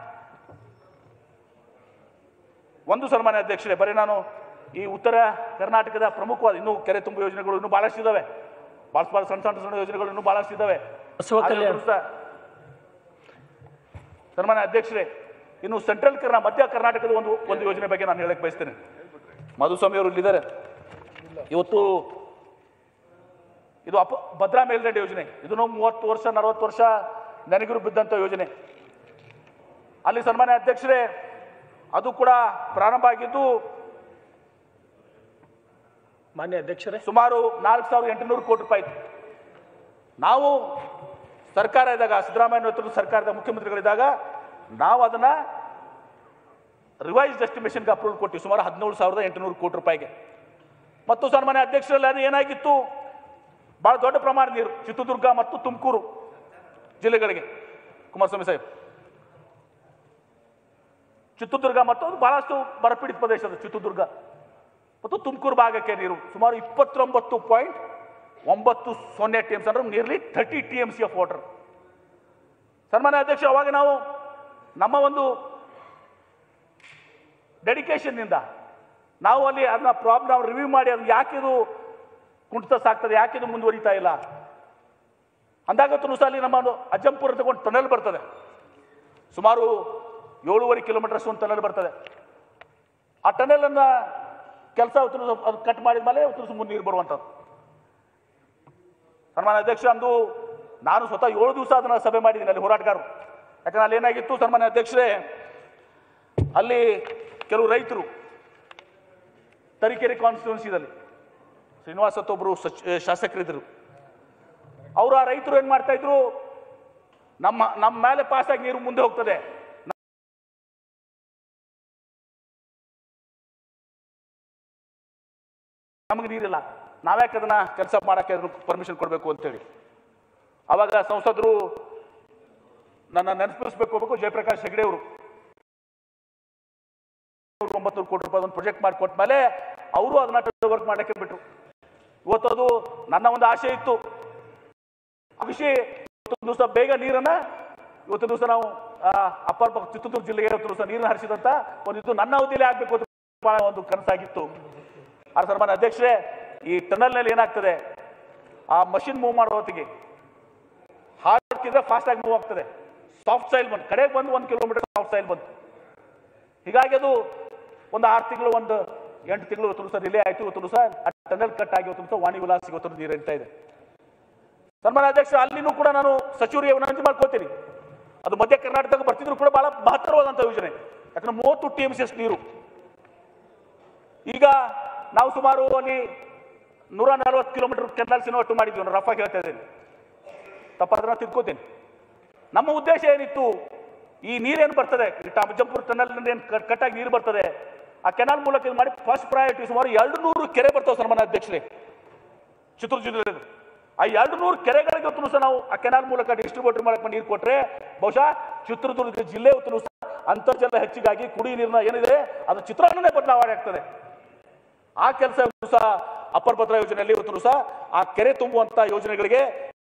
ಒಂದು ಸನ್ಮಾನ್ಯ ಅಧ್ಯಕ್ಷರೇ ಬರೀ ನಾನು ಈ ಉತ್ತರ ಕರ್ನಾಟಕದ ಪ್ರಮುಖವಾದ ಇನ್ನೂ ಕೆರೆ ತುಂಬು ಯೋಜನೆಗಳು ಇನ್ನೂ ಬಹಳಷ್ಟು ಇದಾವೆ ಭಾಳ ಭಾಳ ಸಣ್ಣ ಸಣ್ಣ ಸಣ್ಣ ಯೋಜನೆಗಳು ಇನ್ನೂ ಬಹಳಷ್ಟು ಇದಾವೆ ಬಸವ ಕಲ್ಯಾಣ. ಆದ್ರೆ ದಿವಸ ಸನ್ಮಾನ್ಯ ಅಧ್ಯಕ್ಷರೇ ಇನ್ನು ಸೆಂಟ್ರಲ್ ಕರ್ನಾ ಮಧ್ಯ ಕರ್ನಾಟಕದ ಒಂದು ಒಂದು ಯೋಜನೆ ಬಗ್ಗೆ ನಾನು ಹೇಳಕ್ ಬಯಸ್ತೇನೆ ಮಧುಸ್ವಾಮಿ ಅವರು ಇಲ್ಲಿದ್ದಾರೆ ಇವತ್ತು ಇದು ಅಪ ಭದ್ರಾ ಮೇಲ್ದಂಡೆ ಯೋಜನೆ ಇದನ್ನು ಮೂವತ್ತು ವರ್ಷ ನಲವತ್ತು ವರ್ಷ ನೆನಗಿರು ಬಿದ್ದಂಥ ಯೋಜನೆ ಅಲ್ಲಿ ಸನ್ಮಾನ್ಯ ಅಧ್ಯಕ್ಷರೇ ಅದು ಕೂಡ ಪ್ರಾರಂಭ ಆಗಿದ್ದು ಮಾನ್ಯ ಅಧ್ಯಕ್ಷರೇ ಸುಮಾರು ನಾಲ್ಕು ಸಾವಿರದ ಎಂಟುನೂರು ಕೋಟಿ ರೂಪಾಯಿ ಇತ್ತು ನಾವು ಸರ್ಕಾರ ಇದ್ದಾಗ ಸಿದ್ದರಾಮಯ್ಯ ನೇತೃತ್ವದ ಸರ್ಕಾರದ ಮುಖ್ಯಮಂತ್ರಿಗಳಿದ್ದಾಗ ನಾವು ಅದನ್ನ ರಿವೈಸ್ಡ್ ಎಸ್ಟಿಮೇಷನ್ಗೆ ಅಪ್ರೂವಲ್ ಕೊಟ್ಟಿವಿ ಸುಮಾರು ಹದಿನೇಳು ಸಾವಿರದ ಎಂಟುನೂರು ಕೋಟಿ ರೂಪಾಯಿಗೆ ಮತ್ತು ಸನ್ಮಾನ್ಯ ಅಧ್ಯಕ್ಷರಲ್ಲಿ ಅದು ಏನಾಗಿತ್ತು ಬಹಳ ದೊಡ್ಡ ಪ್ರಮಾಣ ನೀರು ಚಿತ್ರದುರ್ಗ ಮತ್ತು ತುಮಕೂರು ಜಿಲ್ಲೆಗಳಿಗೆ ಕುಮಾರಸ್ವಾಮಿ ಸಾಹೇಬ್ ಚಿತ್ರದುರ್ಗ ಮತ್ತು ಅದು ಬಹಳಷ್ಟು ಬರಪೀಡಿತ ಪ್ರದೇಶ ಅದು ಚಿತ್ರದುರ್ಗ ಮತ್ತು ತುಮಕೂರು ಭಾಗಕ್ಕೆ ನೀರು ಸುಮಾರು ಇಪ್ಪತ್ತೊಂಬತ್ತು ಪಾಯಿಂಟ್ ಒಂಬತ್ತು ಸೊನ್ನೆ ಟಿ ಎಮ್ಸ್ ಅಂದ್ರೆ nearly thirty T M C of water ಸನ್ಮಾನ್ಯ ಅಧ್ಯಕ್ಷ ಅವಾಗ ನಾವು ನಮ್ಮ ಒಂದು ಡೆಡಿಕೇಶನ್ನಿಂದ ನಾವು ಅಲ್ಲಿ ಅದನ್ನ ಪ್ರಾಬ್ಲಮ್ ನಾವು ರಿವ್ಯೂ ಮಾಡಿ ಅದು ಯಾಕೆ ಇದು ಕುಂಠಿತ ಸಾಕ್ತದೆ ಯಾಕೆ ಇದು ಮುಂದುವರಿತಾ ಇಲ್ಲ ಅಂದಾಗತ್ತೂ ಸಹ ಅಲ್ಲಿ ನಮ್ಮ ಒಂದು ಅಜ್ಜಂಪುರ ತಗೊಂಡು ಟನಲ್ ಬರ್ತದೆ ಸುಮಾರು ಏಳುವರೆ ಕಿಲೋಮೀಟರ್ ಅಷ್ಟು ಒಂದು ಟನಲ್ ಬರ್ತದೆ ಆ ಟನಲ್ ಅನ್ನ ಕೆಲಸ ಅದು ಕಟ್ ಮಾಡಿದ ಮೇಲೆ ಅವತ್ತು ಮುಂದೆ ನೀರು ಬರುವಂಥದ್ದು ಸನ್ಮಾನ್ಯ ಅಧ್ಯಕ್ಷ ಅಂದು ನಾನು ಸ್ವತಃ ಏಳು ದಿವಸ ಅದನ್ನ ಸಭೆ ಮಾಡಿದ್ದೀನಿ ಅಲ್ಲಿ ಹೋರಾಟಗಾರರು ಯಾಕಂದ್ರೆ ಅಲ್ಲಿ ಏನಾಗಿತ್ತು ಸನ್ಮಾನ್ಯ ಅಧ್ಯಕ್ಷರೇ ಅಲ್ಲಿ ಕೆಲವು ರೈತರು ತರೀಕೆರೆ ಕಾನ್ಸ್ಟಿಟ್ಯೂನ್ಸಿದಲ್ಲಿ ಶ್ರೀನಿವಾಸ್ ಅಂತ ಒಬ್ಬರು ಸಚ್ ಶಾಸಕರಿದ್ದರು ಅವರು ಆ ರೈತರು ಏನ್ ಮಾಡ್ತಾ ಇದ್ರು ನಮ್ಮ ನಮ್ಮ ಮೇಲೆ ಪಾಸ್ ಆಗಿ ನೀರು ಮುಂದೆ ಹೋಗ್ತದೆ ನಮಗೆ ನೀರಿಲ್ಲ ನಾವ್ಯಾಕೆ ಅದನ್ನ ಕೆಲಸ ಮಾಡಕ್ಕೆ ಪರ್ಮಿಷನ್ ಕೊಡಬೇಕು ಅಂತೇಳಿ ಅವಾಗ ಸಂಸದರು ನನ್ನ ನೆನಪಿಸ್ಬೇಕು ಹೋಗ್ಬೇಕು ಜಯಪ್ರಕಾಶ್ ಹೆಗಡೆ ಅವರು ಒಂಬತ್ತು ಕೋಟಿ ರೂಪಾಯಿ ಒಂದು ಪ್ರಾಜೆಕ್ಟ್ ಮಾಡಿ ಕೊಟ್ಟ ಮೇಲೆ ಅವರು ಅದನ್ನ ವರ್ಕ್ ಮಾಡಕ್ಕೆ ಬಿಟ್ರು ಇವತ್ತು ಅದು ನನ್ನ ಒಂದು ಆಸೆ ಇತ್ತು ಆ ವಿಷಯ ಇವತ್ತು ದಿವಸ ಬೇಗ ನೀರನ್ನ ಇವತ್ತು ದಿವಸ ನಾವು ಅಪ್ಪರ್ ಚಿತ್ರದುರ್ಗ ಜಿಲ್ಲೆಗೆ ಇವತ್ತು ದಿವಸ ನೀರನ್ನು ಹರಿಸಿದಂತ ಒಂದು ಇದು ನನ್ನ ಅವಧಿಯಲ್ಲಿ ಆಗ್ಬೇಕು ಅಂತ ಬಹಳ ಒಂದು ಕನಸಾಗಿತ್ತು ಆದ್ರೆ ಸನ್ಮಾನ್ಯ ಅಧ್ಯಕ್ಷರೇ ಈ ಟನಲ್ನಲ್ಲಿ ಏನಾಗ್ತದೆ ಆ ಮಷಿನ್ ಮೂವ್ ಮಾಡೋ ಹೊತ್ತಿಗೆ ಹಾಕಿದ್ರೆ ಫಾಸ್ಟ್ ಆಗಿ ಮೂವ್ ಆಗ್ತದೆ ಸಾಫ್ಟ್ ಸೈಲ್ ಬಂತು ಕಡೆಗೆ ಬಂದು ಒಂದು ಕಿಲೋಮೀಟರ್ ಸಾಫ್ಟ್ ಸೈಲ್ ಬಂತು ಹೀಗಾಗಿ ಅದು ಒಂದು ಆರು ತಿಂಗಳು ಒಂದು ಎಂಟು ತಿಂಗಳು ಇವತ್ತು ದಿವಸ ರಿಲೇ ಆಯ್ತು ಇವತ್ತು ದಿವಸ ಟನಲ್ ಕಟ್ ಆಗಿ ಇವತ್ತು ದಿವಸ ವಾಣಿ ವಿಲಾಸ್ ಇವತ್ತು ನೀರು ಹರಿತಾ ಇದೆ ಸನ್ಮಾನ್ಯ ಅಧ್ಯಕ್ಷ ಅಲ್ಲಿನೂ ಕೂಡ ನಾನು ಸಚಿವರಿಗೆ ವಿನಂತಿ ಮಾಡ್ಕೋತೀನಿ ಅದು ಮಧ್ಯ ಕರ್ನಾಟಕಕ್ಕೆ ಬರ್ತಿದ್ರು ಕೂಡ ಬಹಳ ಮಹತ್ತರವಾದಂಥ ಯೋಜನೆ ಯಾಕಂದ್ರೆ ಮೂವತ್ತು ಟಿ ಎಂ ಸಿ ಅಷ್ಟು ನೀರು ಈಗ ನಾವು ಸುಮಾರು ಅಲ್ಲಿ ನೂರ ನಲವತ್ತು ಕಿಲೋಮೀಟರ್ ಕೆನಾಲ್ ಸಿನೋಟ್ಟು ಮಾಡಿದ್ವಿ ನಾನು ರಫಾಗಿ ಹೇಳ್ತಾ ಇದ್ದೀನಿ ತಪ್ಪಾದ್ರೆ ನಾನು ತಿಳ್ಕೊತೀನಿ ನಮ್ಮ ಉದ್ದೇಶ ಏನಿತ್ತು ಈ ನೀರೇನು ಬರ್ತದೆ ಈ ಟಮಜಂಪುರ ಟನಲ್ ಏನು ಕಟ್ಟಾಗಿ ನೀರು ಬರ್ತದೆ ಆ ಕೆನಾಲ್ ಮೂಲಕ ಇದು ಮಾಡಿ ಫಸ್ಟ್ ಪ್ರಯಾರಿಟಿ ಸುಮಾರು ಎರಡು ನೂರು ಕೆರೆ ಬರ್ತಾವೆ ಸನ್ಮಾನ್ಯ ಅಧ್ಯಕ್ಷರೇ ಚಿತ್ರದುರ್ಗ ಜಿಲ್ಲೆಯಲ್ಲಿ ಆ ಎರಡು ನೂರು ಕೆರೆಗಳಿಗೆ ಹೊತ್ತು ಸಹ ನಾವು ಆ ಕೆನಾಲ್ ಮೂಲಕ ಡಿಸ್ಟ್ರಿಬ್ಯೂಟರ್ ಮಾಡಕ್ಕೆ ನೀರು ಕೊಟ್ಟರೆ ಬಹುಶಃ ಚಿತ್ರದುರ್ಗ ಜಿಲ್ಲೆ ಹೊತ್ತು ಸಹ ಅಂತರ್ಜಲ ಹೆಚ್ಚಿಗಾಗಿ ಕುಡಿ ನೀರಿನ ಏನಿದೆ ಅದು ಚಿತ್ರಾನ್ನನೇ ಬದಲಾವಣೆ ಆಗ್ತದೆ ಆ ಕೆಲಸ ಸಹ ಅಪ್ಪರ್ ಭದ್ರಾ ಯೋಜನೆಯಲ್ಲಿ ಇವತ್ತು ಸಹ ಆ ಕೆರೆ ತುಂಬುವಂತ ಯೋಜನೆಗಳಿಗೆ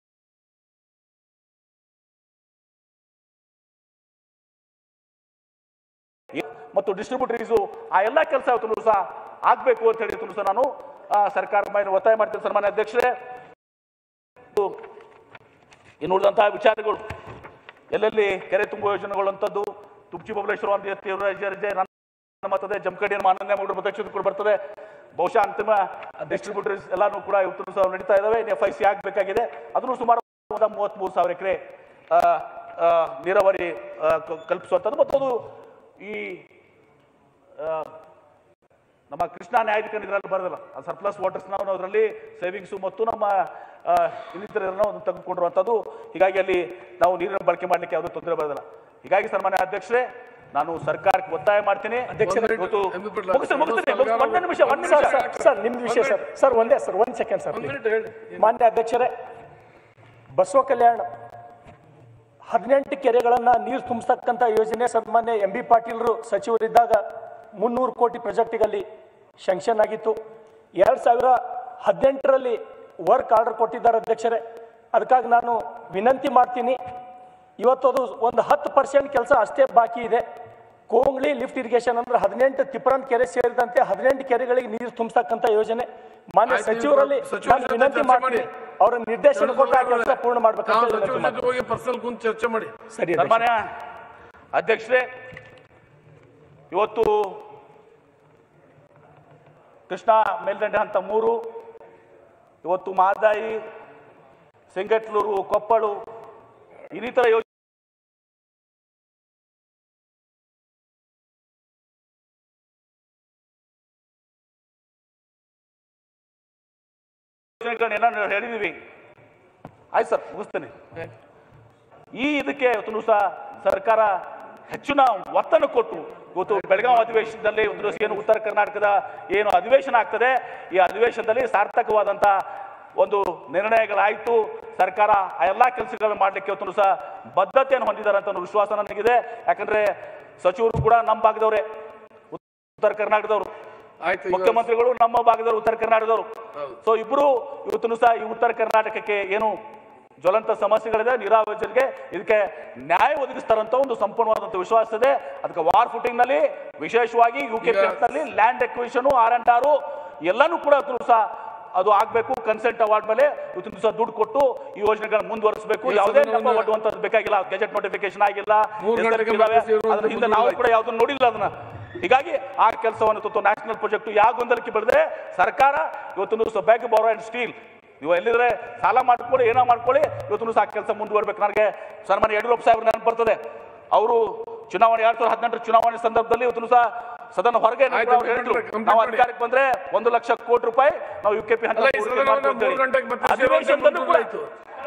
ಮತ್ತು ಡಿಸ್ಟ್ರಿಬ್ಯೂಟರೀಸು ಆ ಎಲ್ಲ ಕೆಲಸ ಇವತ್ತು ಸಹ ಆಗ್ಬೇಕು ಅಂತ ಹೇಳಿ ಇವತ್ತು ಸಹ ನಾನು ಆ, ಸರ್ಕಾರದ ಮೇಲೆ ಒತ್ತಾಯ ಮಾಡ್ತೀನಿ ಸನ್ಮಾನ್ಯ ಅಧ್ಯಕ್ಷರೇ ಇದು ಇನ್ನು ಉಳಿದಂತಹ ವಿಚಾರಗಳು ಎಲ್ಲೆಲ್ಲಿ ಕೆರೆ ತುಂಬುವ ಯೋಜನೆಗಳು ಅಂತದ್ದು ತುರ್ಚಿ ಬಬಲೇಶ್ವರ ಅಂತ ತೀವ್ರ ಹೆಜ್ಜೆ ನನ್ನ ಮತದೆ ಜಮಖಂಡಿಯ ಮಾನನ್ಯ ಮೂರು ಮತಕ್ಷೇತ್ರ ಕೂಡ ಬರ್ತದೆ ಬಹುಶಃ ಅಂತಿಮ ಡಿಸ್ಟ್ರಿಬ್ಯೂಟರ್ಸ್ ಎಲ್ಲಾನು ಕೂಡ ಇವತ್ತು ಸಹ ನಡೀತಾ ಇದಾವೆ ಎಫ್ ಐ ಸಿ ಆಗಬೇಕಾಗಿದೆ ಅದನ್ನು ಸುಮಾರು ಒಂದು ಮೂವತ್ತ್ಮೂರು ಸಾವಿರ ಎಕರೆ ನೀರಾವರಿ ಆ, ಕ- ಕಲ್ಪಿಸುವಂಥದ್ದು ಮತ್ತು ಅದು ಈ ಆ, ನಮ್ಮ ಕೃಷ್ಣಾ ನ್ಯಾಯಾಧಿಕರಣ ಇದರಲ್ಲಿ ಬರೋದಿಲ್ಲ ಸರ್ಪ್ಲಸ್ ವಾಟರ್ಸ್ ನಾವು ಅದರಲ್ಲಿ ಸೇವಿಂಗ್ಸು ಮತ್ತು ನಮ್ಮ ಆ, ಇನ್ನಿತರನ್ನು ಒಂದು ತೆಗೆದುಕೊಂಡಿರುವಂಥದ್ದು ಹೀಗಾಗಿ ಅಲ್ಲಿ ನಾವು ನೀರಿನ ಬಳಕೆ ಮಾಡಲಿಕ್ಕೆ ಯಾವುದೇ ತೊಂದರೆ ಬರೋದಿಲ್ಲ ಹೀಗಾಗಿ ಸನ್ಮಾನ್ಯ ಅಧ್ಯಕ್ಷರೇ ನಾನು ಸರ್ಕಾರಕ್ಕೆ ಒತ್ತಾಯ ಮಾಡ್ತೀನಿ ಅಧ್ಯಕ್ಷರೇ, ಇವತ್ತು ಎಂ ಪಿ ಮುಗಿಸ್ತೀನಿ, ಮುಗಿಸ್ತೀನಿ, ಮುಗಿಸ್ತೀನಿ. ಒಂದೇ ನಿಮಿಷ ಒಂದು ಸರ್ ನಿಮಿಷ ಸರ್ ಸರ್ ನಿಮ್ದು ವಿಷಯ ಸರ್ ಸರ್ ಒಂದೇ ಸರ್ ಒಂದ್ ಸೆಕೆಂಡ್ ಸರ್ ಒಂದ್ ಮಿನಿಟ್ ಹೇಳಿ ಮಾನ್ಯ ಅಧ್ಯಕ್ಷರೇ ಬಸವ ಕಲ್ಯಾಣ ಹದಿನೆಂಟು ಕೆರೆಗಳನ್ನ ನೀರು ತುಂಬಿಸ್ತಕ್ಕಂಥ ಯೋಜನೆ ಸನ್ಮಾನ್ಯ ಎಂ ಬಿ ಪಾಟೀಲ್ರು ಸಚಿವರಿದ್ದಾಗ ಮುನ್ನೂರು ಕೋಟಿ ಪ್ರಾಜೆಕ್ಟಿಗಲ್ಲಿ ಶಂಕ್ಷನ್ ಆಗಿತ್ತು ಎರಡು ಸಾವಿರ ಹದಿನೆಂಟರಲ್ಲಿ ವರ್ಕ್ ಆರ್ಡರ್ ಕೊಟ್ಟಿದ್ದಾರೆ ಅಧ್ಯಕ್ಷರೇ ಅದಕ್ಕಾಗಿ ನಾನು ವಿನಂತಿ ಮಾಡ್ತೀನಿ ಇವತ್ತು ಅದು ಒಂದು ಹತ್ತು ಪರ್ಸೆಂಟ್ ಕೆಲಸ ಅಷ್ಟೇ ಬಾಕಿ ಇದೆ ಕೋಂಗ್ಳಿ ಲಿಫ್ಟ್ ಇರಿಗೇಷನ್ ಅಂದ್ರೆ ಹದಿನೆಂಟು ತಿಪ್ರನ್ ಕೆರೆ ಸೇರಿದಂತೆ ಹದಿನೆಂಟು ಕೆರೆಗಳಿಗೆ ನೀರು ತುಂಬಿಸ್ತಕ್ಕಂಥ ಯೋಜನೆ ಮಾನ್ಯ ಆಯ್ತು, ಸಚಿವರಲ್ಲಿ ಸಚಿವರ ನಾನು ಜೊತೆ ವಿನಂತಿ ಚರ್ಚೆ ಮಾಡ್ತೀನಿ ಮಾಡಿ. ಅವರ ನಿರ್ದೇಶನ ಕೊಟ್ಟ ಆ ಕೆಲಸ ಪೂರ್ಣ ನಾವು ಮಾಡ್ಬೇಕಂತ ಸಚಿವರ ವಿನಂತಿ ಜೊತೆ ಮಾಡ್ತೀನಿ. ಹೋಗಿ ಪರ್ಸನಲ್ ಕುಂತು ಚರ್ಚೆ ಮಾಡಿ ಸರಿ ಅಧ್ಯಕ್ಷ. ಸನ್ಮಾನ್ಯ ಅಧ್ಯಕ್ಷರೇ ಇವತ್ತು ಕೃಷ್ಣಾ ಮೇಲ್ದಂಡೆ ಹಂತ ಮೂರು ಇವತ್ತು ಮಾದಾಯಿ ಸಿಂಗಟ್ಲೂರು ಕೊಪ್ಪಳು ಇನ್ನಿತರ ಯೋಜನೆ ಯೋಜನೆಗಳನ್ನೆಲ್ಲ ನಾವು ಹೇಳಿದೀವಿ ಆಯ್ತು ಸರ್ ಮುಗಿಸ್ತೇನೆ ಈ ಇದಕ್ಕೆ ಇವತ್ತು ಸಹ ಸರ್ಕಾರ ಹೆಚ್ಚಿನ ಒತ್ತನ್ನು ಕೊಟ್ಟು ಇವತ್ತು ಬೆಳಗಾವಿ ಅಧಿವೇಶನದಲ್ಲಿ ಒಂದು ದಿವಸ ಏನು ಉತ್ತರ ಕರ್ನಾಟಕದ ಏನು ಅಧಿವೇಶನ ಆಗ್ತದೆ ಈ ಅಧಿವೇಶನದಲ್ಲಿ ಸಾರ್ಥಕವಾದಂಥ ಒಂದು ನಿರ್ಣಯಗಳಾಯಿತು ಸರ್ಕಾರ ಆ ಎಲ್ಲ ಕೆಲಸಗಳನ್ನು ಮಾಡಲಿಕ್ಕೆ ಇವತ್ತು ಸಹ ಬದ್ಧತೆಯನ್ನು ಹೊಂದಿದ್ದಾರೆ ಅಂತ ಅನ್ನೋ ವಿಶ್ವಾಸ ನನಗಿದೆ ಯಾಕಂದ್ರೆ ಸಚಿವರು ಕೂಡ ನಮ್ಮ ಭಾಗದವರೇ ಉತ್ತರ ಕರ್ನಾಟಕದವರು ಆಯ್ತು ಈಗ- ಮುಖ್ಯಮಂತ್ರಿಗಳು ನಮ್ಮ ಭಾಗದವರು ಉತ್ತರ ಕರ್ನಾಟಕದವರು ಸೊ ಇಬ್ರು ಇವತ್ತು ಸಹ ಈ ಉತ್ತರ ಕರ್ನಾಟಕಕ್ಕೆ ಏನು ಜ್ವಲಂತ ಸಮಸ್ಯೆಗಳಿದೆ ನೀರಾವರಿ ಯೋಜನೆಗೆ ಇದಕ್ಕೆ ನ್ಯಾಯ ಒದಗಿಸ್ತಾರಂತ ಒಂದು ಸಂಪೂರ್ಣವಾದಂತ ವಿಶ್ವಾಸ ಇದೆ ಅದಕ್ಕೆ ವಾರ್ ಫುಟಿಂಗ್ ನಲ್ಲಿ ವಿಶೇಷವಾಗಿ ಯು ಕೆ ನಲ್ಲಿ land acquisition R and R ಎಲ್ಲಾನು ಕೂಡ ಇವತ್ತು ಸಹ ಅದು ಆಗ್ಬೇಕು ಕನ್ಸೆಂಟ್ ಅವಾರ್ಡ್ ಮೇಲೆ ಇವತ್ತಿನ ದಿವಸ ದುಡ್ಡು ಕೊಟ್ಟು ಈ ಯೋಜನೆಗಳನ್ನ ಮುಂದುವರಿಸಬೇಕು ಈ ಯಾವುದೇ ಸದನವನ್ನ- ನೆಪ ಒಡ್ಡುವಂಥದ್ದು ಬೇಕಾಗಿಲ್ಲ ಗೆಜೆಟ್ ನೋಟಿಫಿಕೇಶನ್ ಆಗಿಲ್ಲ ಮೂರು ಗಂಟೆಗೆ ಹೆಸರಿಗೆ ಇದಾವೆ. ಮತ್ತೆ ಸೇರುವಂತ ಅದ್ರ ಹಿಂದೆ ನಾವು ಕೂಡ ಯಾವ್ದನ್ನು ನೋಡಿಲ್ಲ ಅದನ್ನ ಹೀಗಾಗಿ ಆ ಕೆಲಸವನ್ನು ಇವತ್ತು ನ್ಯಾಷನಲ್ ಪ್ರಾಜೆಕ್ಟ್ ಯಾವ ಗೊಂದಲಕ್ಕೆ ಬೆಳೆದ್ರೆ ಸರ್ಕಾರ ಇವತ್ತು ಸಹ ಬ್ಯಾಗ್ ಬಾರೋ ಅಂಡ್ ಸ್ಟೀಲ್ ನೀವು ಎಲ್ಲಿದ್ರೆ ಸಾಲ ಮಾಡ್ಕೊಳ್ಳಿ ಏನೋ ಮಾಡ್ಕೊಳ್ಳಿ ಇವತ್ತು ಸಹ ಆ ಕೆಲಸ ಮುಂದುವರ್ಬೇಕು ನನಗೆ ಸನ್ಮಾನ್ಯ ಯಡಿಯೂರಪ್ಪ ಸಾಹೇಬ್ರ ನೆನಪು ಬರ್ತದೆ ಅವರು ಚುನಾವಣೆ ಎರಡ್ ಸಾವಿರದ ಹದಿನೆಂಟರ ಚುನಾವಣೆ ಸಂದರ್ಭದಲ್ಲಿ ಇವತ್ತು ಸಹ ಸದನ ಹೊರಗೆ ಆಯ್ತು, ಅವ್ರು ಹೇಳಿದ್ರು complete ಮಾಡಿ, ನಾವು complete ಮಾಡಿ. ಅಧಿಕಾರಕ್ಕೆ ಬಂದ್ರೆ ಒಂದು ಲಕ್ಷ ಕೋಟಿ ರೂಪಾಯಿ ನಾವು ಯು ಕೆ ಪಿ ಅಲ್ಲ, ಈ ಸದನವನ್ನ ಮೂರು ಗಂಟೆಗೆ ಮತ್ತೆ ಸೇರುವಂತೆ ಅಧಿವೇಶನದಲ್ಲೂ ಕೂಡ ಆಯ್ತು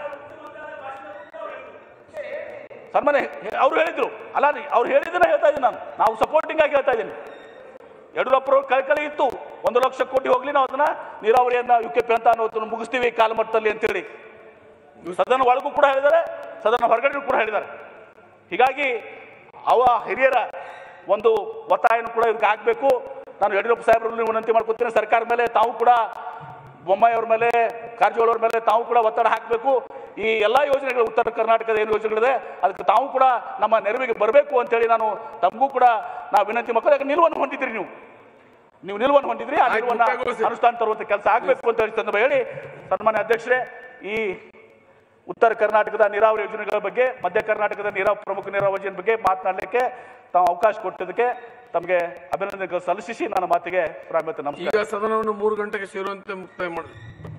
ಸನ್ಮಾನ್ಯ ಅವ್ರು ಹೇಳಿದ್ರು ಅಲ್ಲ ರೀ ಅವ್ರು ಹೇಳಿದ್ದನ್ನ ಹೇಳ್ತಾ ಇದ್ದೀನಿ ನಾನು ನಾವು ಸಪೋರ್ಟಿಂಗ್ ಆಗಿ ಹೇಳ್ತಾ ಇದ್ದೀನಿ ಯಡಿಯೂರಪ್ಪರವ್ರ ಕಳ್ಕಳಿ ಇತ್ತು ಒಂದು ಲಕ್ಷ ಕೋಟಿ ಹೋಗ್ಲಿ ನಾವು ಅದನ್ನ ನೀರಾವರಿಯನ್ನ ಯು ಕೆ ಪಿ ಅಂತ ಅನ್ನೋದನ್ನ ಮುಗಿಸ್ತೀವಿ ಕಾಲಮಟ್ಟದಲ್ಲಿ ಅಂತೇಳಿ ಸದನ ಒಳಗೂ ಕೂಡ ಹೇಳಿದ್ದಾರೆ ಸದನ ಹೊರಗಡೆ ಕೂಡ ಹೇಳಿದ್ದಾರೆ ಹೀಗಾಗಿ ಅವ ಹಿರಿಯರ ಒಂದು ಒತ್ತಾಯನೂ ಕೂಡ ಇದಕ್ಕೆ ಆಗಬೇಕು ನಾನು ಯಡಿಯೂರಪ್ಪ ಸಾಹೇಬರಲ್ಲಿ ವಿನಂತಿ ಮಾಡ್ಕೊತೀನಿ ಸರ್ಕಾರ ಮೇಲೆ ತಾವು ಕೂಡ ಬೊಮ್ಮಾಯಿ ಅವ್ರ ಮೇಲೆ ಕಾರಜೋಳ ಅವ್ರ ಮೇಲೆ ತಾವು ಕೂಡ ಒತ್ತಡ ಹಾಕಬೇಕು ಈ ಎಲ್ಲ ಯೋಜನೆಗಳು ಉತ್ತರ ಕರ್ನಾಟಕದ ಏನು ಯೋಜನೆಗಳಿದೆ ಅದಕ್ಕೆ ತಾವು ಕೂಡ ನಮ್ಮ ನೆರವಿಗೆ ಬರಬೇಕು ಅಂತೇಳಿ ನಾನು ತಮಗೂ ಕೂಡ ನಾವು ವಿನಂತಿ ಮಕ್ಕಳು ಯಾಕೆ ನಿಲುವನ್ನು ಹೊಂದಿದ್ರಿ ನೀವು ನೀವು ನಿಲುವನ್ನು ಹೊಂದಿದ್ರಿ ಆ ಆಯ್ತು, ನಿಲುವನ್ನ ಮುಕ್ತಾಯಗೊಳಿಸಿ. ಅನುಷ್ಠಾನ ತರುವಂತ ಕೆಲಸ ಆಗಬೇಕು ಅಂತ ಹೇಳಿ ಸಂದರ್ಭ ಹೇಳಿ ಸನ್ಮಾನ್ಯ ಅಧ್ಯಕ್ಷರೇ ಈ ಉತ್ತರ ಕರ್ನಾಟಕದ ನೀರಾವರಿ ಯೋಜನೆಗಳ ಬಗ್ಗೆ ಮಧ್ಯ ಕರ್ನಾಟಕದ ನೀರಾವರಿ ಪ್ರಮುಖ ನೀರಾವರಿ ಯೋಜನೆ ಬಗ್ಗೆ ಮಾತನಾಡಲಿಕ್ಕೆ ತಾವು ಅವಕಾಶ ಕೊಟ್ಟಿದ್ದಕ್ಕೆ ತಮಗೆ ಅಭಿನಂದನೆಗಳು ಸಲ್ಲಿಸಿ ನನ್ನ ಮಾತಿಗೆ ಪ್ರಾರಂಭ ನಮಸ್ಕಾರ ಈಗ ಸದನವನ್ನು ಮೂರು ಗಂಟೆಗೆ ಸೇರುವಂತೆ ಮುಕ್ತಾಯ ಮಾಡಿ